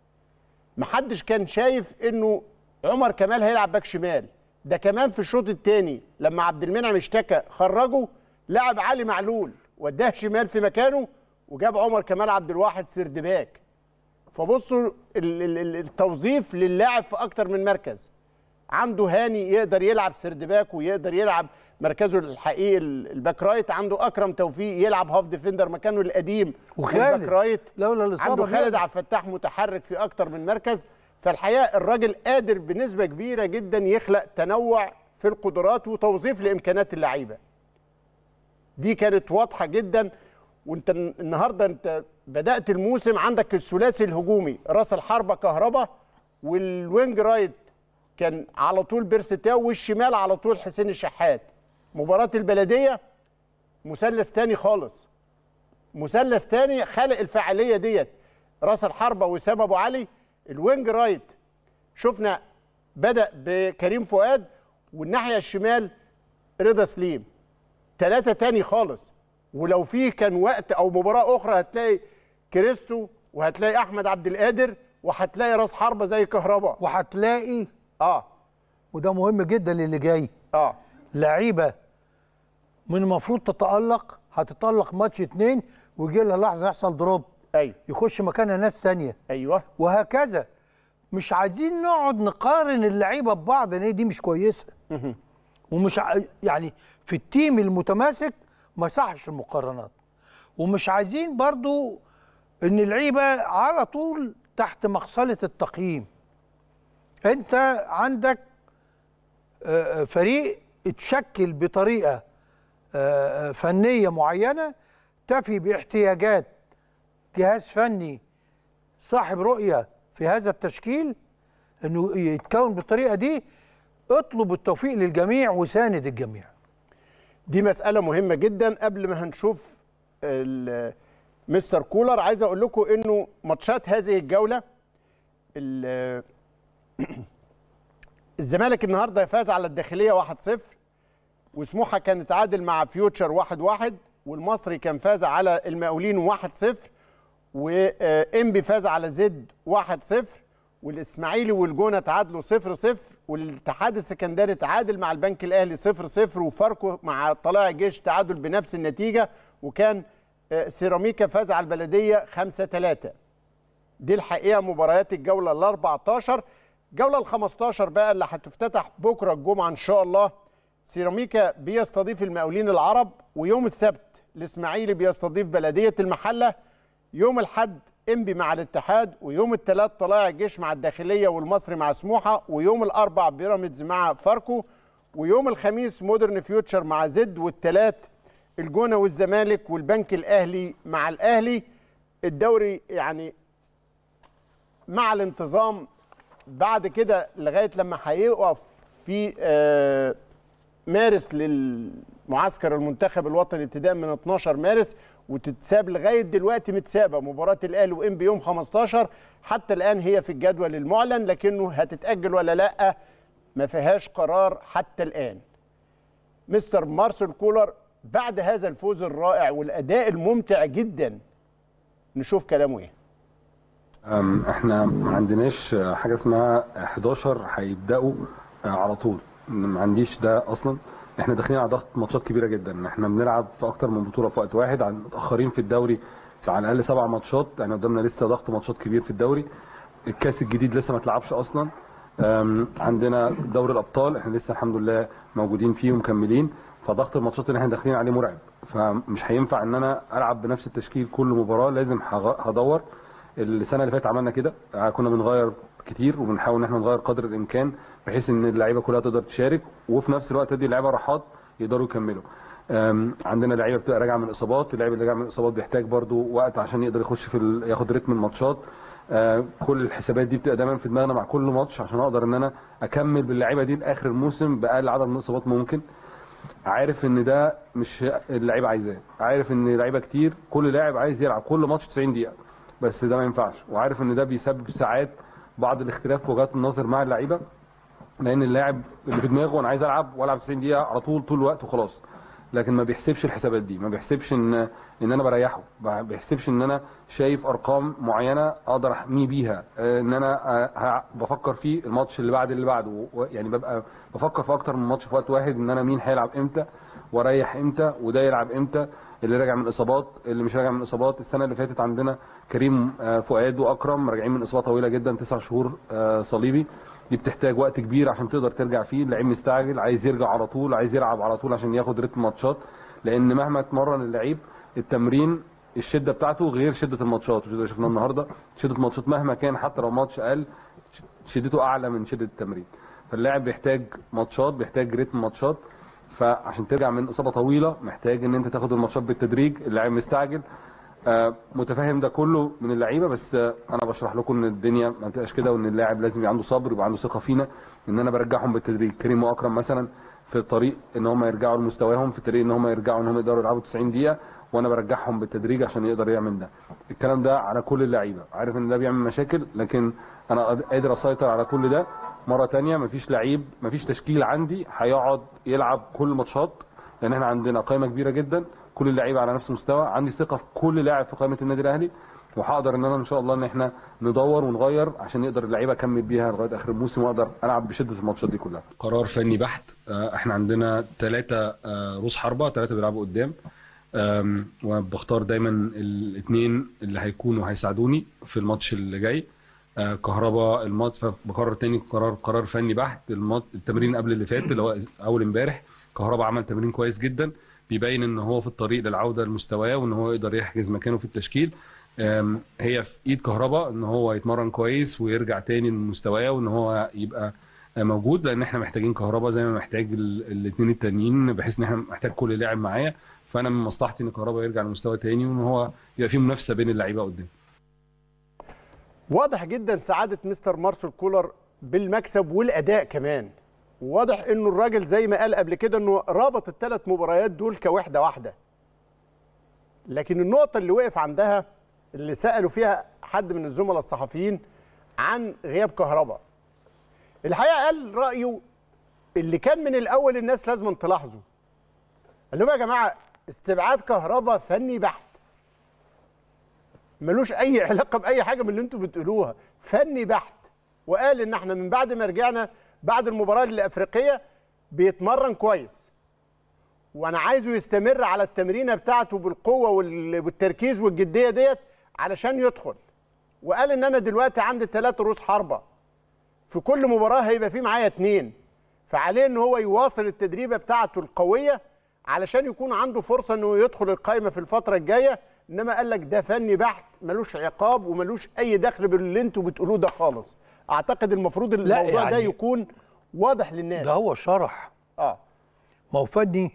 محدش كان شايف انه عمر كمال هيلعب باك شمال ده كمان في الشوط الثاني لما عبد المنعم اشتكى خرجه لعب علي معلول وداه شمال في مكانه وجاب عمر كمال عبد الواحد سرد باك فبصوا ال- ال- ال- التوظيف للاعب في اكتر من مركز عنده هاني يقدر يلعب سرد باك ويقدر يلعب مركزه الحقيقي ال- الباك رايت عنده اكرم توفيق يلعب هاف ديفندر مكانه القديم وخالد. والباك رايت لولا الإصابة عنده خالد خالد. عبد الفتاح متحرك في اكتر من مركز فالحقيقه الراجل قادر بنسبه كبيره جدا يخلق تنوع في القدرات وتوظيف لامكانيات اللعيبه دي كانت واضحه جدا وانت الن- النهارده انت بدات الموسم عندك الثلاثي الهجومي راس الحربه كهربا والوينج رايت كان على طول بيرستاو والشمال على طول حسين الشحات مباراه البلديه مثلث تاني خالص مثلث تاني خلق الفعاليه ديت راس الحربه وسام ابو علي الوينج رايت شفنا بدا بكريم فؤاد والناحيه الشمال رضا سليم ثلاثه تاني خالص ولو فيه كان وقت او مباراه اخرى هتلاقي كريستو وهتلاقي احمد عبد القادر وهتلاقي راس حربه زي كهربا وهتلاقي اه وده مهم جدا للي جاي اه لعيبه من المفروض تتالق هتتالق ماتش اتنين ويجي لها لحظه يحصل دروب ايوه يخش مكانها ناس ثانيه ايوه وهكذا مش عايزين نقعد نقارن اللعيبه ببعض ان هي دي مش كويسه ومش ع... يعني في التيم المتماسك ما يصحش المقارنات ومش عايزين برضو ان اللعيبه على طول تحت مقصله التقييم انت عندك آه، آه، فريق اتشكل بطريقه آه، آه، فنيه معينه تفي باحتياجات جهاز فني صاحب رؤيه في هذا التشكيل انه يتكون بالطريقه دي اطلب التوفيق للجميع وساند الجميع دي مسألة مهمة جدا قبل ما هنشوف ال- مستر كولر عايز اقول لكم انه ماتشات هذه الجولة ال- الزمالك النهارده فاز على الداخلية 1-0 وسموحة كان اتعادل مع فيوتشر 1-1 والمصري كان فاز على المقاولين 1-0 وانبي فاز على زد 1-0 والاسماعيلي والجونه تعادلوا 0-0 والاتحاد السكندري تعادل مع البنك الاهلي 0-0 وفاركو مع طلائع الجيش تعادل بنفس النتيجه وكان آه، سيراميكا فاز على البلديه 5-3 دي الحقيقه مباريات الجوله ال 14 الجوله ال 15 بقى اللي هتفتتح بكره الجمعه ان شاء الله سيراميكا بيستضيف المقاولين العرب ويوم السبت الاسماعيلي بيستضيف بلديه المحله يوم الحد انبي مع الاتحاد ويوم الثلاث طلائع الجيش مع الداخليه والمصري مع سموحه ويوم الاربع بيراميدز مع فاركو ويوم الخميس مودرن فيوتشر مع زد والثلاث الجونه والزمالك والبنك الاهلي مع الاهلي الدوري يعني مع الانتظام بعد كده لغايه لما هيقف في آه، مارس للمعسكر المنتخب الوطني ابتداء من 12 مارس وتتساب لغايه دلوقتي متسابه مباراه الاهلي وام بيوم 15 حتى الان هي في الجدول المعلن لكنه هتتاجل ولا لا ما فيهاش قرار حتى الان مستر مارسيل كولر بعد هذا الفوز الرائع والاداء الممتع جدا نشوف كلامه ايه أم، احنا ما عندناش آه، حاجه اسمها 11 هيبداوا آه، على طول ما عنديش ده اصلا احنا داخلين على ضغط ماتشات كبيره جدا احنا بنلعب في اكتر من بطوله في وقت واحد عن متاخرين في الدوري في على الاقل سبع ماتشات يعني قدامنا لسه ضغط ماتشات كبير في الدوري الكاس الجديد لسه ما اتلعبش اصلا أم، عندنا دوري الابطال احنا لسه الحمد لله موجودين فيه ومكملين فضغط الماتشات اللي احنا داخلين عليه مرعب فمش هينفع ان انا العب بنفس التشكيل كل مباراه لازم هغ- هدور السنه اللي فاتت عملنا كده آه، كنا بنغير كتير وبنحاول ان احنا نغير قدر الامكان بحيث ان اللعيبه كلها تقدر تشارك وفي نفس الوقت تدي اللعيبه راحات يقدروا يكملوا آم، عندنا لعيبه بتبقى راجعه من الاصابات اللعيب اللي راجع من الاصابات بيحتاج برضو وقت عشان يقدر يخش في ال... ياخد رتم الماتشات آه، كل الحسابات دي بتبقى دايما في دماغنا مع كل ماتش عشان اقدر ان انا اكمل باللعيبه دي لاخر الموسم باقل عدد من الاصابات ممكن عارف ان ده مش اللعيبه عايزاه عارف ان لعيبه كتير كل لاعب عايز يلعب كل ماتش 90 دقيقه بس ده ما ينفعش وعارف ان ده بيسبب ساعات بعض الاختلاف في وجهات النظر مع اللعيبه لان اللاعب اللي في دماغه انا عايز العب والعب 90 دقيقه على طول طول الوقت وخلاص لكن ما بيحسبش الحسابات دي ما بيحسبش ان ان انا بريحه ما بيحسبش ان انا شايف ارقام معينه اقدر احميه بيها آه، ان انا آه، ه- بفكر في الماتش اللي بعد اللي بعده و- يعني ببقى بفكر في اكتر من ماتش في وقت واحد ان انا مين هيلعب امتى واريح امتى وده يلعب امتى اللي راجع من اصابات اللي مش راجع من اصابات السنه اللي فاتت عندنا كريم آه، فؤاد واكرم راجعين من اصابه طويله جدا تسع شهور آه، صليبي دي بتحتاج وقت كبير عشان تقدر ترجع فيه اللعيب مستعجل عايز يرجع على طول عايز يلعب على طول عشان ياخد رتم ماتشات لان مهما اتمرن اللعيب التمرين الشده بتاعته غير شده الماتشات وده اللي شفناه النهارده شده الماتشات مهما كان حتى لو ماتش اقل ش- شدته اعلى من شده التمرين فاللاعب بيحتاج ماتشات بيحتاج رتم ماتشات فعشان ترجع من اصابه طويله محتاج ان انت تاخد الماتشات بالتدريج اللاعب مستعجل آه، متفاهم ده كله من اللعيبه بس آه، انا بشرح لكم ان الدنيا ما تبقاش كده وان اللاعب لازم يبقى عنده صبر ويبقى عنده ثقه فينا ان انا برجعهم بالتدريج كريم واكرم مثلا في الطريق ان هم يرجعوا لمستواهم في الطريق ان هم يرجعوا ان هم يقدروا يلعبوا 90 دقيقه وانا برجعهم بالتدريج عشان يقدر يعمل ده الكلام ده على كل اللعيبه عارف ان ده بيعمل مشاكل لكن انا قادر اسيطر على كل ده مره تانية مفيش لعيب مفيش تشكيل عندي هيقعد يلعب كل الماتشات لان احنا عندنا قائمه كبيره جدا كل اللعيبه على نفس المستوى عندي ثقه في كل لاعب في قائمه النادي الاهلي وهقدر ان انا ان شاء الله ان احنا ندور ونغير عشان يقدر اللعيبه اكمل بيها لغايه اخر الموسم واقدر العب بشده الماتشات دي كلها قرار فني بحت آه، احنا عندنا ثلاثه روس حربه ثلاثه بيلعبوا قدام آم، وبختار دايما الاثنين اللي هيكونوا هيساعدوني في الماتش اللي جاي آه، كهربا الماتش بقرر تاني قرار قرار فني بحت المات- التمرين قبل اللي فات اللي هو اول امبارح كهربا عمل تمرين كويس جدا بيبين ان هو في الطريق للعوده لمستواه وان هو يقدر يحجز مكانه في التشكيل آم، هي في ايد كهربا ان هو يتمرن كويس ويرجع تاني لمستواه وان هو يبقى موجود لان احنا محتاجين كهربا زي ما محتاج الاثنين التانيين بحيث ان احنا محتاج كل لاعب معايا فانا من مصلحتي ان كهربا يرجع لمستوى تاني وان هو يبقى في منافسه بين اللعيبه قدام واضح جدا سعاده مستر مارسيل كولر بالمكسب والاداء كمان واضح انه الراجل زي ما قال قبل كده انه رابط الثلاث مباريات دول كوحده واحده لكن النقطه اللي وقف عندها اللي سالوا فيها حد من الزملاء الصحفيين عن غياب كهرباء الحقيقه قال رايه اللي كان من الاول الناس لازم تلاحظه قال لهم يا جماعه استبعاد كهرباء فني بحت ملوش اي علاقه باي حاجه من اللي انتم بتقولوها فني بحت وقال ان احنا من بعد ما رجعنا بعد المباراه الافريقيه بيتمرن كويس وانا عايزه يستمر على التمرينه بتاعته بالقوه وال- والتركيز والجديه ديت علشان يدخل وقال ان انا دلوقتي عندي ثلاثة رؤوس حربه في كل مباراه هيبقى في معايا اتنين فعليه ان هو يواصل التدريبه بتاعته القويه علشان يكون عنده فرصه انه يدخل القائمه في الفتره الجايه انما قال لك ده فني بحت ملوش عقاب وملوش اي دخل باللي انتوا بتقولوه ده خالص اعتقد المفروض الموضوع ده يعني- يكون واضح للناس ده هو شرح اه ما هو فني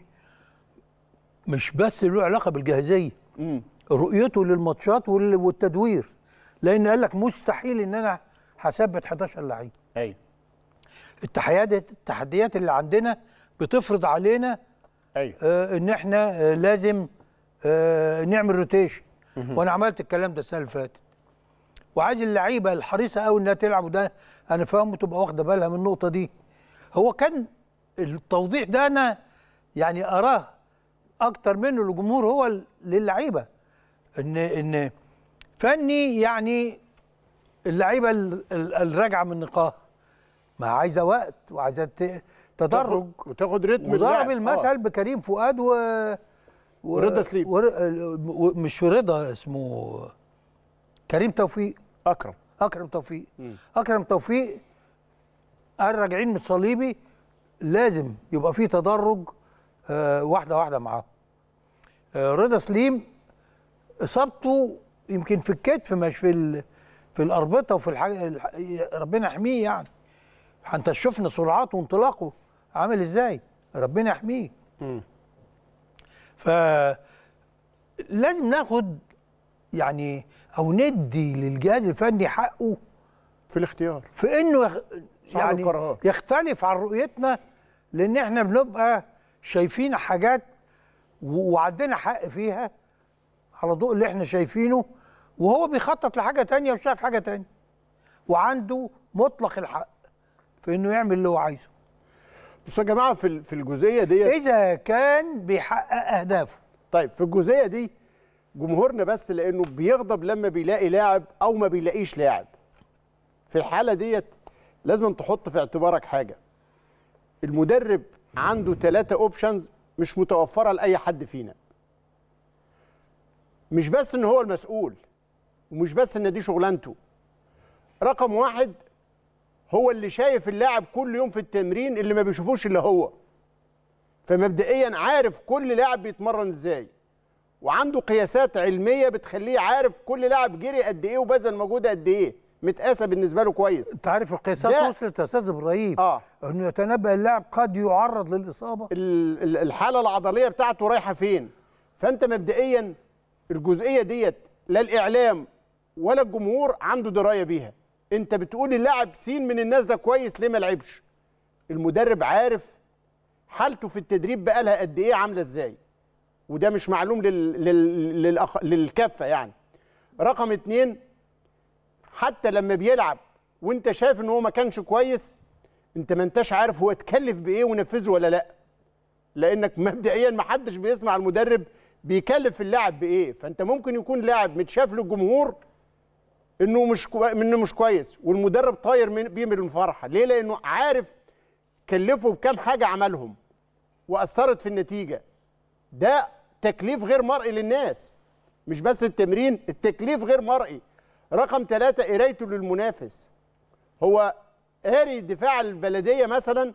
مش بس له علاقه بالجاهزيه امم رؤيته للماتشات وال- والتدوير لان قال لك مستحيل ان انا هثبت 11 لعيب ايوه التحديات التحديات اللي عندنا بتفرض علينا ايوه آه ان احنا آه لازم آه نعمل روتيشن وانا عملت الكلام ده السنه اللي فاتت وعايز اللعيبه الحريصه قوي انها تلعب وده انا فاهم تبقى واخده بالها من النقطه دي هو كان التوضيح ده انا يعني اراه اكتر منه للجمهور هو ال- للعيبه ان ان فني يعني اللعيبه ال- ال- الراجعه من النقاهه ما عايزه وقت وعايزه ت- تدرج وتاخد رتم وضرب اللعب. المثل آه. بكريم فؤاد و و- ورضا سليم. ور... و... مش رضا اسمه كريم توفيق اكرم اكرم توفيق اكرم توفيق قال راجعين من صليبي لازم يبقى في تدرج آه واحده واحده معاهم آه رضا سليم اصابته يمكن في الكتف مش في ال... في الاربطه وفي الحاجه الح... ربنا يحميه يعني انت شفنا سرعته وانطلاقه عامل ازاي ربنا يحميه ف لازم ناخد يعني او ندي للجهاز الفني حقه في الاختيار في انه يخ... صاحب يعني القرار. يختلف عن رؤيتنا لان احنا بنبقى شايفين حاجات و- وعندنا حق فيها على ضوء اللي احنا شايفينه وهو بيخطط لحاجه تانية وشايف حاجه تانية وعنده مطلق الحق في انه يعمل اللي هو عايزه بصوا يا جماعه في ال- في الجزئيه ديت اذا كان بيحقق اهدافه طيب في الجزئيه دي جمهورنا بس لانه بيغضب لما بيلاقي لاعب او ما بيلاقيش لاعب في الحاله ديت لازم تحط في اعتبارك حاجه المدرب عنده ثلاثة اوبشنز مش متوفره لاي حد فينا مش بس ان هو المسؤول ومش بس ان دي شغلانته رقم واحد هو اللي شايف اللاعب كل يوم في التمرين اللي ما بيشوفوش الا هو فمبدئيا عارف كل لاعب بيتمرن ازاي وعنده قياسات علميه بتخليه عارف كل لاعب جري قد ايه وبذل مجهود قد ايه متقاسه بالنسبه له كويس انت عارف القياسات ده- وصلت يا استاذ ابراهيم اه انه يتنبأ اللاعب قد يعرض للاصابه ال- ال- الحاله العضليه بتاعته رايحه فين فانت مبدئيا الجزئيه ديت لا الاعلام ولا الجمهور عنده درايه بيها انت بتقول اللاعب سين من الناس ده كويس ليه ما لعبش المدرب عارف حالته في التدريب بقالها قد ايه عامله ازاي وده مش معلوم لل... لل... للأخ... للكفه يعني رقم اتنين حتى لما بيلعب وانت شايف ان هو ما كانش كويس انت ما انتش عارف هو اتكلف بايه ونفذه ولا لا لانك مبدئيا ما حدش بيسمع المدرب بيكلف اللاعب بايه فانت ممكن يكون لاعب متشاف للجمهور انه مش كو... انه مش كويس والمدرب طاير من... بيه من الفرحه ليه لانه عارف كلفه بكام حاجه عملهم واثرت في النتيجه ده تكليف غير مرئي للناس مش بس التمرين التكليف غير مرئي رقم ثلاثة قرايته للمنافس هو قاري دفاع البلدية مثلا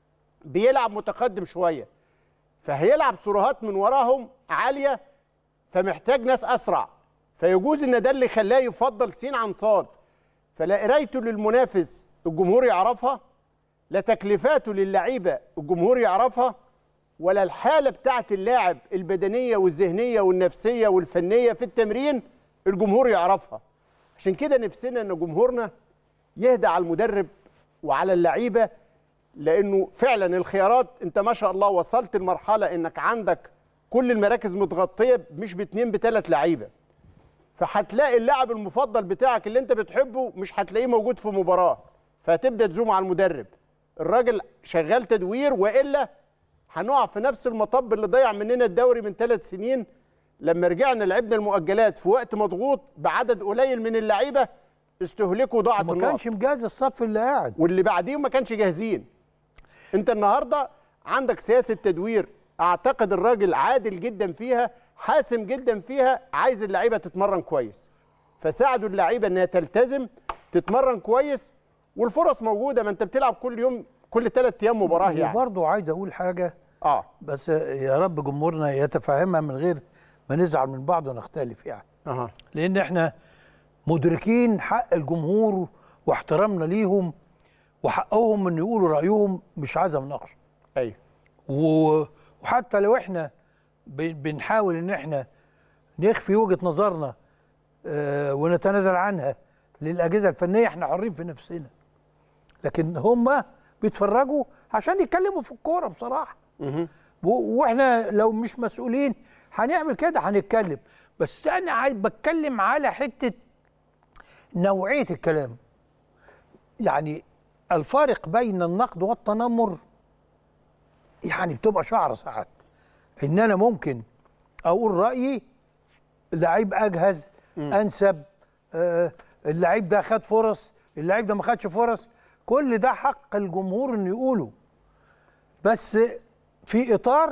بيلعب متقدم شوية فهيلعب سرعات من وراهم عالية فمحتاج ناس أسرع فيجوز إن ده اللي خلاه يفضل سين عن صاد فلا قرايته للمنافس الجمهور يعرفها لا تكليفاته للعيبة الجمهور يعرفها ولا الحالة بتاعت اللاعب البدنية والذهنية والنفسية والفنية في التمرين الجمهور يعرفها عشان كده نفسنا ان جمهورنا يهدى على المدرب وعلى اللعيبة لانه فعلا الخيارات انت ما شاء الله وصلت لمرحلة انك عندك كل المراكز متغطية مش باتنين بتلات لعيبة فهتلاقي اللاعب المفضل بتاعك اللي انت بتحبه مش هتلاقيه موجود في مباراة فهتبدأ تزوم على المدرب الراجل شغال تدوير والا هنقع في نفس المطب اللي ضيع مننا الدوري من ثلاث سنين لما رجعنا لعبنا المؤجلات في وقت مضغوط بعدد قليل من اللعيبه استهلكوا ضاعت ما النقط كانش مجهز الصف اللي قاعد واللي بعديهم ما كانش جاهزين انت النهارده عندك سياسه تدوير اعتقد الراجل عادل جدا فيها حاسم جدا فيها عايز اللعيبه تتمرن كويس فساعدوا اللعيبه انها تلتزم تتمرن كويس والفرص موجوده ما انت بتلعب كل يوم كل ثلاث ايام مباراه يعني وبرضه عايز اقول حاجه اه بس يا رب جمهورنا يتفهمها من غير ما نزعل من بعض ونختلف يعني اها لان احنا مدركين حق الجمهور واحترامنا ليهم وحقهم ان يقولوا رايهم مش عايز مناقشه ايوه و- وحتى لو احنا ب- بنحاول ان احنا نخفي وجهه نظرنا آه، ونتنازل عنها للاجهزه الفنيه احنا حرين في نفسنا لكن هم بيتفرجوا عشان يتكلموا في الكوره بصراحه و- واحنا لو مش مسؤولين هنعمل كده هنتكلم بس انا عايز بتكلم على حته نوعيه الكلام يعني الفارق بين النقد والتنمر يعني بتبقى شعر ساعات ان انا ممكن اقول رايي اللعيب اجهز انسب آه اللعيب ده خد فرص اللعيب ده ما خدش فرص كل ده حق الجمهور انه يقوله بس في اطار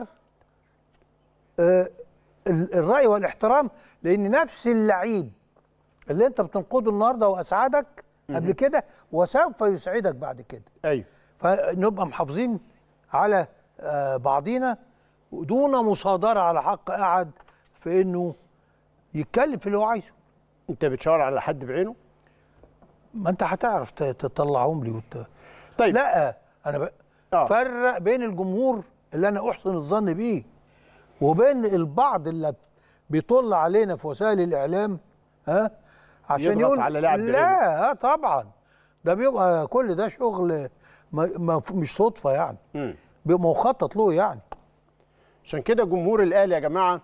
آه ال- الراي والاحترام لان نفس اللعيب اللي انت بتنقده النهارده واسعدك قبل كده وسوف يسعدك بعد كده ايوه فنبقى محافظين على آه، بعضينا دون مصادره على حق احد في انه يتكلم في اللي هو عايزه انت بتشاور على حد بعينه ما انت هتعرف ت- تطلعهم لي وت... طيب لا انا ب... آه. فرق بين الجمهور اللي انا احسن الظن بيه وبين البعض اللي بيطل علينا في وسائل الاعلام ها عشان يضغط يقول على لاعب بعينه. لا اه طبعا ده بيبقى كل ده شغل ما ما مش صدفه يعني مم. بيبقى مخطط له يعني عشان كده جمهور الاهلي يا جماعه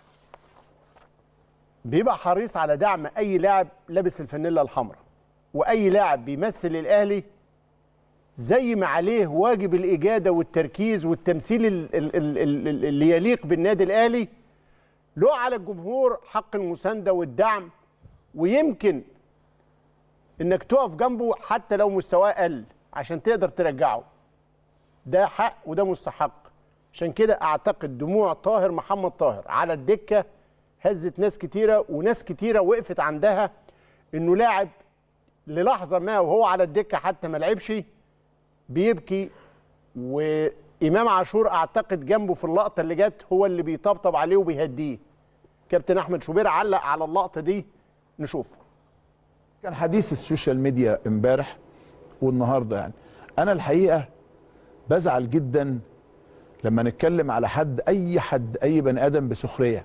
بيبقى حريص على دعم اي لاعب لابس الفانيلا الحمراء واي لاعب بيمثل الاهلي زي ما عليه واجب الاجاده والتركيز والتمثيل ال- ال- ال- ال- اللي يليق بالنادي الاهلي له على الجمهور حق المسانده والدعم ويمكن انك تقف جنبه حتى لو مستواه قل عشان تقدر ترجعه ده حق وده مستحق عشان كده اعتقد دموع طاهر محمد طاهر على الدكه هزت ناس كتيره وناس كتيره وقفت عندها انه لاعب للحظه ما وهو على الدكه حتى ما لعبش بيبكي وامام عاشور اعتقد جنبه في اللقطه اللي جت هو اللي بيطبطب عليه وبيهديه كابتن احمد شوبير علق على اللقطه دي نشوف كان حديث السوشيال ميديا امبارح والنهارده يعني انا الحقيقه بزعل جدا لما نتكلم على حد اي حد اي بني ادم بسخريه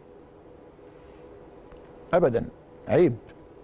ابدا عيب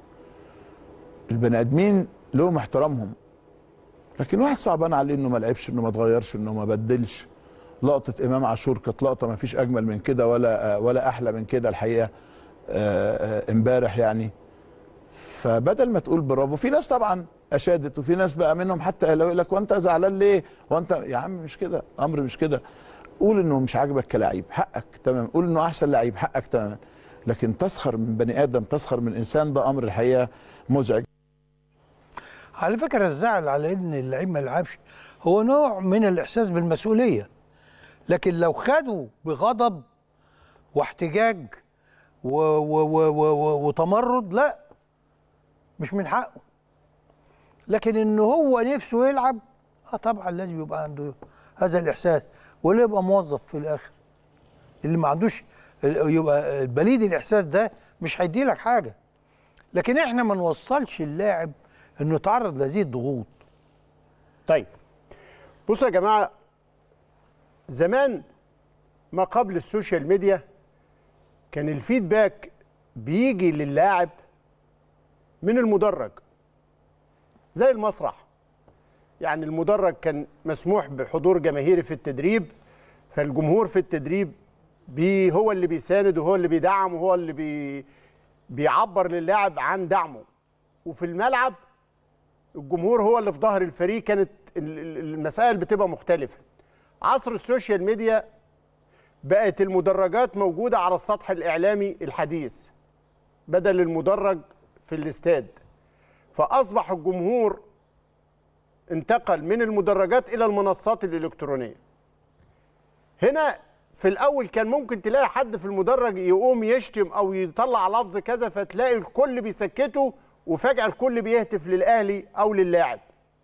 البني ادمين لهم احترامهم لكن واحد صعبان عليه انه ما لعبش انه ما اتغيرش انه ما بدلش لقطه امام عاشور كانت لقطه ما فيش اجمل من كده ولا ولا احلى من كده الحقيقه آه، آه، امبارح يعني فبدل ما تقول برافو في ناس طبعا اشادت وفي ناس بقى منهم حتى لو يقول لك وانت زعلان ليه وانت يا عم مش كده امر مش كده قول انه مش عاجبك كلاعب حقك تمام قول انه احسن لعيب حقك تمام لكن تسخر من بني ادم تسخر من انسان ده امر الحقيقه مزعج على فكره الزعل على ان اللعيب ما يلعبش هو نوع من الاحساس بالمسؤوليه لكن لو خدوا بغضب واحتجاج و و و و و وتمرد لا مش من حقه لكن ان هو نفسه يلعب اه طبعا لازم يبقى عنده هذا الاحساس ولا يبقى موظف في الاخر اللي ما عندوش يبقى البليد الاحساس ده مش هيدي لك حاجه لكن احنا ما نوصلش اللاعب انه يتعرض لهذه الضغوط طيب بصوا يا جماعه زمان ما قبل السوشيال ميديا كان الفيدباك بيجي للاعب من المدرج زي المسرح يعني المدرج كان مسموح بحضور جماهيري في التدريب فالجمهور في التدريب بي هو اللي بيساند وهو اللي بيدعم وهو اللي بي بيعبر للاعب عن دعمه وفي الملعب الجمهور هو اللي في ظهر الفريق كانت ال- ال- المسائل بتبقى مختلفة عصر السوشيال ميديا بقت المدرجات موجودة على السطح الإعلامي الحديث بدل المدرج في الاستاد فأصبح الجمهور انتقل من المدرجات إلى المنصات الإلكترونية هنا في الأول كان ممكن تلاقي حد في المدرج يقوم يشتم أو يطلع لفظ كذا فتلاقي الكل بيسكته وفجأة الكل بيهتف للأهلي أو للاعب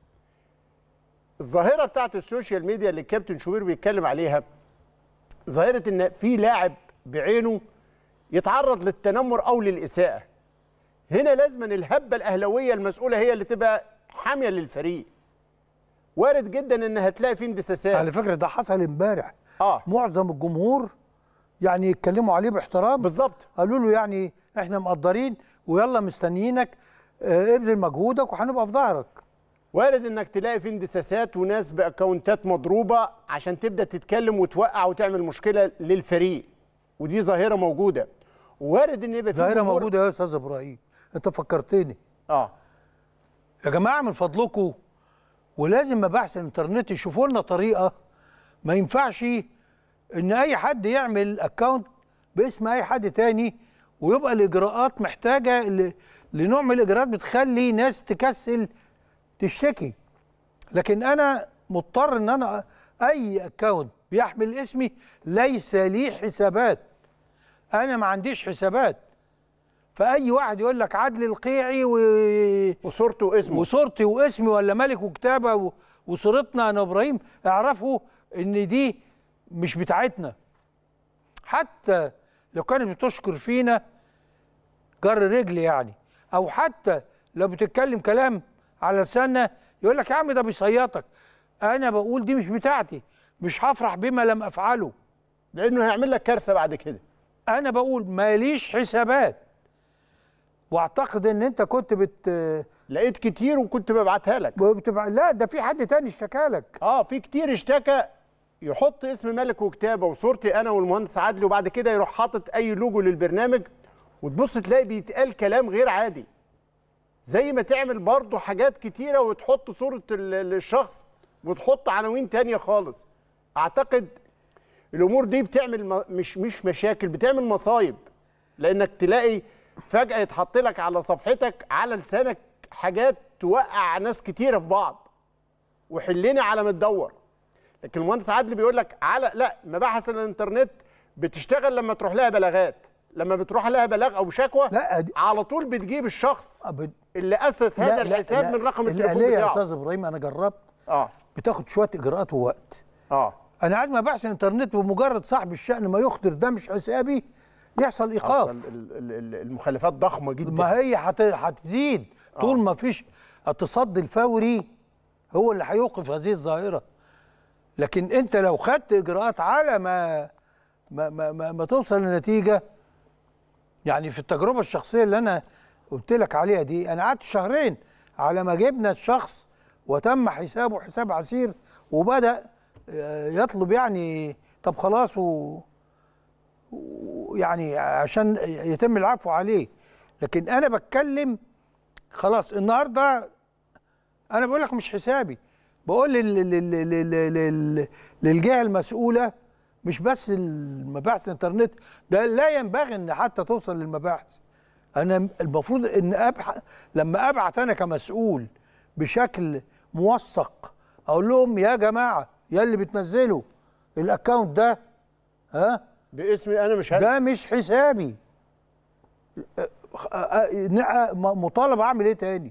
الظاهرة بتاعت السوشيال ميديا اللي الكابتن شوبير بيتكلم عليها ظاهرة إن في لاعب بعينه يتعرض للتنمر أو للإساءة هنا لازما الهبة الأهلوية المسؤولة هي اللي تبقى حامية للفريق وارد جدا إن هتلاقي فيه اندساسات على فكره ده حصل امبارح اه معظم الجمهور يعني يتكلموا عليه باحترام بالظبط قالوا له يعني احنا مقدرين ويلا مستنيينك آه، ابذل مجهودك وهنبقى في ظهرك وارد انك تلاقي في اندساسات وناس باكونتات مضروبه عشان تبدا تتكلم وتوقع وتعمل مشكله للفريق ودي ظاهره موجوده وارد ان يبقى في ظاهره جمهور- موجوده يا استاذ ابراهيم انت فكرتني اه يا جماعه من فضلكم ولازم مباحث الانترنت يشوفوا لنا طريقه ما ينفعش ان اي حد يعمل اكونت باسم اي حد تاني ويبقى الاجراءات محتاجه ل- لنوع من الاجراءات بتخلي ناس تكسل تشتكي لكن انا مضطر ان انا اي اكونت بيحمل اسمي ليس لي حسابات انا ما عنديش حسابات فاي واحد يقول لك عدل القيعي و... وصورته واسمه وصورتي واسمي ولا ملك وكتابه و... وصورتنا انا ابراهيم اعرفوا ان دي مش بتاعتنا حتى لو كانت بتشكر فينا جر رجل يعني او حتى لو بتتكلم كلام على لساننا يقول لك يا عم ده بيصيطك انا بقول دي مش بتاعتي مش هفرح بما لم افعله لانه هيعمل لك كارثه بعد كده انا بقول ماليش حسابات واعتقد ان انت كنت بت لقيت كتير وكنت ببعتها لك بتبع... لا ده في حد تاني اشتكى لك اه في كتير اشتكى يحط اسم ملك وكتابه وصورتي انا والمهندس عادل وبعد كده يروح حاطط اي لوجو للبرنامج وتبص تلاقي بيتقال كلام غير عادي زي ما تعمل برضه حاجات كتيره وتحط صوره ال- ال- الشخص وتحط عناوين تانية خالص اعتقد الامور دي بتعمل م- مش مش مشاكل بتعمل مصايب لانك تلاقي فجاه يتحط لك على صفحتك على لسانك حاجات توقع ناس كتيره في بعض وحلني على ما تدور لكن المهندس عادل بيقول لك على لا مباحث الانترنت بتشتغل لما تروح لها بلاغات لما بتروح لها بلاغ او شكوى لا دي- على طول بتجيب الشخص بت... اللي اسس هذا الحساب من رقم التليفون الآلية يا بتاعه استاذ ابراهيم انا جربت اه بتاخد شويه اجراءات ووقت اه انا عايز مباحث الانترنت بمجرد صاحب الشأن ما يخطر ده مش حسابي يحصل ايقاف اصلا ال- ال- ال- المخالفات ضخمه جدا ما هي هت- هتزيد طول ما فيش التصدي الفوري هو اللي هيوقف هذه الظاهره لكن انت لو خدت اجراءات على ما ما ما, ما, ما توصل لنتيجه يعني في التجربه الشخصيه اللي انا قلت لك عليها دي انا قعدت شهرين على ما جبنا الشخص وتم حسابه حساب عسير وبدا آه، يطلب يعني طب خلاص و ويعني عشان يتم العفو عليه لكن انا بتكلم خلاص النهارده انا بقول لك مش حسابي بقول لل- لل- لل- لل- لل- للجهه المسؤوله مش بس المباحث الانترنت ده لا ينبغي ان حتى توصل للمباحث انا المفروض ان ابحث لما ابعت انا كمسؤول بشكل موثق اقول لهم يا جماعه يا اللي بتنزلوا الاكونت ده ها باسمي انا مش هل... ده مش حسابي أ- أ- أ- م- مطالب اعمل ايه تاني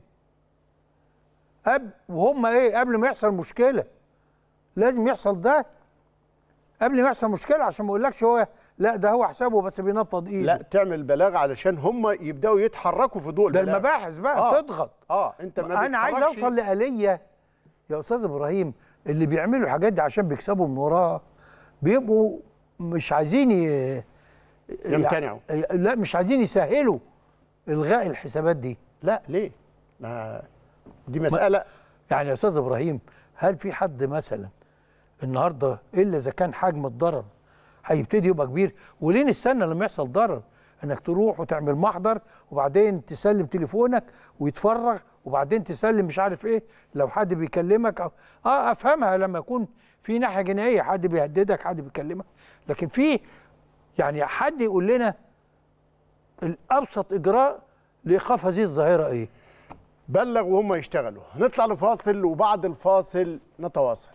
أب وهم ايه قبل ما يحصل مشكله لازم يحصل ده قبل ما يحصل مشكله عشان ما اقولكش هو لا ده هو حسابه بس بينفض ايده لا تعمل بلاغ علشان هم يبداوا يتحركوا في ضوء ده البلاغ المباحث بقى آه. تضغط اه انت ما انا عايز بيتحركش. اوصل لآلية يا استاذ ابراهيم اللي بيعملوا الحاجات دي عشان بيكسبوا من وراها بيبقوا مش عايزين ي... يمتنعوا. لا مش عايزين يسهلوا الغاء الحسابات دي لا ليه ما دي مساله يعني يا استاذ ابراهيم هل في حد مثلا النهارده الا اذا كان حجم الضرر هيبتدي يبقى كبير وليه نستنى لما يحصل ضرر انك تروح وتعمل محضر وبعدين تسلم تليفونك ويتفرغ وبعدين تسلم مش عارف ايه لو حد بيكلمك أو اه افهمها لما يكون في ناحيه جنائيه حد بيهددك حد بيكلمك لكن في يعني حد يقول لنا الابسط اجراء لايقاف هذه الظاهره ايه بلغ وهم يشتغلوا هنطلع لفاصل وبعد الفاصل نتواصل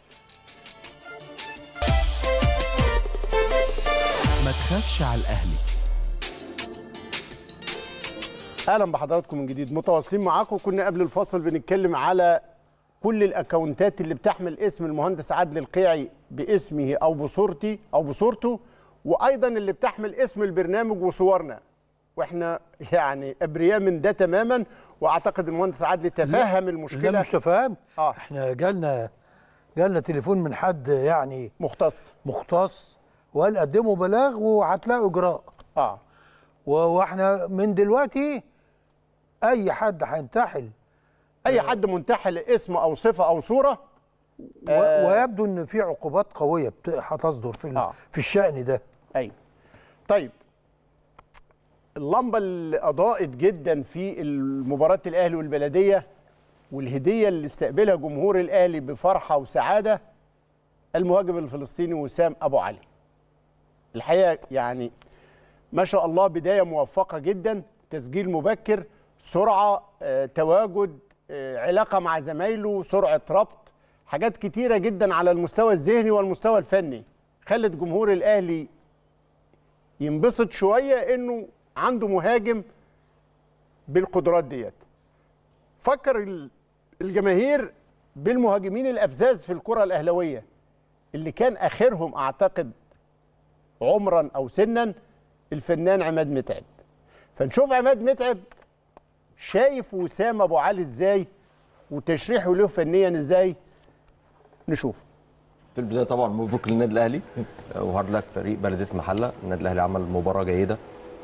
ما تخافش على الأهلي اهلا بحضراتكم من جديد متواصلين معاكم كنا قبل الفاصل بنتكلم على كل الاكونتات اللي بتحمل اسم المهندس عادل القيعي باسمه او بصورتي او بصورته وايضا اللي بتحمل اسم البرنامج وصورنا واحنا يعني ابرياء من ده تماما واعتقد المهندس عادل تفهم لا المشكله مش تفهم اه احنا جالنا جالنا تليفون من حد يعني مختص مختص وقال قدموا بلاغ وهتلاقوا اجراء اه و- واحنا من دلوقتي اي حد هينتحل اي حد منتحل اسم او صفه او صوره و- آه. ويبدو ان في عقوبات قويه بت- هتصدر في ال- آه. في الشأن ده ايوه طيب اللمبه اللي اضاءت جدا في مباراه الاهلي والبلديه والهديه اللي استقبلها جمهور الاهلي بفرحه وسعاده المهاجم الفلسطيني وسام ابو علي الحقيقه يعني ما شاء الله بدايه موفقه جدا تسجيل مبكر سرعه آه، تواجد آه، علاقه مع زمايله سرعه ربط حاجات كتيره جدا على المستوى الذهني والمستوى الفني خلت جمهور الاهلي ينبسط شويه انه عنده مهاجم بالقدرات ديت فكر ال- الجماهير بالمهاجمين الافزاز في الكره الاهلاويه اللي كان اخرهم اعتقد عمرا او سنا الفنان عماد متعب فنشوف عماد متعب شايف وسام ابو علي ازاي وتشريحه له فنيا ازاي نشوف في البدايه طبعا مبروك للنادي الاهلي وهارد لك فريق بلديه محله النادي الاهلي عمل مباراه جيده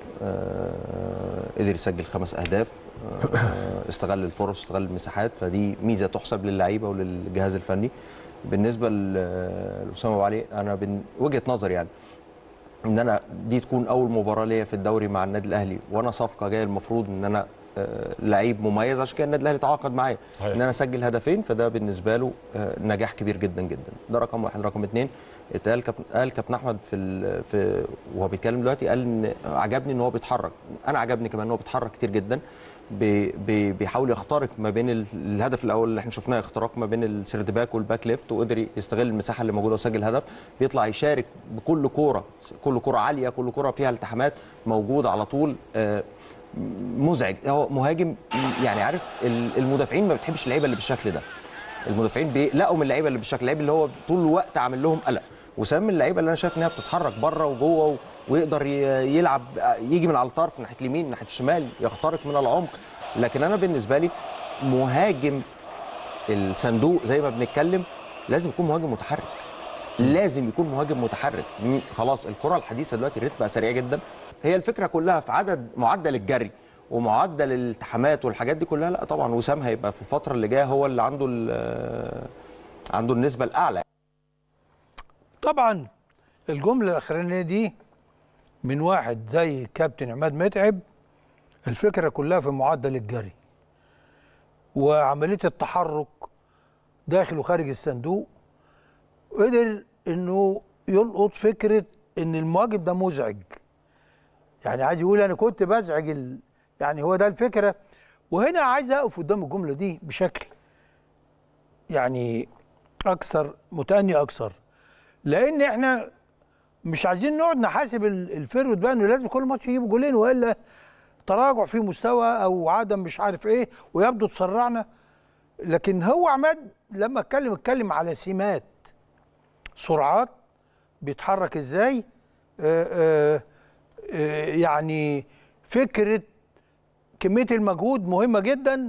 آه، قدر يسجل خمس اهداف آه، استغل الفرص استغل المساحات فدي ميزه تحسب للعيبه وللجهاز الفني بالنسبه ل- لاسامه ابو علي انا من وجهه نظري يعني ان انا دي تكون اول مباراه ليا في الدوري مع النادي الاهلي وانا صفقه جايه المفروض ان انا آه، لعيب مميز عشان كده النادي الاهلي تعاقد معايا صحيح. ان انا اسجل هدفين فده بالنسبه له آه، نجاح كبير جدا جدا ده رقم واحد رقم اثنين اتقال كابتن قال كابتن احمد في ال... في وهو بيتكلم دلوقتي قال ان عجبني ان هو بيتحرك انا عجبني كمان ان هو بيتحرك كتير جدا بي بي بيحاول يخترق ما بين ال- الهدف الاول اللي احنا شفناه اختراق ما بين السيرد باك والباك ليفت وقدر يستغل المساحه اللي موجوده وسجل هدف بيطلع يشارك بكل كوره كل كوره عاليه كل كوره فيها التحامات موجوده على طول آه، مزعج هو مهاجم يعني عارف ال- المدافعين ما بتحبش اللعيبه اللي بالشكل ده المدافعين بيقلقوا من اللعيبه اللي بالشكل اللعيب اللي هو طول الوقت عامل لهم قلق وسام من اللعيبه اللي انا شايف انها بتتحرك بره وجوه و- ويقدر ي- يلعب يجي من على الطرف ناحيه اليمين ناحيه الشمال يخترق من العمق لكن انا بالنسبه لي مهاجم الصندوق زي ما بنتكلم لازم يكون مهاجم متحرك لازم يكون مهاجم متحرك م- خلاص الكره الحديثه دلوقتي الريتم بقى سريع جدا هي الفكره كلها في عدد معدل الجري ومعدل الالتحامات والحاجات دي كلها لا طبعا وسام هيبقى في الفتره اللي جايه هو اللي عنده ال- عنده النسبه الاعلى طبعا الجمله الاخرانيه دي من واحد زي كابتن عماد متعب الفكره كلها في معدل الجري وعمليه التحرك داخل وخارج الصندوق قدر انه يلقط فكره ان المهاجم ده مزعج يعني عايز يقول انا كنت بزعج ال... يعني هو ده الفكره وهنا عايز اقف قدام الجمله دي بشكل يعني اكثر متاني اكثر لان احنا مش عايزين نقعد نحاسب ال- الفرود بقى انه لازم كل ماتش يجيب جولين والا تراجع في مستوى او عدم مش عارف ايه ويبدو تسرعنا لكن هو عماد لما اتكلم اتكلم على سمات سرعات بيتحرك ازاي آه آه آه يعني فكره كميه المجهود مهمه جدا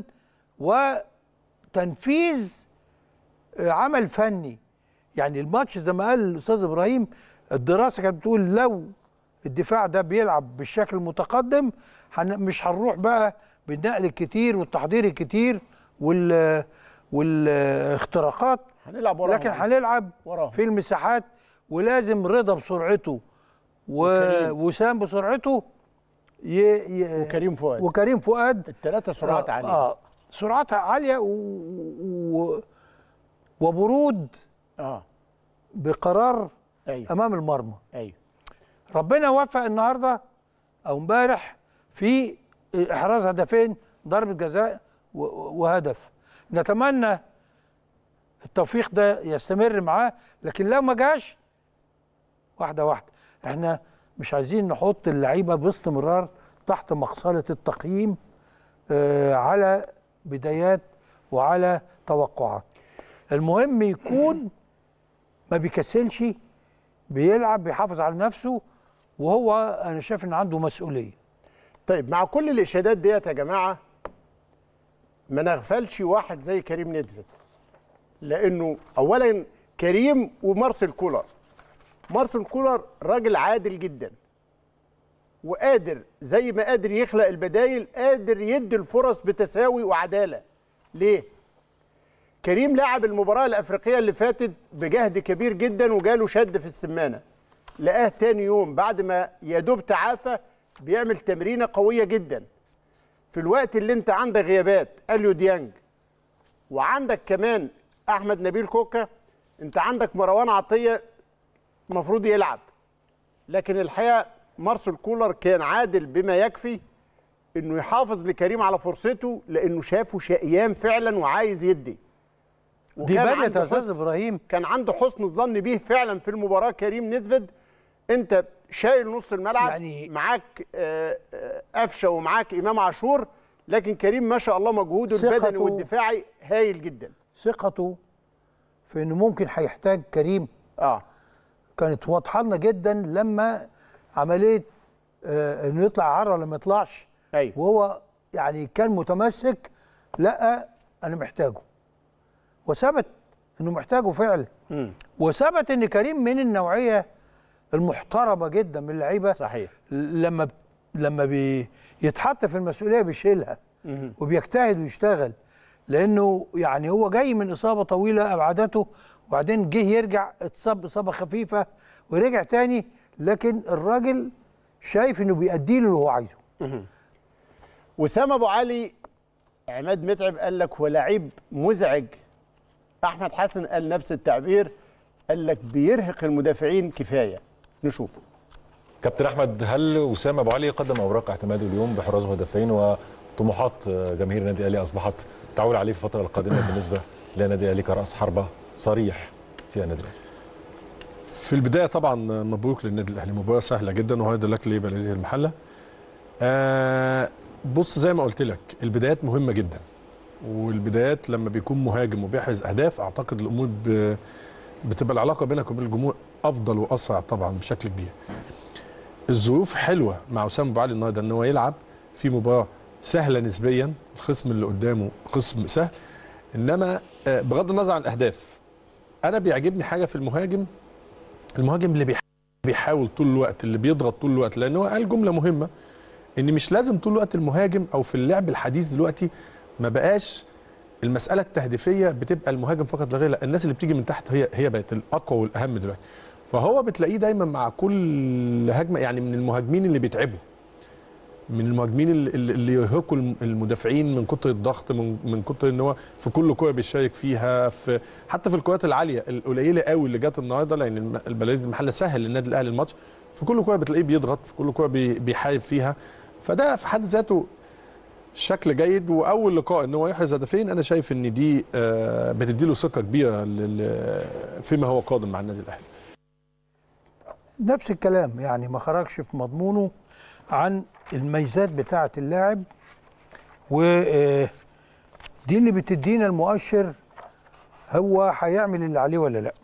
وتنفيذ آه، عمل فني يعني الماتش زي ما قال الاستاذ ابراهيم الدراسه كانت بتقول لو الدفاع ده بيلعب بالشكل المتقدم هن مش هنروح بقى بالنقل الكتير والتحضير الكتير وال والاختراقات هنلعب وراهم لكن هنلعب وراهم. في المساحات ولازم رضا بسرعته و- وسام بسرعته ي... ي... وكريم فؤاد وكريم فؤاد الثلاثه سرعات آه، عاليه اه سرعات عاليه و... و... وبرود اه بقرار ايوه امام المرمى ايوه ربنا وفق النهارده او امبارح في احراز هدفين ضربه جزاء و- وهدف نتمنى التوفيق ده يستمر معاه لكن لو ما جاش واحده واحده احنا مش عايزين نحط اللعيبه باستمرار تحت مقصله التقييم آه، على بدايات وعلى توقعات المهم يكون ما بيكسلش بيلعب بيحافظ على نفسه وهو انا شايف ان عنده مسؤوليه طيب مع كل الاشادات ديت يا جماعه ما نغفلش واحد زي كريم ندفد لانه اولا كريم ومارسيل كولر مارسيل كولر راجل عادل جدا وقادر زي ما قادر يخلق البدايل قادر يدي الفرص بتساوي وعداله ليه كريم لعب المباراه الافريقيه اللي فاتت بجهد كبير جدا وجاله شد في السمانه لقاه تاني يوم بعد ما يا دوب تعافى بيعمل تمرينه قويه جدا في الوقت اللي انت عندك غيابات اليو ديانج وعندك كمان احمد نبيل كوكا انت عندك مروان عطيه المفروض يلعب لكن الحقيقه مارسيل كولر كان عادل بما يكفي انه يحافظ لكريم على فرصته لانه شافه شقيان فعلا وعايز يدي دي وكان بدأت عنده يا استاذ حسن- ابراهيم كان عنده حسن الظن بيه فعلا في المباراه كريم ندفد انت شايل نص الملعب يعني معاك آه، آه، قفشه ومعاك امام عاشور لكن كريم ما شاء الله مجهوده البدني ثقته- والدفاعي هايل جدا ثقته في انه ممكن هيحتاج كريم اه كانت واضحه لنا جدا لما عمليه آه انه يطلع عره ولا ما يطلعش ايوه وهو يعني كان متمسك لا انا محتاجه وثبت انه محتاجه فعلا مم. وثبت ان كريم من النوعيه المحترمه جدا من اللعيبه صحيح لما لما بيتحط في المسؤوليه بيشيلها وبيجتهد ويشتغل لانه يعني هو جاي من اصابه طويله ابعدته وبعدين جه يرجع اتصاب اصابه خفيفه ورجع تاني لكن الراجل شايف انه بيأدي له اللي هو عايزه وسام ابو علي عماد متعب قال لك هو لعيب مزعج احمد حسن قال نفس التعبير قال لك بيرهق المدافعين كفايه نشوفه كابتن احمد هل وسام ابو علي قدم اوراق اعتماده اليوم بحراسه هدفين وطموحات جماهير النادي الاهلي اصبحت تعول عليه في الفتره القادمه بالنسبه للنادي الاهلي كراس حربه صريح في النادي الاهلي في البدايه طبعا مبروك للنادي الاهلي مباراه سهله جدا وهذا لك لبلديه المحله آه بص زي ما قلت لك البدايات مهمه جدا والبدايات لما بيكون مهاجم وبيحرز اهداف اعتقد الامور ب... بتبقى العلاقه بينك وبين الجمهور افضل واسرع طبعا بشكل كبير الظروف حلوه مع اسامه ابو علي النهارده ان هو يلعب في مباراه سهله نسبيا الخصم اللي قدامه خصم سهل انما آه، بغض النظر عن الاهداف انا بيعجبني حاجه في المهاجم المهاجم اللي بيح- بيحاول طول الوقت اللي بيضغط طول الوقت لان هو قال جمله مهمه ان مش لازم طول الوقت المهاجم او في اللعب الحديث دلوقتي ما بقاش المساله التهديفيه بتبقى المهاجم فقط لا غير لا الناس اللي بتيجي من تحت هي هي بقت الاقوى والاهم دلوقتي فهو بتلاقيه دايما مع كل هجمه يعني من المهاجمين اللي بيتعبوا من المهاجمين اللي, اللي يرهقوا الم- المدافعين من كتر الضغط من, من كتر ان هو في كل كوره بيشارك فيها في حتى في الكرات العاليه القليله قوي اللي جت النهارده لان الم- البلديه المحله سهل للنادي الاهلي الماتش في كل كوره بتلاقيه بيضغط في كل كوره بي- بيحارب فيها فده في حد ذاته شكل جيد واول لقاء ان هو يحرز هدفين انا شايف ان دي آه، بتديله ثقه كبيره لل- فيما هو قادم مع النادي الاهلي نفس الكلام يعني ما خرجش في مضمونه عن الميزات بتاعه اللاعب ودي اللي بتدينا المؤشر هو هيعمل اللي عليه ولا لا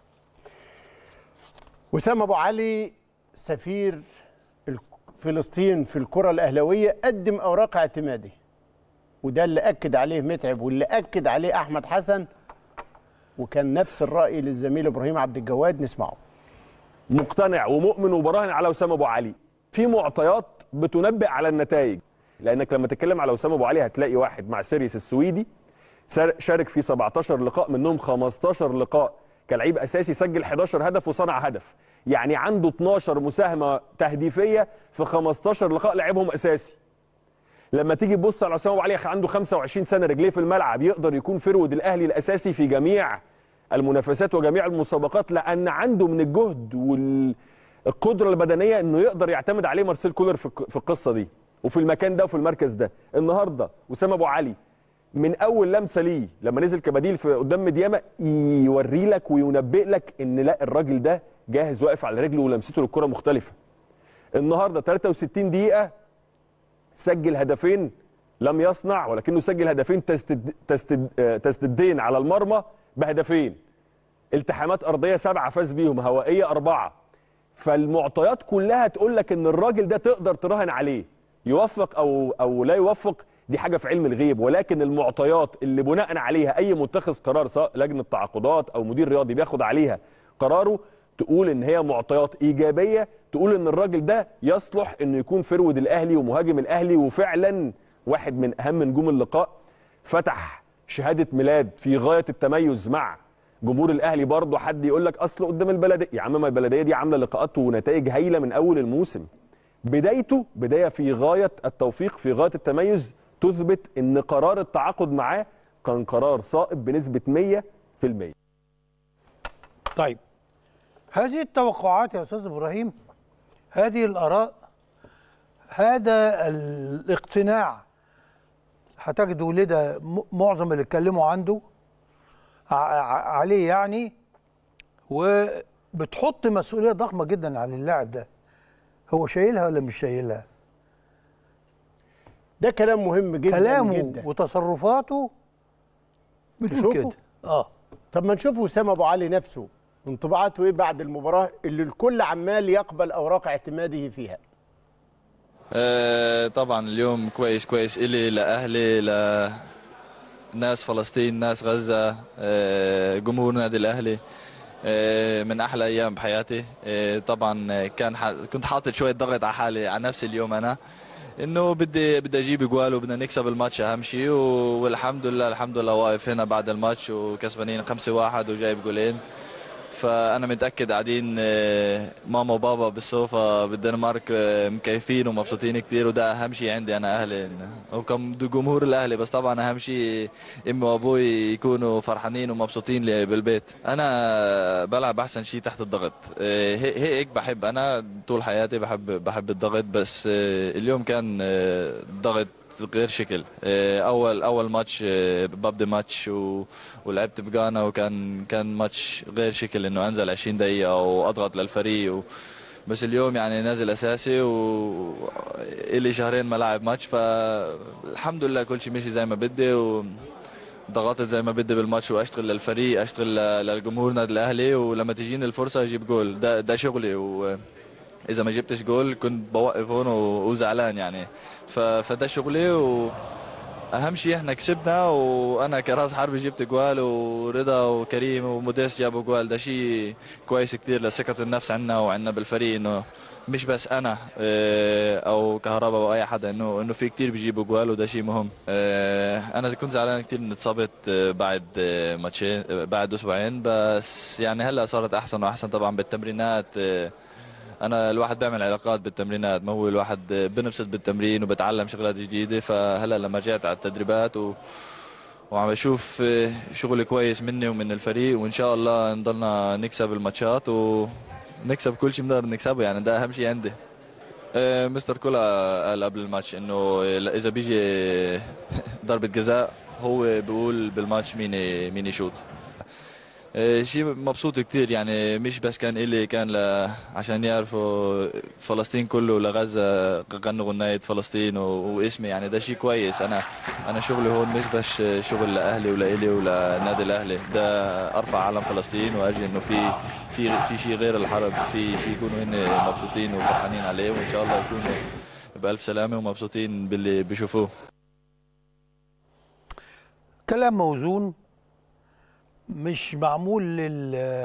وسام ابو علي سفير ال- فلسطين في الكره الاهلاويه قدم اوراق اعتماده وده اللي اكد عليه متعب واللي اكد عليه احمد حسن وكان نفس الراي للزميل ابراهيم عبد الجواد نسمعه مقتنع ومؤمن وبراهن على وسام ابو علي في معطيات بتنبئ على النتائج لانك لما تتكلم على وسام ابو علي هتلاقي واحد مع سيريس السويدي سار- شارك في 17 لقاء منهم 15 لقاء كلاعب اساسي سجل 11 هدف وصنع هدف يعني عنده 12 مساهمه تهديفيه في 15 لقاء لعبهم اساسي لما تيجي تبص على عصام ابو علي عنده 25 سنه رجليه في الملعب يقدر يكون فرود الاهلي الاساسي في جميع المنافسات وجميع المسابقات لان عنده من الجهد والقدره البدنيه انه يقدر يعتمد عليه مارسيل كولر في الق- في القصه دي وفي المكان ده وفي المركز ده النهارده وسام ابو علي من اول لمسه ليه لما نزل كبديل في قدام مديامه يوري لك وينبئ لك ان لا الراجل ده جاهز واقف على رجله ولمسته للكره مختلفه النهارده 63 دقيقه سجل هدفين لم يصنع ولكنه سجل هدفين تسدد تسدد آه، تسديدين على المرمى بهدفين التحامات ارضيه سبعه فاز بيهم هوائيه اربعه فالمعطيات كلها تقول لك ان الراجل ده تقدر تراهن عليه يوفق او او لا يوفق دي حاجه في علم الغيب ولكن المعطيات اللي بناء عليها اي متخذ قرار سواء لجنه تعاقدات او مدير رياضي بياخد عليها قراره تقول ان هي معطيات ايجابيه تقول ان الراجل ده يصلح انه يكون فرود الاهلي ومهاجم الاهلي وفعلا واحد من اهم نجوم اللقاء فتح شهاده ميلاد في غايه التميز مع جمهور الاهلي برضه حد يقول لك اصل قدام البلديه يا عم ما البلديه دي عامله لقاءات ونتائج هايله من اول الموسم بدايته بدايه في غايه التوفيق في غايه التميز تثبت ان قرار التعاقد معاه كان قرار صائب بنسبه 100% طيب هذه التوقعات يا استاذ ابراهيم هذه الاراء هذا الاقتناع هتجدوا لدى م- معظم اللي اتكلموا عنده ع- ع- عليه يعني وبتحط مسؤوليه ضخمه جدا على اللاعب ده هو شايلها ولا مش شايلها ده كلام مهم جدا كلامه جدا وتصرفاته بتقول نشوفه؟ كده اه طب ما نشوف وسام ابو علي نفسه انطباعاته ايه بعد المباراه اللي الكل عمال يقبل اوراق اعتماده فيها آه، طبعا اليوم كويس كويس إلي لأهلي لناس فلسطين ناس غزة آه، جمهور نادي الأهلي آه، من أحلى أيام بحياتي آه، طبعا كان ح... كنت حاطط شوية ضغط على حالي على نفسي اليوم أنا انه بدي بدي اجيب جوال وبدنا نكسب الماتش اهم شيء والحمد لله الحمد لله واقف هنا بعد الماتش وكسبانين 5-1 وجايب جولين فانا متاكد قاعدين آه، ماما وبابا بالسوفا بالدنمارك آه، مكيفين ومبسوطين كتير وده اهم شيء عندي انا اهلي وكم جمهور الاهلي بس طبعا اهم شيء امي وابوي يكونوا فرحانين ومبسوطين لي بالبيت انا بلعب احسن شيء تحت الضغط آه، هي- هيك بحب انا طول حياتي بحب بحب الضغط بس آه، اليوم كان آه، ضغط غير شكل آه، اول اول ماتش آه، ببدا ماتش و... ولعبت بغانا وكان كان ماتش غير شكل انه انزل 20 دقيقه واضغط للفريق و... بس اليوم يعني نازل اساسي و الي شهرين ما لعب ماتش فالحمد لله كل شيء مشي زي ما بدي و ضغطت زي ما بدي بالماتش واشتغل للفريق اشتغل ل- للجمهور نادي الاهلي ولما تجيني الفرصه اجيب جول ده ده شغلي و اذا ما جبتش جول كنت بوقف هون و- وزعلان يعني ف... فده شغلي و اهم شيء احنا كسبنا وانا كراس حربي جبت جوال ورضا وكريم وموديس جابوا جوال ده شيء كويس كتير لثقه النفس عنا وعنا بالفريق انه مش بس انا اه، او كهرباء او اي حدا انه انه في كتير بيجيبوا جوال وده شيء مهم اه، انا كنت زعلان كتير اني اتصبت اه، بعد اه، ماتشين اه، بعد اسبوعين بس يعني هلا صارت احسن واحسن طبعا بالتمرينات اه، انا الواحد بيعمل علاقات بالتمرينات ما هو الواحد بنبسط بالتمرين وبتعلم شغلات جديده فهلا لما رجعت على التدريبات و وعم بشوف شغل كويس مني ومن الفريق وان شاء الله نضلنا نكسب الماتشات ونكسب كل شيء بنقدر نكسبه يعني ده اهم شيء عندي آه، مستر كولا قال قبل الماتش انه اذا بيجي ضربه جزاء هو بيقول بالماتش مين مين يشوط آه، شيء مبسوط كثير يعني مش بس كان إلي كان ل... عشان يعرفوا فلسطين كله لغزة غنوا غناية فلسطين و... واسمي يعني ده شيء كويس أنا أنا شغلي هون مش بس شغل لأهلي ولإلي ولنادي الأهلي ده أرفع علم فلسطين وأجي إنه في في في شيء غير الحرب في شيء يكونوا هن مبسوطين وفرحانين عليه وإن شاء الله يكونوا بألف سلامة ومبسوطين باللي بيشوفوه كلام موزون مش معمول لل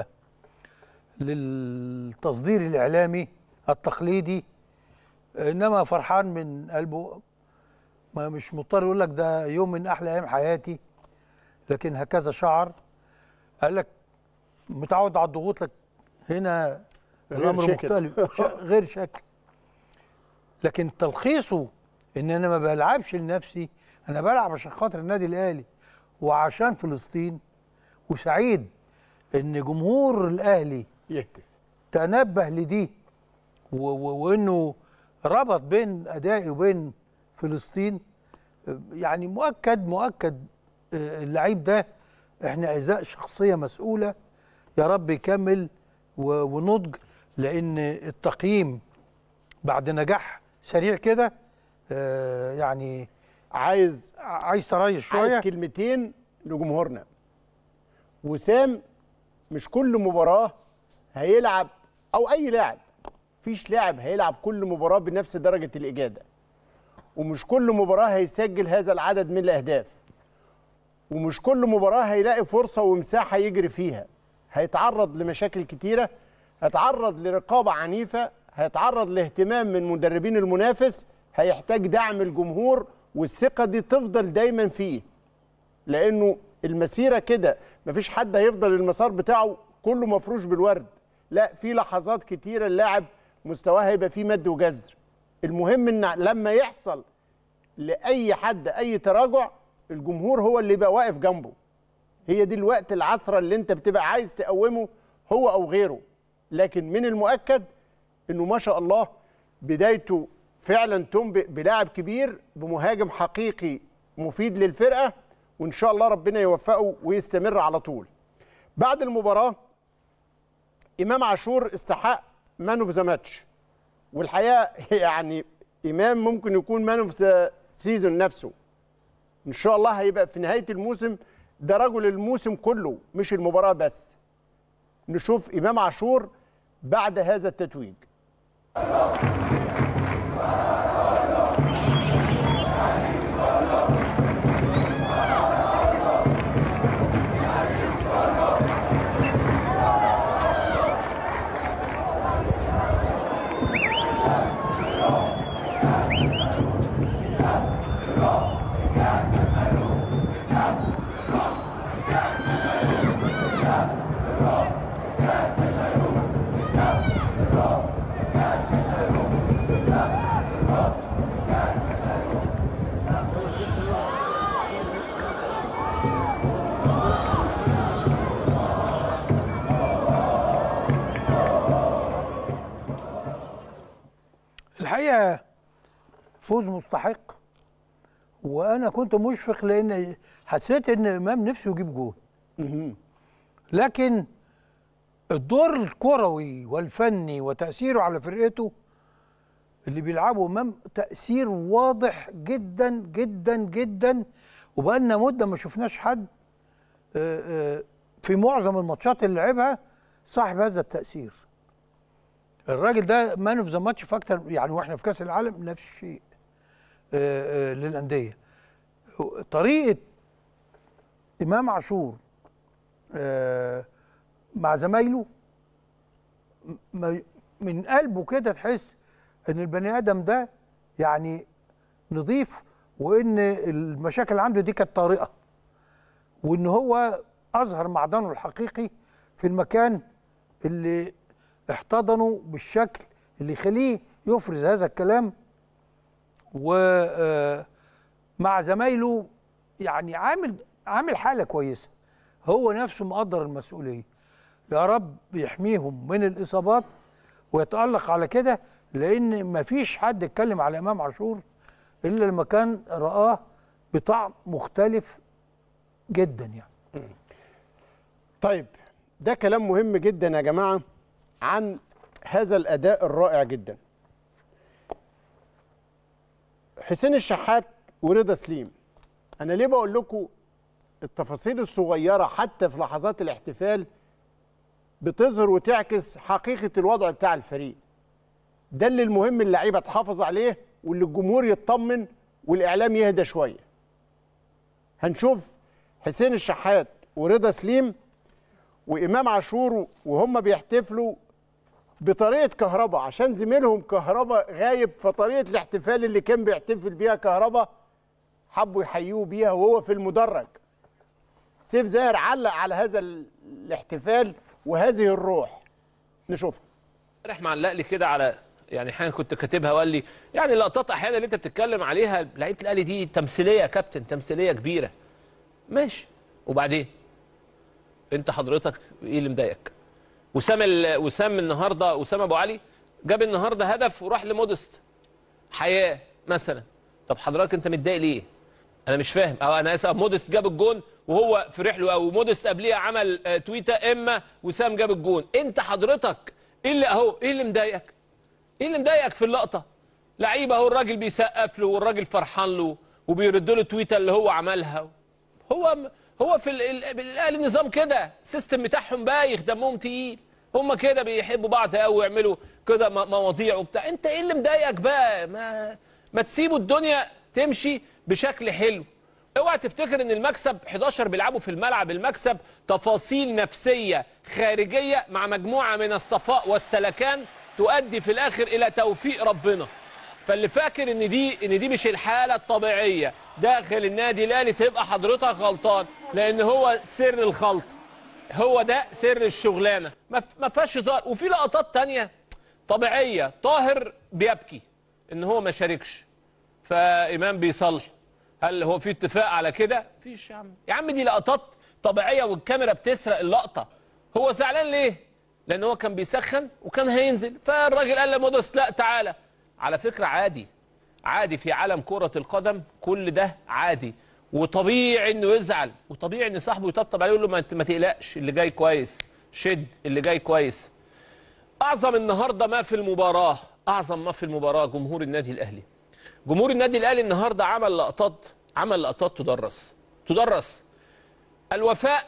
للتصدير الاعلامي التقليدي انما فرحان من قلبه ما مش مضطر يقول لك ده يوم من احلى ايام حياتي لكن هكذا شعر قال لك متعود على الضغوط لك هنا غير الامر شكل. مختلف ش- غير شكل لكن تلخيصه ان انا ما بلعبش لنفسي انا بلعب عشان خاطر النادي الاهلي وعشان فلسطين وسعيد ان جمهور الاهلي يهتف تنبه لدي و- و- وانه ربط بين ادائي وبين فلسطين يعني مؤكد مؤكد آه، اللعيب ده احنا ازاء شخصيه مسؤوله يا رب يكمل و- ونضج لان التقييم بعد نجاح سريع كده آه، يعني عايز عايز تريش شويه عايز كلمتين لجمهورنا وسام مش كل مباراه هيلعب او اي لاعب مفيش لاعب هيلعب كل مباراه بنفس درجه الاجاده ومش كل مباراه هيسجل هذا العدد من الاهداف ومش كل مباراه هيلاقي فرصه ومساحه يجري فيها هيتعرض لمشاكل كتيره هيتعرض لرقابه عنيفه هيتعرض لاهتمام من مدربين المنافس هيحتاج دعم الجمهور والثقه دي تفضل دايما فيه لانه المسيره كده مفيش حد هيفضل المسار بتاعه كله مفروش بالورد لا في لحظات كتيره اللاعب مستواه هيبقى فيه مد وجزر المهم ان لما يحصل لاي حد اي تراجع الجمهور هو اللي يبقى واقف جنبه هي دي الوقت العثره اللي انت بتبقى عايز تقومه هو او غيره لكن من المؤكد انه ما شاء الله بدايته فعلا تنبئ بلاعب كبير بمهاجم حقيقي مفيد للفرقه وان شاء الله ربنا يوفقه ويستمر على طول بعد المباراه امام عاشور استحق مان اوف ذا ماتش والحقيقه يعني امام ممكن يكون مان اوف ذا سيزون نفسه ان شاء الله هيبقى في نهايه الموسم ده رجل الموسم كله مش المباراه بس نشوف امام عاشور بعد هذا التتويج الحقيقه فوز مستحق وانا كنت مشفق لان حسيت ان امام نفسه يجيب جول لكن الدور الكروي والفني وتاثيره على فرقته اللي بيلعبوا امام تاثير واضح جدا جدا جدا وبقالنا مده ما شفناش حد آه، آه، في معظم الماتشات اللي لعبها صاحب هذا التاثير الراجل ده مان اوف ذا ماتش في اكتر يعني واحنا في كاس العالم نفس الشيء آه، آه، للانديه طريقه امام عاشور آه، مع زمايله م- من قلبه كده تحس ان البني ادم ده يعني نضيف وان المشاكل اللي عنده دي كانت طارئه وان هو اظهر معدنه الحقيقي في المكان اللي احتضنه بالشكل اللي يخليه يفرز هذا الكلام ومع زمايله يعني عامل عامل حاله كويسه هو نفسه مقدر المسؤوليه يا رب يحميهم من الاصابات ويتالق على كده لان مفيش حد اتكلم على امام عاشور الا لما كان راه بطعم مختلف جدا يعني طيب ده كلام مهم جدا يا جماعه عن هذا الاداء الرائع جدا حسين الشحات ورضا سليم انا ليه بقول لكم التفاصيل الصغيره حتى في لحظات الاحتفال بتظهر وتعكس حقيقه الوضع بتاع الفريق ده اللي المهم اللعيبه تحافظ عليه واللي الجمهور يطمن والاعلام يهدى شويه هنشوف حسين الشحات ورضا سليم وامام عاشور وهم بيحتفلوا بطريقه كهرباء عشان زميلهم كهرباء غايب فطريقه الاحتفال اللي كان بيحتفل بيها كهرباء حبوا يحيوه بيها وهو في المدرج سيف زاهر علق على هذا ال- الاحتفال وهذه الروح نشوفها امبارح معلق لي كده على يعني حاجه كنت كاتبها وقال لي يعني لقطات احيانا اللي انت بتتكلم عليها لعيبه الاهلي دي تمثيليه يا كابتن تمثيليه كبيره ماشي وبعدين انت حضرتك ايه اللي مضايقك وسام ال- وسام النهارده وسام ابو علي جاب النهارده هدف وراح لمودست حياه مثلا طب حضرتك انت متضايق ليه انا مش فاهم او انا اسف مودست جاب الجون وهو فرح له قوي مودست قبليها عمل آه، تويته اما وسام جاب الجون انت حضرتك ايه اللي اهو ايه اللي مضايقك ايه اللي مضايقك في اللقطه لعيب اهو الراجل بيسقف له والراجل فرحان له وبيرد له تويته اللي هو عملها هو هو في ال- ال- الاهلي نظام كده السيستم بتاعهم بايخ دمهم تقيل هم كده بيحبوا بعض قوي ويعملوا كده م- مواضيع وبتاع انت ايه اللي مضايقك بقى ما ما تسيبوا الدنيا تمشي بشكل حلو اوعى تفتكر ان المكسب 11 بيلعبوا في الملعب المكسب تفاصيل نفسيه خارجيه مع مجموعه من الصفاء والسلكان تؤدي في الاخر الى توفيق ربنا فاللي فاكر ان دي ان دي مش الحاله الطبيعيه داخل النادي الاهلي تبقى حضرتك غلطان لان هو سر الخلط هو ده سر الشغلانه ما ف- ما فيهاش هزار وفي لقطات تانية طبيعيه طاهر بيبكي ان هو ما شاركش فامام بيصلح هل هو في اتفاق على كده مفيش يا عم يا عم دي لقطات طبيعيه والكاميرا بتسرق اللقطه هو زعلان ليه لان هو كان بيسخن وكان هينزل فالراجل قال لمودست لا تعالى على فكره عادي عادي في عالم كره القدم كل ده عادي وطبيعي انه يزعل وطبيعي ان صاحبه يطبطب عليه يقول له ما انت ما تقلقش اللي جاي كويس شد اللي جاي كويس اعظم النهارده ما في المباراه اعظم ما في المباراه جمهور النادي الاهلي جمهور النادي الاهلي النهارده عمل لقطات عمل لقطات تدرس تدرس الوفاء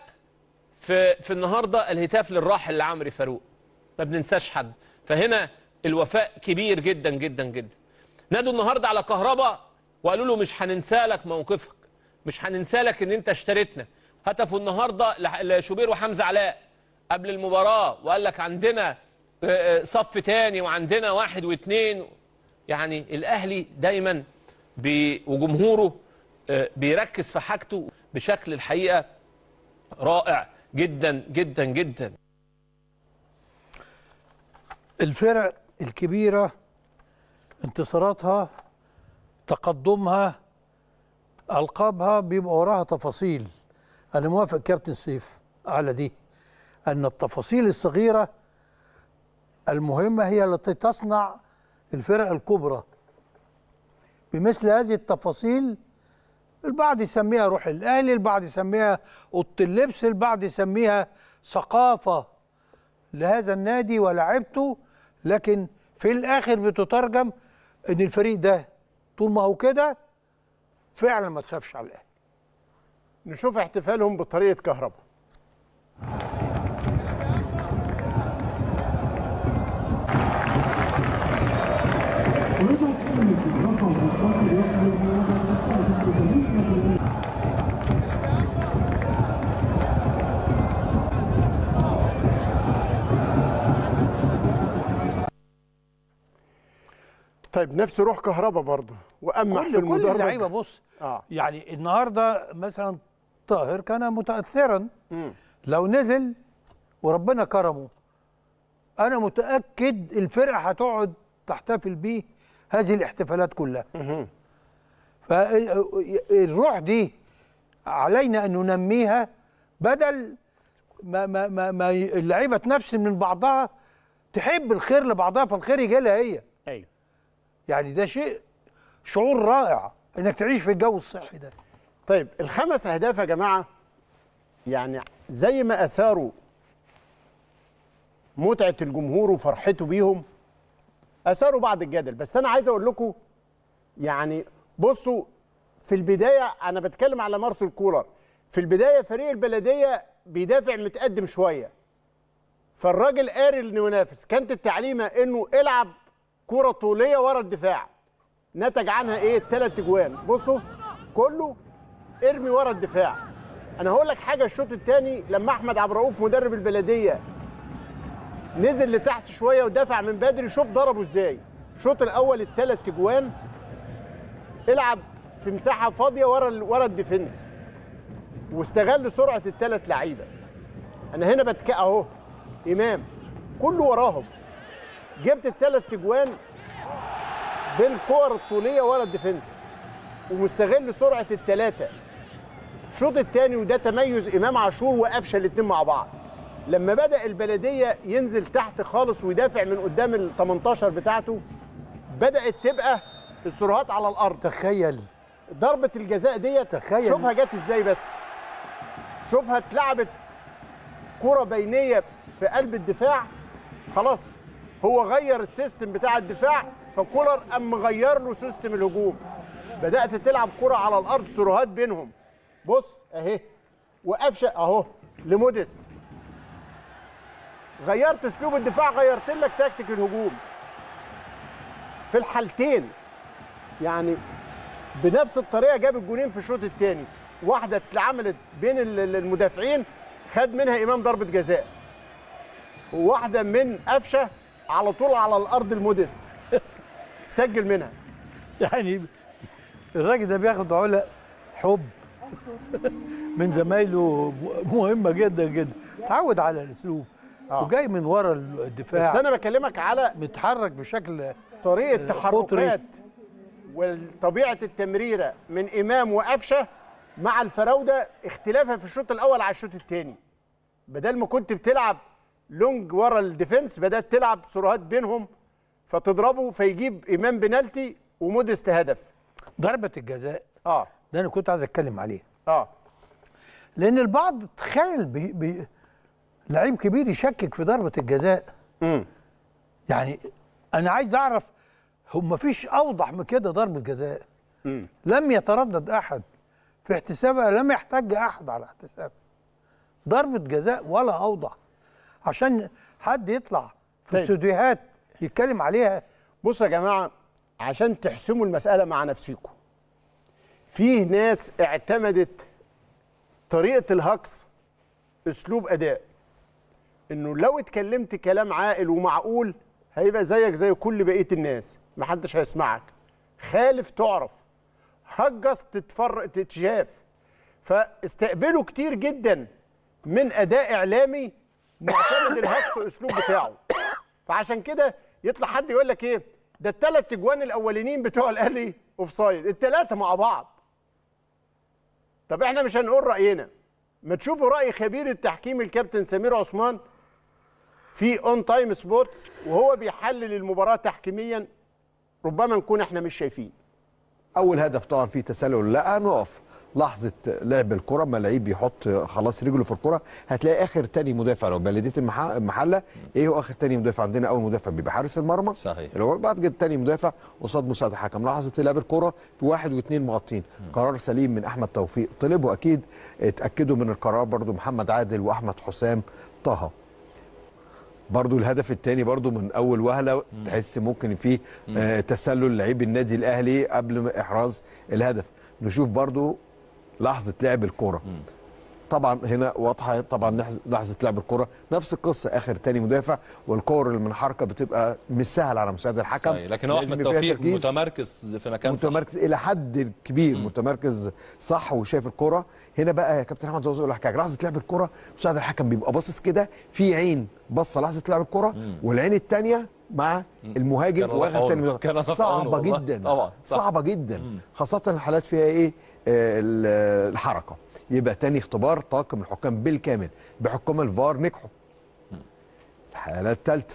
في في النهارده الهتاف للراحل لعمرو فاروق ما بننساش حد فهنا الوفاء كبير جدا جدا جدا نادوا النهارده على كهربا وقالوا له مش هننسى لك موقفك مش هننسى لك ان انت اشتريتنا هتفوا النهارده لح- لشوبير وحمزه علاء قبل المباراه وقال لك عندنا آه، آه، صف تاني وعندنا واحد واثنين يعني الاهلي دايما بي وجمهوره آه، بيركز في حاجته بشكل الحقيقه رائع جدا جدا جدا الفرق الكبيرة انتصاراتها تقدمها ألقابها بيبقى وراها تفاصيل أنا موافق كابتن سيف على دي أن التفاصيل الصغيرة المهمة هي التي تصنع الفرق الكبرى بمثل هذه التفاصيل البعض يسميها روح الاهلي البعض يسميها اوضه اللبس البعض يسميها ثقافه لهذا النادي ولاعبته لكن في الاخر بتترجم ان الفريق ده طول ما هو كده فعلا ما تخافش على الاهلي نشوف احتفالهم بطريقه كهرباء طيب نفس روح كهرباء برضه وامح كل في كل المدرج اللعيبه بص اه يعني النهارده مثلا طاهر كان متاثرا لو نزل وربنا كرمه انا متاكد الفرقه هتقعد تحتفل بيه هذه الاحتفالات كلها فالروح دي علينا ان ننميها بدل ما ما ما, ما اللعيبه تنفس من بعضها تحب الخير لبعضها فالخير يجي لها هي ايوه يعني ده شيء شعور رائع انك تعيش في الجو الصحي ده طيب الخمس اهداف يا جماعه يعني زي ما اثاروا متعه الجمهور وفرحته بيهم اثاروا بعض الجدل بس انا عايز اقول لكم يعني بصوا في البدايه انا بتكلم على مارسيل كولر في البدايه فريق البلديه بيدافع متقدم شويه فالراجل قاري انه ينافس كانت التعليمه انه العب كره طوليه ورا الدفاع نتج عنها ايه الثلاث اجوان بصوا كله ارمي ورا الدفاع انا هقول لك حاجه الشوط الثاني لما احمد عبد الرؤوف مدرب البلديه نزل لتحت شويه ودافع من بدري شوف ضربه ازاي الشوط الاول الثلاث اجوان العب في مساحه فاضيه ورا ال- ورا الديفنس واستغل سرعه الثلاث لعيبه انا هنا بتك اهو امام كله وراهم جبت الثلاث اجوان بالكور الطوليه ورا الديفنس ومستغل سرعه الثلاثه الشوط الثاني وده تميز امام عاشور وقفشه الاثنين مع بعض لما بدا البلديه ينزل تحت خالص ويدافع من قدام ال 18 بتاعته بدات تبقى السرعات على الارض تخيل ضربه الجزاء ديت تخيل. شوفها جت ازاي بس شوفها اتلعبت كره بينيه في قلب الدفاع خلاص هو غير السيستم بتاع الدفاع فكولر قام مغير له سيستم الهجوم بدات تلعب كره على الارض سروهات بينهم بص اهي وقفشه اهو لموديست غيرت اسلوب الدفاع غيرت لك تكتيك الهجوم في الحالتين يعني بنفس الطريقه جاب الجونين في الشوط الثاني واحده اتعملت بين ال- ال- المدافعين خد منها امام ضربه جزاء وواحده من قفشه على طول على الارض الموديست سجل منها يعني الراجل ده بياخد علا حب من زمايله مهمه جدا جدا اتعود على الاسلوب آه. وجاي من ورا الدفاع بس انا بكلمك على متحرك بشكل طريقه آه، تحركات وطبيعه التمريره من امام وقفشه مع الفراوده اختلافها في الشوط الاول على الشوط الثاني بدل ما كنت بتلعب لونج ورا الديفنس بدات تلعب سرعات بينهم فتضربه فيجيب امام بنالتي ومودست هدف ضربه الجزاء اه ده انا كنت عايز اتكلم عليه اه لان البعض تخيل بي بي لعيب كبير يشكك في ضربه الجزاء امم يعني انا عايز اعرف هو مفيش اوضح من كده ضربه جزاء امم لم يتردد احد في احتسابها لم يحتج احد على احتسابها ضربه جزاء ولا اوضح عشان حد يطلع في طيب. استوديوهات يتكلم عليها بصوا يا جماعه عشان تحسموا المساله مع نفسكم فيه ناس اعتمدت طريقه الهكس اسلوب اداء انه لو اتكلمت كلام عاقل ومعقول هيبقى زيك زي كل بقيه الناس محدش هيسمعك خالف تعرف هجس تتفر تتشاف فاستقبلوا كتير جدا من اداء اعلامي معتمد الهكس والاسلوب بتاعه فعشان كده يطلع حد يقول لك ايه ده الثلاث اجوان الاولانيين بتوع الاهلي اوف سايد الثلاثه مع بعض طب احنا مش هنقول راينا ما تشوفوا راي خبير التحكيم الكابتن سمير عثمان في اون تايم سبورتس وهو بيحلل المباراه تحكيميا ربما نكون احنا مش شايفين اول هدف طبعا فيه تسلل لا نقف لحظه لعب الكره ما اللعيب بيحط خلاص رجله في الكره هتلاقي اخر تاني مدافع لو بلديه المح- المحله ايه هو اخر تاني مدافع عندنا اول مدافع بيبقى حارس المرمى صحيح اللي هو بعد كده تاني مدافع قصاد مساعد الحكم لحظه لعب الكره في واحد واثنين مغطين قرار سليم من احمد توفيق طلبوا اكيد اتاكدوا من القرار برضو محمد عادل واحمد حسام طه برضو الهدف الثاني برضو من اول وهله تحس ممكن فيه آه تسلل لعيب النادي الاهلي قبل ما احراز الهدف نشوف برضو لحظه لعب الكره طبعا هنا واضحه طبعا لحظ- لحظه لعب الكره نفس القصه اخر تاني مدافع والكور اللي من حركه بتبقى مش سهل على مساعد الحكم صحيح. لكن هو لازم احمد يبقى فيها توفيق تركيز. متمركز في مكان صح متمركز الى حد كبير متمركز صح وشايف الكره هنا بقى يا كابتن احمد زوزو يقول لك حاجه لحظه لعب الكره مساعد الحكم بيبقى باصص كده في عين بصه لحظه لعب الكره والعين الثانيه مع المهاجم كان الله في واخد تاني عونه. مدافع. كان الله في عونه صعبه والله. جدا طبعا صح. صعبه جدا خاصه الحالات فيها ايه آه، ال- الحركه يبقى تاني اختبار طاقم الحكام بالكامل بحكام الفار نجحوا الحاله الثالثه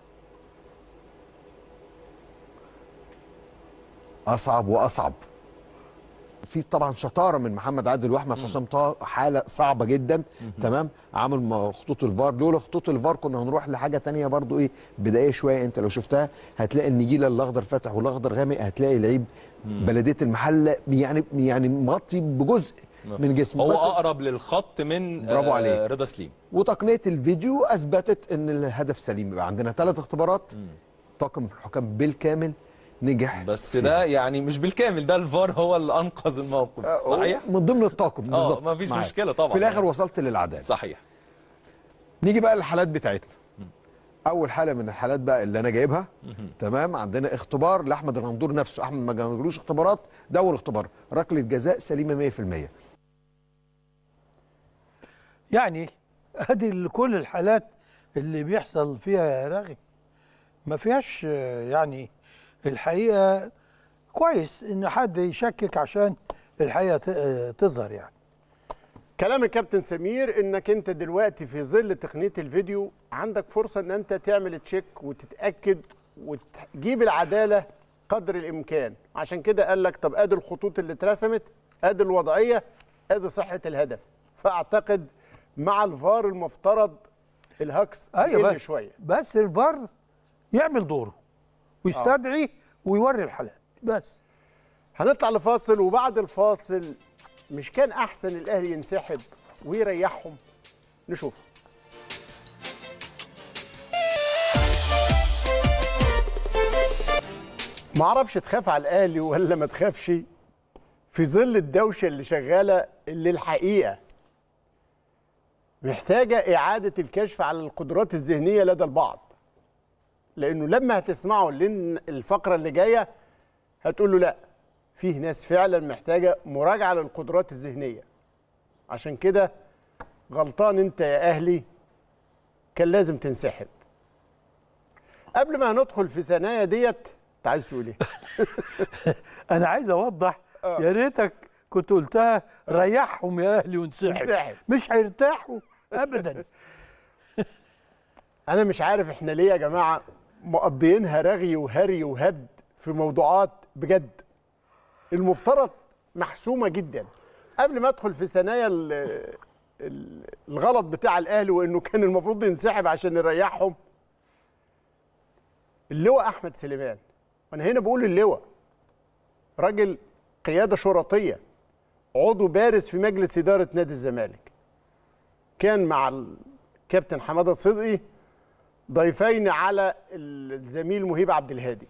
اصعب واصعب في طبعا شطاره من محمد عادل واحمد حسام طه حاله صعبه جدا تمام عامل م- خطوط الفار لولا خطوط الفار كنا هنروح لحاجه تانية برضو ايه بدايه شويه انت لو شفتها هتلاقي النجيله الاخضر فاتح والاخضر غامق هتلاقي لعيب بلديه المحله يعني يعني مغطي بجزء من جسمه هو بس- اقرب للخط من برافو آه، عليك. رضا سليم وتقنيه الفيديو اثبتت ان الهدف سليم يبقى عندنا ثلاث اختبارات طاقم الحكام بالكامل نجح بس ده يعني مش بالكامل ده الفار هو اللي انقذ الموقف صحيح من ضمن الطاقم اه بالظبط مفيش معاك. مشكله طبعا في الاخر وصلت للعداله صحيح نيجي بقى للحالات بتاعتنا اول حاله من الحالات بقى اللي انا جايبها تمام عندنا اختبار لاحمد الغندور نفسه احمد ما جابلوش اختبارات ده اول اختبار ركله جزاء سليمه 100% يعني ادي ال- كل الحالات اللي بيحصل فيها يا راغب ما فيهاش آه، يعني الحقيقه كويس ان حد يشكك عشان الحقيقه ت- آه، تظهر يعني كلام الكابتن سمير انك انت دلوقتي في ظل تقنيه الفيديو عندك فرصه ان انت تعمل تشيك وتتاكد وتجيب العداله قدر الامكان عشان كده قال لك طب ادي الخطوط اللي اترسمت ادي الوضعيه ادي صحه الهدف فاعتقد مع الفار المفترض الهكس ايوه يقل بس شويه بس الفار يعمل دوره ويستدعي ويوري الحالات بس هنطلع لفاصل وبعد الفاصل مش كان احسن الاهلي ينسحب ويريحهم نشوف ما اعرفش تخاف على الاهلي ولا ما تخافش في ظل الدوشه اللي شغاله اللي الحقيقه محتاجه اعاده الكشف على القدرات الذهنيه لدى البعض لانه لما هتسمعوا لن الفقره اللي جايه هتقول له لا فيه ناس فعلا محتاجه مراجعه للقدرات الذهنيه عشان كده غلطان انت يا اهلي كان لازم تنسحب قبل ما ندخل في ثنايا ديت انت عايز تقول ايه انا عايز اوضح يا ريتك كنت قلتها ريحهم يا اهلي وانسحب انسحب. مش هيرتاحوا ابدا انا مش عارف احنا ليه يا جماعه مقضيينها رغي وهري وهد في موضوعات بجد المفترض محسومه جدا قبل ما ادخل في ثنايا ال- ال- الغلط بتاع الاهلي وانه كان المفروض ينسحب عشان يريحهم اللواء احمد سليمان وانا هنا بقول اللواء راجل قياده شرطيه عضو بارز في مجلس اداره نادي الزمالك كان مع الكابتن حماده صدقي ضيفين على الزميل مهيب عبد الهادي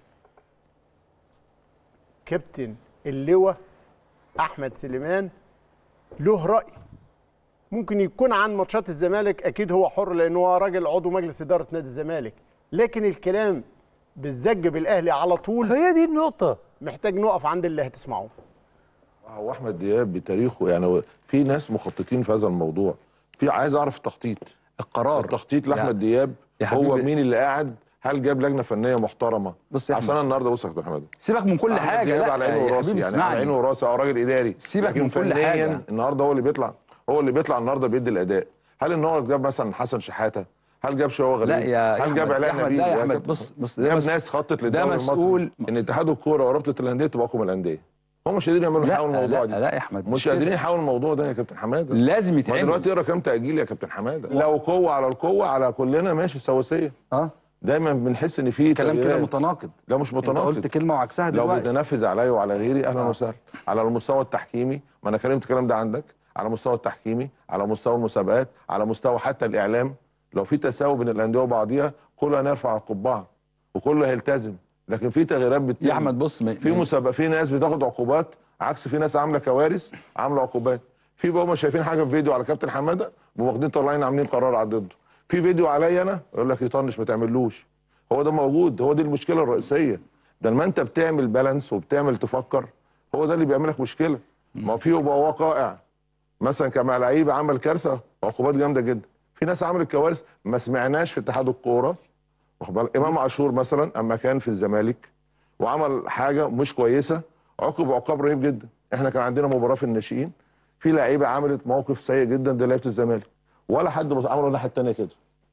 كابتن اللواء احمد سليمان له راي ممكن يكون عن ماتشات الزمالك اكيد هو حر لانه هو راجل عضو مجلس اداره نادي الزمالك لكن الكلام بالزج بالاهلي على طول هي دي النقطه محتاج نقف عند اللي هتسمعوه هو احمد دياب بتاريخه يعني هو في ناس مخططين في هذا الموضوع في عايز اعرف التخطيط القرار التخطيط لاحمد يعني- دياب يا هو حبيبي. مين اللي قاعد هل جاب لجنه فنيه محترمه بص يا عشان أحمد. انا النهارده بص يا كابتن حماده سيبك من كل أحمد حاجه دياب لا على عيني يا وراسي حبيبي يعني على اسمعني. عيني وراسي او راجل اداري سيبك لكن من كل فنياً حاجة. النهارده هو اللي بيطلع هو اللي بيطلع النهارده بيدي الاداء هل ان هو جاب مثلا حسن شحاته هل جاب شوقي غريب لا يا هل جاب أحمد- يا علاء أحمد، نبيل لا يا يا أحمد، كابتن؟ بص- بص، ده جاب مس- ناس خطت ده للدوري مسؤول- المصري ان اتحاد الكوره ورابطه الانديه تبقى اقوى من الانديه هم مش قادرين يعملوا لا، يحاولوا الموضوع لا، ده لا يا أحمد، مش مش قادرين كده. يحاولوا الموضوع ده يا كابتن حماده لازم ما يتعمل. دلوقتي اقرا كام تاجيل يا كابتن حماده لو قوه على القوه على كلنا ماشي سواسيه اه دايما بنحس ان في كلام كده تغييرات. متناقض لا مش انت متناقض قلت كلمه وعكسها لو دلوقتي بتنفذ عليا وعلى غيري اهلا وسهلا على المستوى التحكيمي ما انا كلمت الكلام ده عندك على مستوى التحكيمي على مستوى المسابقات على مستوى حتى الاعلام لو في تساوي بين الانديه وبعضيها كله هنرفع القبعه وكله هيلتزم لكن في تغييرات بتتم يا احمد بص م- في مسابقه في ناس بتاخد عقوبات عكس في ناس عامله كوارث عامله عقوبات في بقى هم شايفين حاجه في فيديو على كابتن حماده واخدين طالعين عاملين قرار على ضده في فيديو عليا انا يقول لك يطنش ما تعملوش هو ده موجود هو دي المشكله الرئيسيه ده لما انت بتعمل بالانس وبتعمل تفكر هو ده اللي بيعمل لك مشكله ما في يبقى وقائع مثلا كان مع لعيب عمل كارثه عقوبات جامده جدا في ناس عملت كوارث ما سمعناش في اتحاد الكوره واخد بالك امام عاشور مثلا اما كان في الزمالك وعمل حاجه مش كويسه عوقب عقاب رهيب جدا احنا كان عندنا مباراه في الناشئين في لعيبه عملت موقف سيء جدا ده لعيبه الزمالك ولا حد بص- عملوا الناحيه الثانيه كده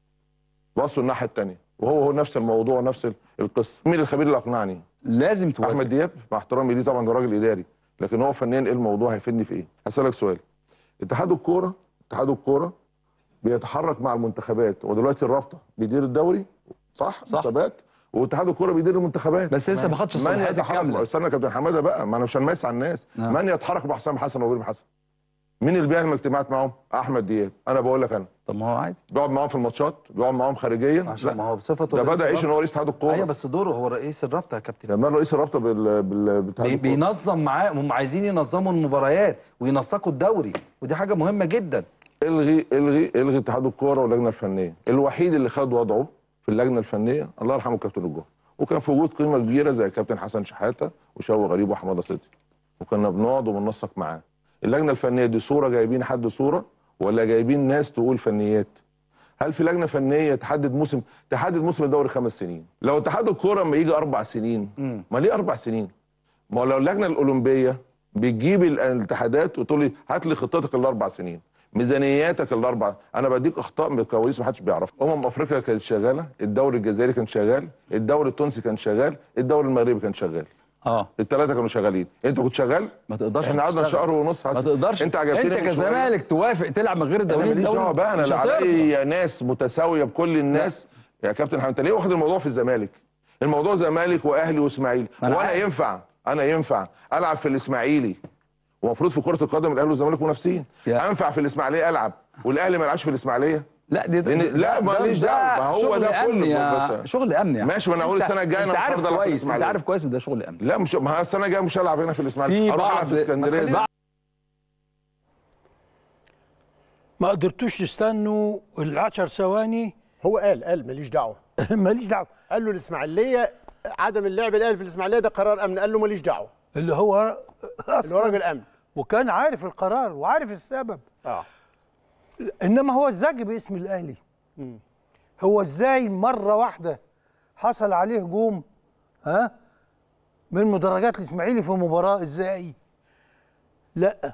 بصوا الناحيه الثانيه وهو هو نفس الموضوع نفس القصه مين الخبير اللي اقنعني لازم توافق احمد دياب مع احترامي ليه طبعا ده راجل اداري لكن هو فنيا ايه الموضوع هيفيدني في ايه هسالك سؤال اتحاد الكوره اتحاد الكوره بيتحرك مع المنتخبات ودلوقتي الرابطه بيدير الدوري صح صح مسابقات واتحاد الكوره بيدير المنتخبات بس لسه ما خدش من الصلاحيات يتحرك الكاملة. استنى يا كابتن حماده بقى ما انا مش هنميز على الناس نعم. من يتحرك مع حسام حسن وابراهيم حسن مين اللي بيعمل اجتماعات معاهم احمد دياب انا بقول لك انا طب ما هو عادي بيقعد معاهم في الماتشات بيقعد معاهم خارجيا عشان ما هو بصفته ده رئيس بدا يعيش ان الرابطة. هو رئيس اتحاد الكوره ايوه بس دوره هو رئيس الرابطه يا كابتن لما رئيس الرابطه بال بال بتاع بي- بينظم معاه هم عايزين ينظموا المباريات وينسقوا الدوري ودي حاجه مهمه جدا الغي الغي الغي اتحاد الكوره واللجنه الفنيه الوحيد اللي خد وضعه في اللجنه الفنيه الله يرحمه كابتن الجوهر وكان في وجود قيمه كبيره زي كابتن حسن شحاته وشوقي غريب وحماده صدقي وكنا بنقعد وبننسق معاه اللجنه الفنيه دي صوره جايبين حد صوره ولا جايبين ناس تقول فنيات هل في لجنه فنيه تحدد موسم تحدد موسم الدوري خمس سنين لو اتحاد الكوره اما يجي اربع سنين ما ليه اربع سنين ما هو لو اللجنه الاولمبيه بتجيب ال- الاتحادات وتقول لي هات لي خطتك الاربع سنين ميزانياتك الاربع انا بديك اخطاء من الكواليس ما حدش بيعرفها امم افريقيا كانت شغاله الدوري الجزائري كان شغال الدوري التونسي كان شغال الدوري المغربي كان شغال اه الثلاثه كانوا شغالين انت كنت شغال ما تقدرش احنا قعدنا تشتغل. شهر ونص ما حسن. تقدرش انت عجبتني انت من شوية. كزمالك توافق تلعب من غير انا الدوري ماليش دعوه بقى انا مش لا هترضى. علي ناس متساويه بكل الناس يا كابتن حمد انت ليه واخد الموضوع في الزمالك الموضوع زمالك واهلي واسماعيلي أنا وانا عارف. ينفع انا ينفع العب في الاسماعيلي ومفروض في كره القدم الاهلي والزمالك منافسين انفع في الاسماعيليه العب والاهلي ما يلعبش في الاسماعيليه لا دي لأن لا ده- ماليش ده دعوه ما هو شغل ده أمن كله يا- بس شغل امن يعني ماشي ما انا اقول أنت- السنه الجايه انا انت مش عارف هفضل العب في كويس انت الاسماعيليه عارف كويس ان ده شغل امن لا مش ما هي السنه الجايه مش هلعب هنا في الاسماعيليه في اروح العب بعض في اسكندريه بعض- ما قدرتوش تستنوا العشر ثواني هو قال قال ماليش دعوه ماليش دعوه قال له الاسماعيليه عدم اللعب الاهلي في الاسماعيليه ده قرار امن قال له ماليش دعوه اللي هو اللي هو راجل امن وكان عارف القرار وعارف السبب اه انما هو الزج باسم الاهلي هو ازاي مره واحده حصل عليه هجوم ها من مدرجات الاسماعيلي في مباراه ازاي لا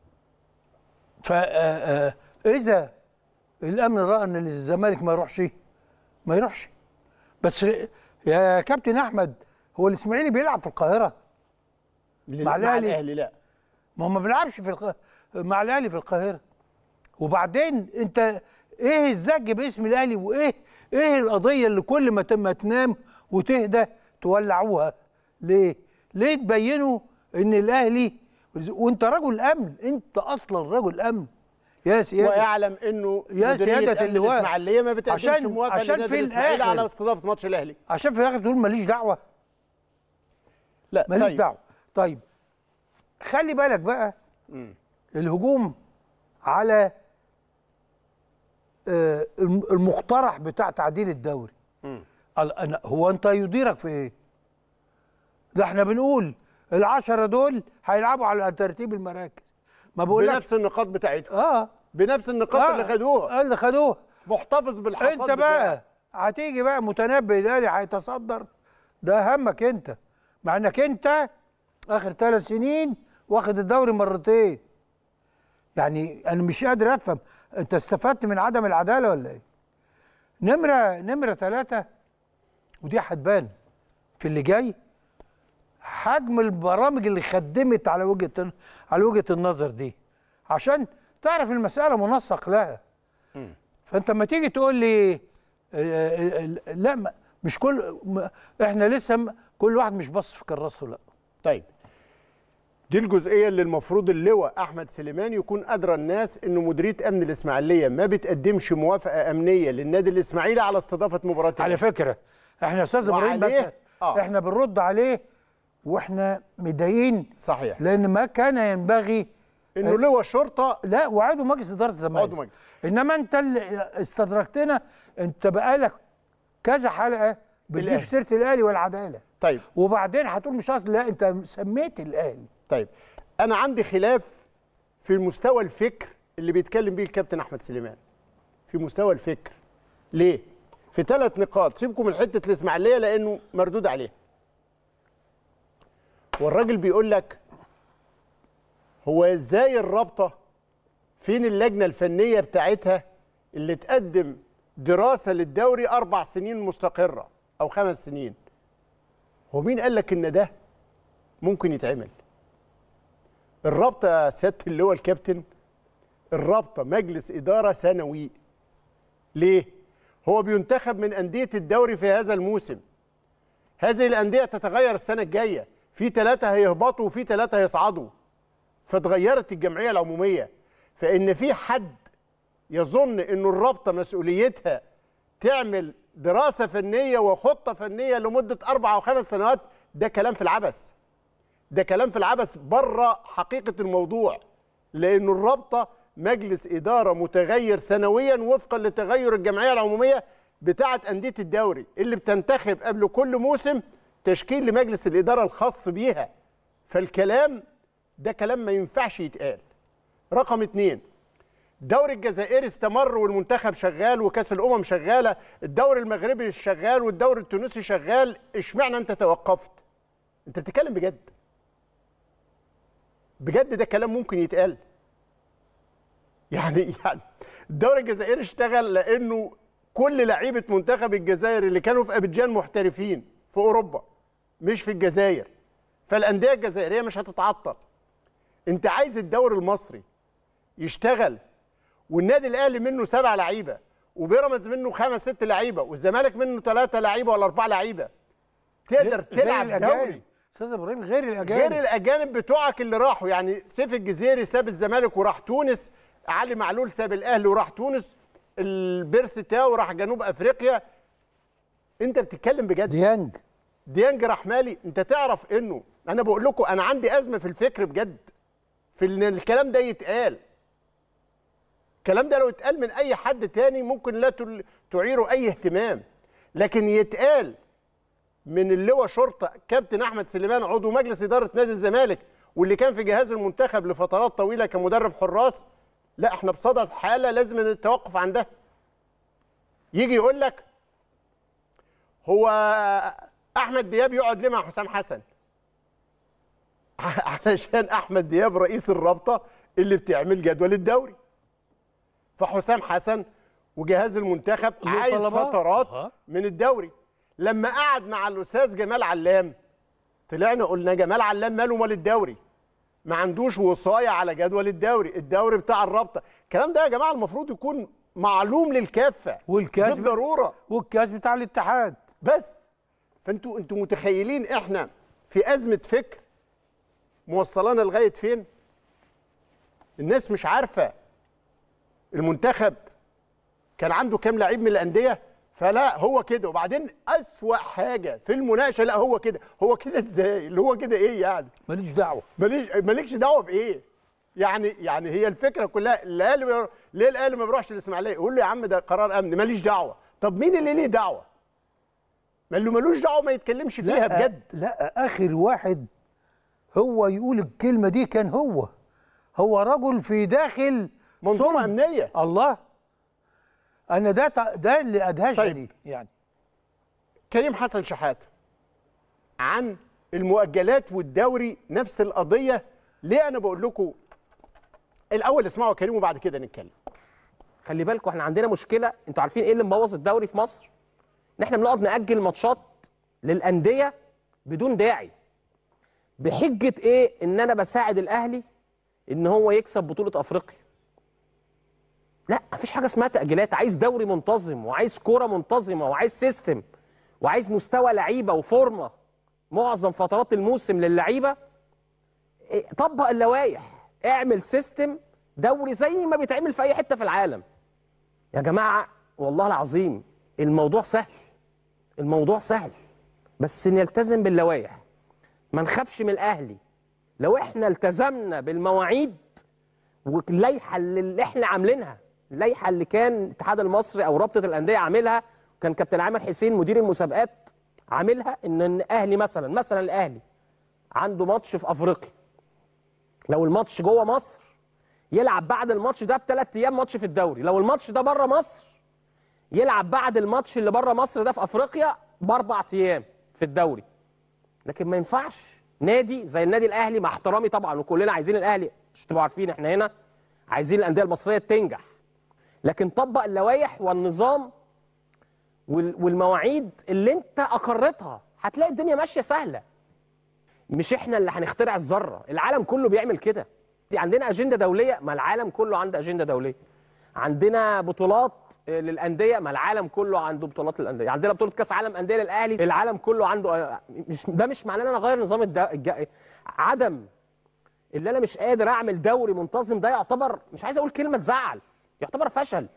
فاذا الامن راى ان الزمالك ما يروحش ما يروحش بس يا كابتن احمد هو الاسماعيلي بيلعب في القاهره مع الاهلي لا ما هو ما بيلعبش في الق... مع الاهلي في القاهره وبعدين انت ايه الزج باسم الاهلي وايه ايه القضيه اللي كل ما ت- ما تنام وتهدى تولعوها ليه ليه تبينوا ان الاهلي وانت رجل امن انت اصلا رجل امن يا سياده ويعلم انه يا مديرية سياده أمن اللواء الاسماعيليه ما بتقدمش عشان موافقه عشان لنادي في الاسماعيلي الاخر على استضافه ماتش الاهلي عشان في الاخر تقول ماليش دعوه لا ماليش طيب. دعوه طيب خلي بالك بقى الهجوم على آه، الم- المقترح بتاع تعديل الدوري قال أنا هو انت يديرك في ايه ده احنا بنقول العشرة دول هيلعبوا على ترتيب المراكز ما بقولكش بنفس النقاط بتاعتهم اه بنفس النقاط آه، اللي خدوها اللي خدوها محتفظ بالحصاد انت بقى هتيجي بقى متنبي الاهلي هيتصدر ده همك انت مع انك انت اخر ثلاث سنين واخد الدوري مرتين يعني انا مش قادر افهم انت استفدت من عدم العداله ولا ايه نمره نمره ثلاثه ودي هتبان في اللي جاي حجم البرامج اللي خدمت على وجهه على وجهه النظر دي عشان تعرف المساله منسق لها فانت لما تيجي تقول لي آه، آه، آه، لا ما- مش كل ما- احنا لسه م- كل واحد مش باص في كراسه لا طيب دي الجزئيه اللي المفروض اللواء احمد سليمان يكون ادرى الناس انه مديريه امن الاسماعيليه ما بتقدمش موافقه امنيه للنادي الاسماعيلي على استضافه مباراه على فكره احنا يا استاذ ابراهيم بس وعليه- آه. احنا بنرد عليه واحنا مدايقين صحيح لان ما كان ينبغي انه لواء الشرطه لا وعضو مجلس اداره الزمالك عضو مجلس. انما انت اللي استدركتنا انت بقالك كذا حلقه بتجيب الأهلي. سيره الاهلي والعداله طيب وبعدين هتقول مش قصدي لا انت سميت الاهلي طيب انا عندي خلاف في مستوى الفكر اللي بيتكلم بيه الكابتن احمد سليمان في مستوى الفكر ليه في ثلاث نقاط سيبكم من حته الاسماعيليه لانه مردود عليه والراجل بيقول لك هو ازاي الرابطه فين اللجنه الفنيه بتاعتها اللي تقدم دراسه للدوري اربع سنين مستقره او خمس سنين هو مين قال لك ان ده ممكن يتعمل الرابطه يا سياده اللواء الكابتن الرابطه مجلس اداره سنوي ليه هو بينتخب من انديه الدوري في هذا الموسم هذه الانديه تتغير السنه الجايه في ثلاثه هيهبطوا وفي ثلاثه هيصعدوا فتغيرت الجمعيه العموميه فان في حد يظن انه الرابطه مسؤوليتها تعمل دراسه فنيه وخطه فنيه لمده اربع او خمس سنوات ده كلام في العبث ده كلام في العبث بره حقيقه الموضوع لانه الرابطه مجلس اداره متغير سنويا وفقا لتغير الجمعيه العموميه بتاعه انديه الدوري اللي بتنتخب قبل كل موسم تشكيل لمجلس الاداره الخاص بيها فالكلام ده كلام ما ينفعش يتقال رقم اتنين الدوري الجزائري استمر والمنتخب شغال وكاس الامم شغاله الدوري المغربي شغال والدوري التونسي شغال اشمعنى انت توقفت انت بتتكلم بجد بجد ده كلام ممكن يتقال يعني يعني الدوري الجزائري اشتغل لانه كل لعيبه منتخب الجزائر اللي كانوا في ابيجان محترفين في اوروبا مش في الجزائر فالانديه الجزائريه مش هتتعطل انت عايز الدوري المصري يشتغل والنادي الاهلي منه سبع لعيبه وبيراميدز منه خمس ست لعيبه والزمالك منه ثلاثه لعيبه ولا اربعه لعيبه تقدر غير تلعب الأجانب. دوري استاذ ابراهيم غير الاجانب غير الاجانب بتوعك اللي راحوا يعني سيف الجزيري ساب الزمالك وراح تونس علي معلول ساب الاهلي وراح تونس البيرسي تاو راح جنوب افريقيا انت بتتكلم بجد ديانج ديانج راح مالي انت تعرف انه انا بقول لكم انا عندي ازمه في الفكر بجد في ان الكلام ده يتقال الكلام ده لو اتقال من اي حد تاني ممكن لا تل- تعيره اي اهتمام لكن يتقال من اللواء شرطه كابتن احمد سليمان عضو مجلس اداره نادي الزمالك واللي كان في جهاز المنتخب لفترات طويله كمدرب حراس لا احنا بصدد حاله لازم التوقف عندها يجي يقول لك هو احمد دياب يقعد ليه مع حسام حسن علشان احمد دياب رئيس الرابطه اللي بتعمل جدول الدوري فحسام حسن وجهاز المنتخب له عايز طلبات. فترات أها. من الدوري لما قعد مع الاستاذ جمال علام طلعنا قلنا جمال علام ماله مال الدوري ما عندوش وصايه على جدول الدوري الدوري بتاع الرابطه الكلام ده يا جماعه المفروض يكون معلوم للكافه والكاس بالضروره والكاس بتاع الاتحاد بس فانتوا انتوا متخيلين احنا في ازمه فكر موصلانا لغايه فين الناس مش عارفه المنتخب كان عنده كام لعيب من الانديه فلا هو كده وبعدين اسوا حاجه في المناقشه لا هو كده هو كده ازاي اللي هو كده ايه يعني ماليش دعوه ماليش مالكش دعوه بايه يعني يعني هي الفكره كلها الاهلي بيرو- ليه الاهلي ما بيروحش الاسماعيليه يقول له يا عم ده قرار امن ماليش دعوه طب مين اللي ليه دعوه ما اللي ملوش دعوه ما يتكلمش فيها لا بجد لا اخر واحد هو يقول الكلمه دي كان هو هو رجل في داخل منظومه صلب. امنيه الله انا ده تع- ده اللي ادهشني طيب. يعني كريم حسن شحاته عن المؤجلات والدوري نفس القضيه ليه انا بقول لكم الاول اسمعوا كريم وبعد كده نتكلم خلي بالكم احنا عندنا مشكله انتوا عارفين ايه اللي مبوظ الدوري في مصر ان احنا بنقعد ناجل ماتشات للانديه بدون داعي بحجه ايه ان انا بساعد الاهلي ان هو يكسب بطوله افريقيا لا مفيش حاجه اسمها تاجيلات عايز دوري منتظم وعايز كوره منتظمه وعايز سيستم وعايز مستوى لعيبه وفورمه معظم فترات الموسم للعيبه إيه، طبق اللوائح اعمل سيستم دوري زي ما بيتعمل في اي حته في العالم يا جماعه والله العظيم الموضوع سهل الموضوع سهل بس نلتزم باللوائح ما نخافش من الاهلي لو احنا التزمنا بالمواعيد واللائحه اللي احنا عاملينها اللائحه اللي كان الاتحاد المصري او رابطه الانديه عاملها كان كابتن عامر حسين مدير المسابقات عاملها ان الاهلي مثلا مثلا الاهلي عنده ماتش في افريقيا لو الماتش جوه مصر يلعب بعد الماتش ده بثلاث ايام ماتش في الدوري لو الماتش ده بره مصر يلعب بعد الماتش اللي بره مصر ده في افريقيا باربع ايام في الدوري لكن ما ينفعش نادي زي النادي الاهلي مع احترامي طبعا وكلنا عايزين الاهلي عشان تبقوا عارفين احنا هنا عايزين الانديه المصريه تنجح لكن طبق اللوائح والنظام وال- والمواعيد اللي انت اقرتها هتلاقي الدنيا ماشيه سهله مش احنا اللي هنخترع الذره العالم كله بيعمل كده دي عندنا اجنده دوليه ما العالم كله عنده اجنده دوليه عندنا بطولات آه، للانديه ما العالم كله عنده بطولات للانديه عندنا بطوله كاس عالم انديه للاهلي العالم كله عنده آه، مش ده مش معناه ان انا اغير نظام الد... الج... عدم اللي انا مش قادر اعمل دوري منتظم ده يعتبر مش عايز اقول كلمه تزعل يعتبر فشل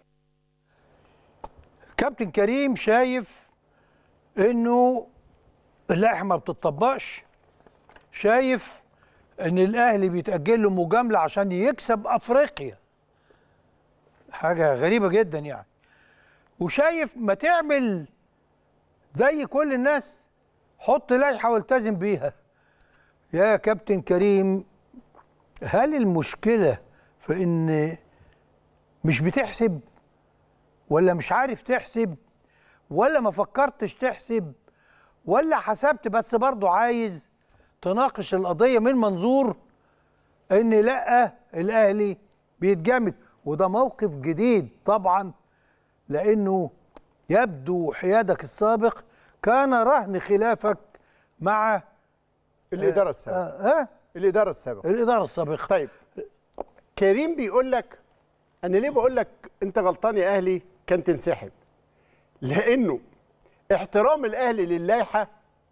كابتن كريم شايف انه اللائحه ما بتطبقش شايف ان الاهلي بيتاجل له مجامله عشان يكسب افريقيا حاجه غريبه جدا يعني وشايف ما تعمل زي كل الناس حط لائحه والتزم بيها يا كابتن كريم هل المشكله في ان مش بتحسب ولا مش عارف تحسب ولا ما فكرتش تحسب ولا حسبت بس برضو عايز تناقش القضية من منظور ان لا الاهلي بيتجامد وده موقف جديد طبعا لانه يبدو حيادك السابق كان رهن خلافك مع الاداره السابقه آه آه الاداره السابقه الاداره السابقه طيب كريم بيقول لك انا ليه بقول لك انت غلطان يا اهلي كان تنسحب لانه احترام الاهلي للائحه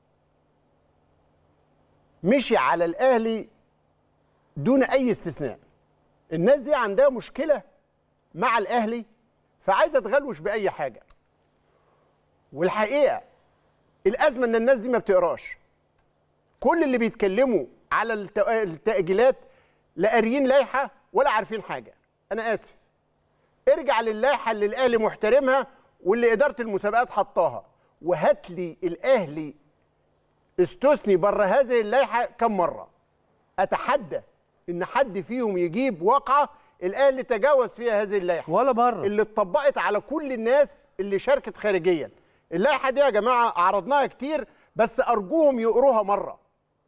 مشي على الاهلي دون اي استثناء الناس دي عندها مشكله مع الاهلي فعايزه تغلوش باي حاجه والحقيقه الازمه ان الناس دي ما بتقراش كل اللي بيتكلموا على الت- التاجيلات لا قاريين لائحه ولا عارفين حاجه انا اسف ارجع للائحه اللي الاهلي محترمها واللي اداره المسابقات حطاها وهات لي الاهلي استثني بره هذه اللائحه كم مره اتحدى ان حد فيهم يجيب واقعه الاهلي تجاوز فيها هذه اللائحه ولا مره اللي اتطبقت على كل الناس اللي شاركت خارجيا اللائحه دي يا جماعه عرضناها كتير بس ارجوهم يقروها مره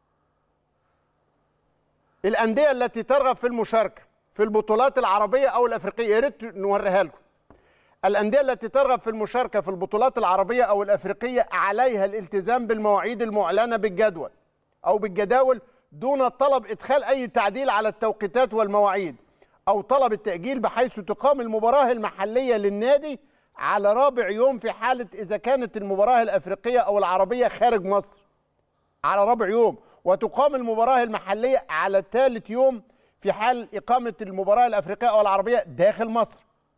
الانديه التي ترغب في المشاركه في البطولات العربيه او الافريقيه يا ريت نوريها لكم الانديه التي ترغب في المشاركه في البطولات العربيه او الافريقيه عليها الالتزام بالمواعيد المعلنه بالجدول او بالجداول دون طلب ادخال اي تعديل على التوقيتات والمواعيد او طلب التاجيل بحيث تقام المباراه المحليه للنادي على رابع يوم في حاله اذا كانت المباراه الافريقيه او العربيه خارج مصر على رابع يوم وتقام المباراه المحليه على ثالث يوم في حال اقامه المباراه الافريقيه او العربيه داخل مصر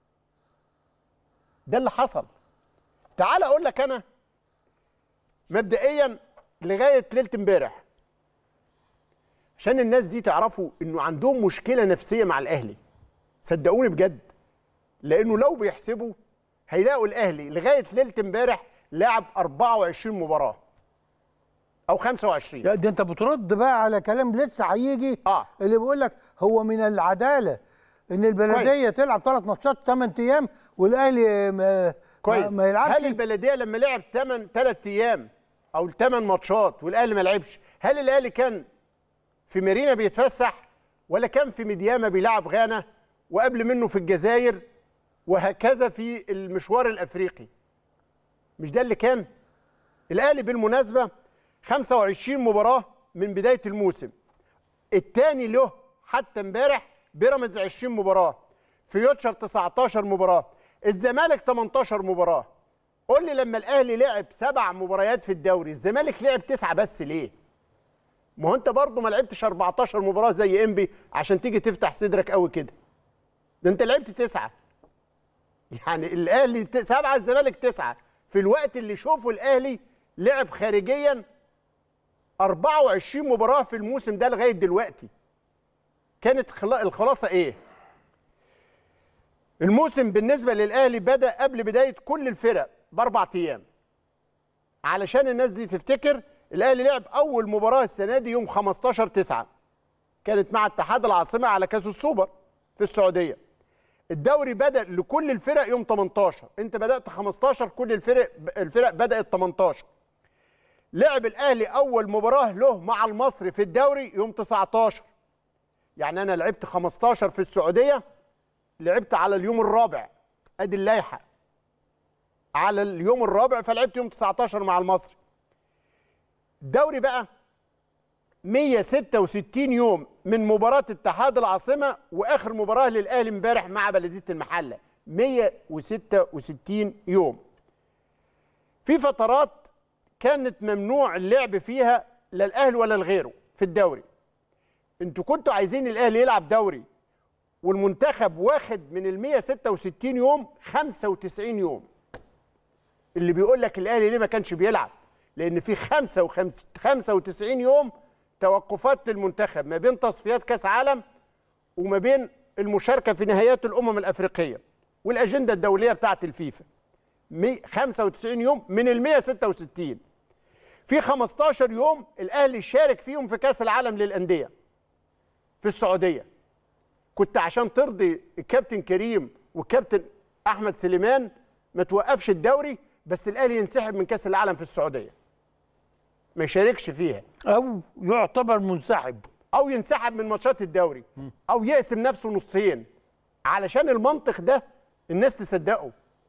ده اللي حصل تعال اقول لك انا مبدئيا لغايه ليله امبارح عشان الناس دي تعرفوا انه عندهم مشكله نفسيه مع الاهلي صدقوني بجد لانه لو بيحسبوا هيلاقوا الاهلي لغايه ليله امبارح لعب 24 مباراه او 25 لا ده انت بترد بقى على كلام لسه هيجي اه اللي بيقول لك هو من العداله ان البلديه كويس. تلعب ثلاث ماتشات 8 ايام والاهلي ما, كويس ما, ما يلعبش هل البلديه لما لعب 8 3 ايام او 8 ماتشات والاهلي ما لعبش هل الاهلي كان في مارينا بيتفسح ولا كان في ميدياما بيلعب غانا وقبل منه في الجزائر وهكذا في المشوار الافريقي مش ده اللي كان الاهلي بالمناسبه 25 مباراه من بدايه الموسم الثاني له حتى امبارح بيراميدز 20 مباراه فيوتشر 19 مباراه الزمالك 18 مباراه قول لي لما الاهلي لعب سبع مباريات في الدوري الزمالك لعب تسعه بس ليه ما هو انت برضه ما لعبتش 14 مباراه زي انبي عشان تيجي تفتح صدرك قوي كده ده انت لعبت تسعه يعني الاهلي ت- سبعه الزمالك تسعه في الوقت اللي شوفوا الاهلي لعب خارجيا 24 مباراه في الموسم ده لغايه دلوقتي كانت خلا- الخلاصه ايه الموسم بالنسبه للاهلي بدا قبل بدايه كل الفرق باربع ايام علشان الناس دي تفتكر الاهلي لعب اول مباراه السنه دي يوم 15 9 كانت مع اتحاد العاصمه على كاس السوبر في السعوديه الدوري بدا لكل الفرق يوم 18 انت بدات 15 كل الفرق الفرق بدات 18 لعب الاهلي اول مباراه له مع المصري في الدوري يوم 19 يعني انا لعبت 15 في السعوديه لعبت على اليوم الرابع ادي اللائحه على اليوم الرابع فلعبت يوم 19 مع المصري الدوري بقى 166 يوم من مباراة اتحاد العاصمة وآخر مباراة للأهلي امبارح مع بلدية المحلة 166 يوم في فترات كانت ممنوع اللعب فيها لا الأهلي ولا لغيره في الدوري انتوا كنتوا عايزين الأهلي يلعب دوري والمنتخب واخد من ال 166 يوم 95 يوم اللي بيقول لك الاهلي ليه ما كانش بيلعب لان في 95 يوم توقفات للمنتخب ما بين تصفيات كاس عالم وما بين المشاركه في نهائيات الامم الافريقيه والاجنده الدوليه بتاعه الفيفا مي- 95 يوم من ال 166 في 15 يوم الاهلي شارك فيهم في كاس العالم للانديه في السعوديه كنت عشان ترضي الكابتن كريم والكابتن احمد سليمان ما توقفش الدوري بس الاهلي ينسحب من كاس العالم في السعوديه ما يشاركش فيها او يعتبر منسحب او ينسحب من ماتشات الدوري او يقسم نفسه نصين علشان المنطق ده الناس تصدقه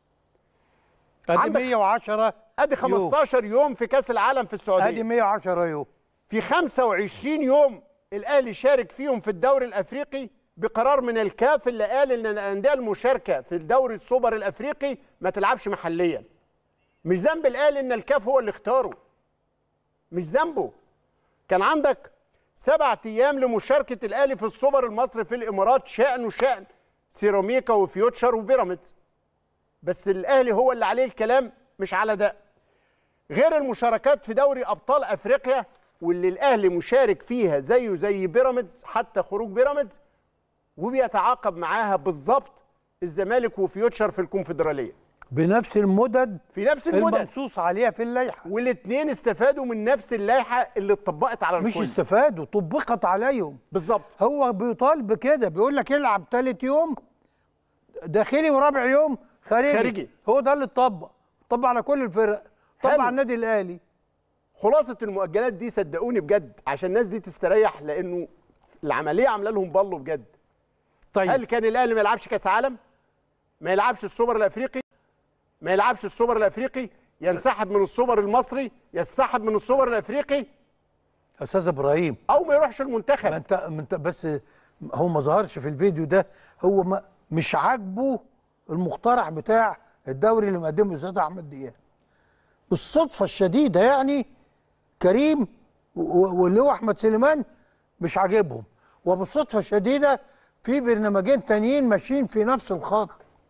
ادي عندك- 110 ادي 15 يوم في كاس العالم في السعوديه ادي 110 يوم في 25 يوم الاهلي شارك فيهم في الدوري الافريقي بقرار من الكاف اللي قال ان الانديه المشاركه في الدوري السوبر الافريقي ما تلعبش محليا مش ذنب الاهلي ان الكاف هو اللي اختاره مش ذنبه كان عندك سبعة ايام لمشاركه الاهلي في السوبر المصري في الامارات شأن وشأن سيراميكا وفيوتشر وبيراميدز بس الاهلي هو اللي عليه الكلام مش على ده غير المشاركات في دوري ابطال افريقيا واللي الاهلي مشارك فيها زيه زي بيراميدز حتى خروج بيراميدز وبيتعاقب معاها بالظبط الزمالك وفيوتشر في الكونفدراليه بنفس المدد في نفس المدد المنصوص عليها في اللائحه والاثنين استفادوا من نفس اللائحه اللي اتطبقت على مش الكل استفادوا طبقت عليهم بالظبط هو بيطالب بكده بيقول لك العب ثالث يوم داخلي ورابع يوم خارجي خارجي. هو ده اللي اتطبق طبق على كل الفرق طبق حلو. على النادي الاهلي خلاصه المؤجلات دي صدقوني بجد عشان الناس دي تستريح لانه العمليه عامله لهم بالو بجد طيب هل كان الاهلي ما يلعبش كاس عالم ما يلعبش السوبر الافريقي ما يلعبش السوبر الافريقي ينسحب من السوبر المصري ينسحب من السوبر الافريقي استاذ ابراهيم او ما يروحش المنتخب ما انت ما انت بس هو ما ظهرش في الفيديو ده هو ما مش عاجبه المقترح بتاع الدوري اللي مقدمه الاستاذ احمد دياب بالصدفه الشديده يعني كريم و- و- واللي هو احمد سليمان مش عاجبهم وبالصدفه الشديده في برنامجين تانيين ماشيين في نفس الخط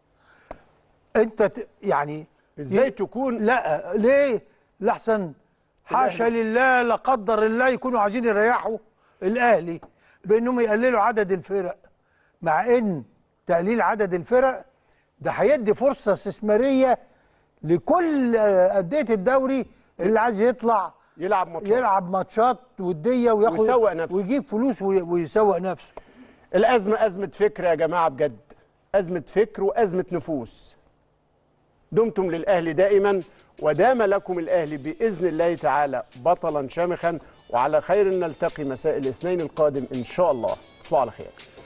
انت ت- يعني ازاي تكون لا ليه لحسن حاشا لله لا قدر الله يكونوا عايزين يريحوا الاهلي بانهم يقللوا عدد الفرق مع ان تقليل عدد الفرق ده هيدي فرصه استثماريه لكل آه، انديه الدوري اللي عايز يطلع يلعب ماتشات يلعب ماتشات وديه وياخد ويسوق نفسه. ويجيب فلوس وي- ويسوق نفسه الازمه ازمه فكر يا جماعه بجد ازمه فكر وازمه نفوس دمتم للاهلي دائما ودام لكم الاهلي باذن الله تعالى بطلا شامخا وعلى خير نلتقي مساء الاثنين القادم ان شاء الله تصبحوا على خير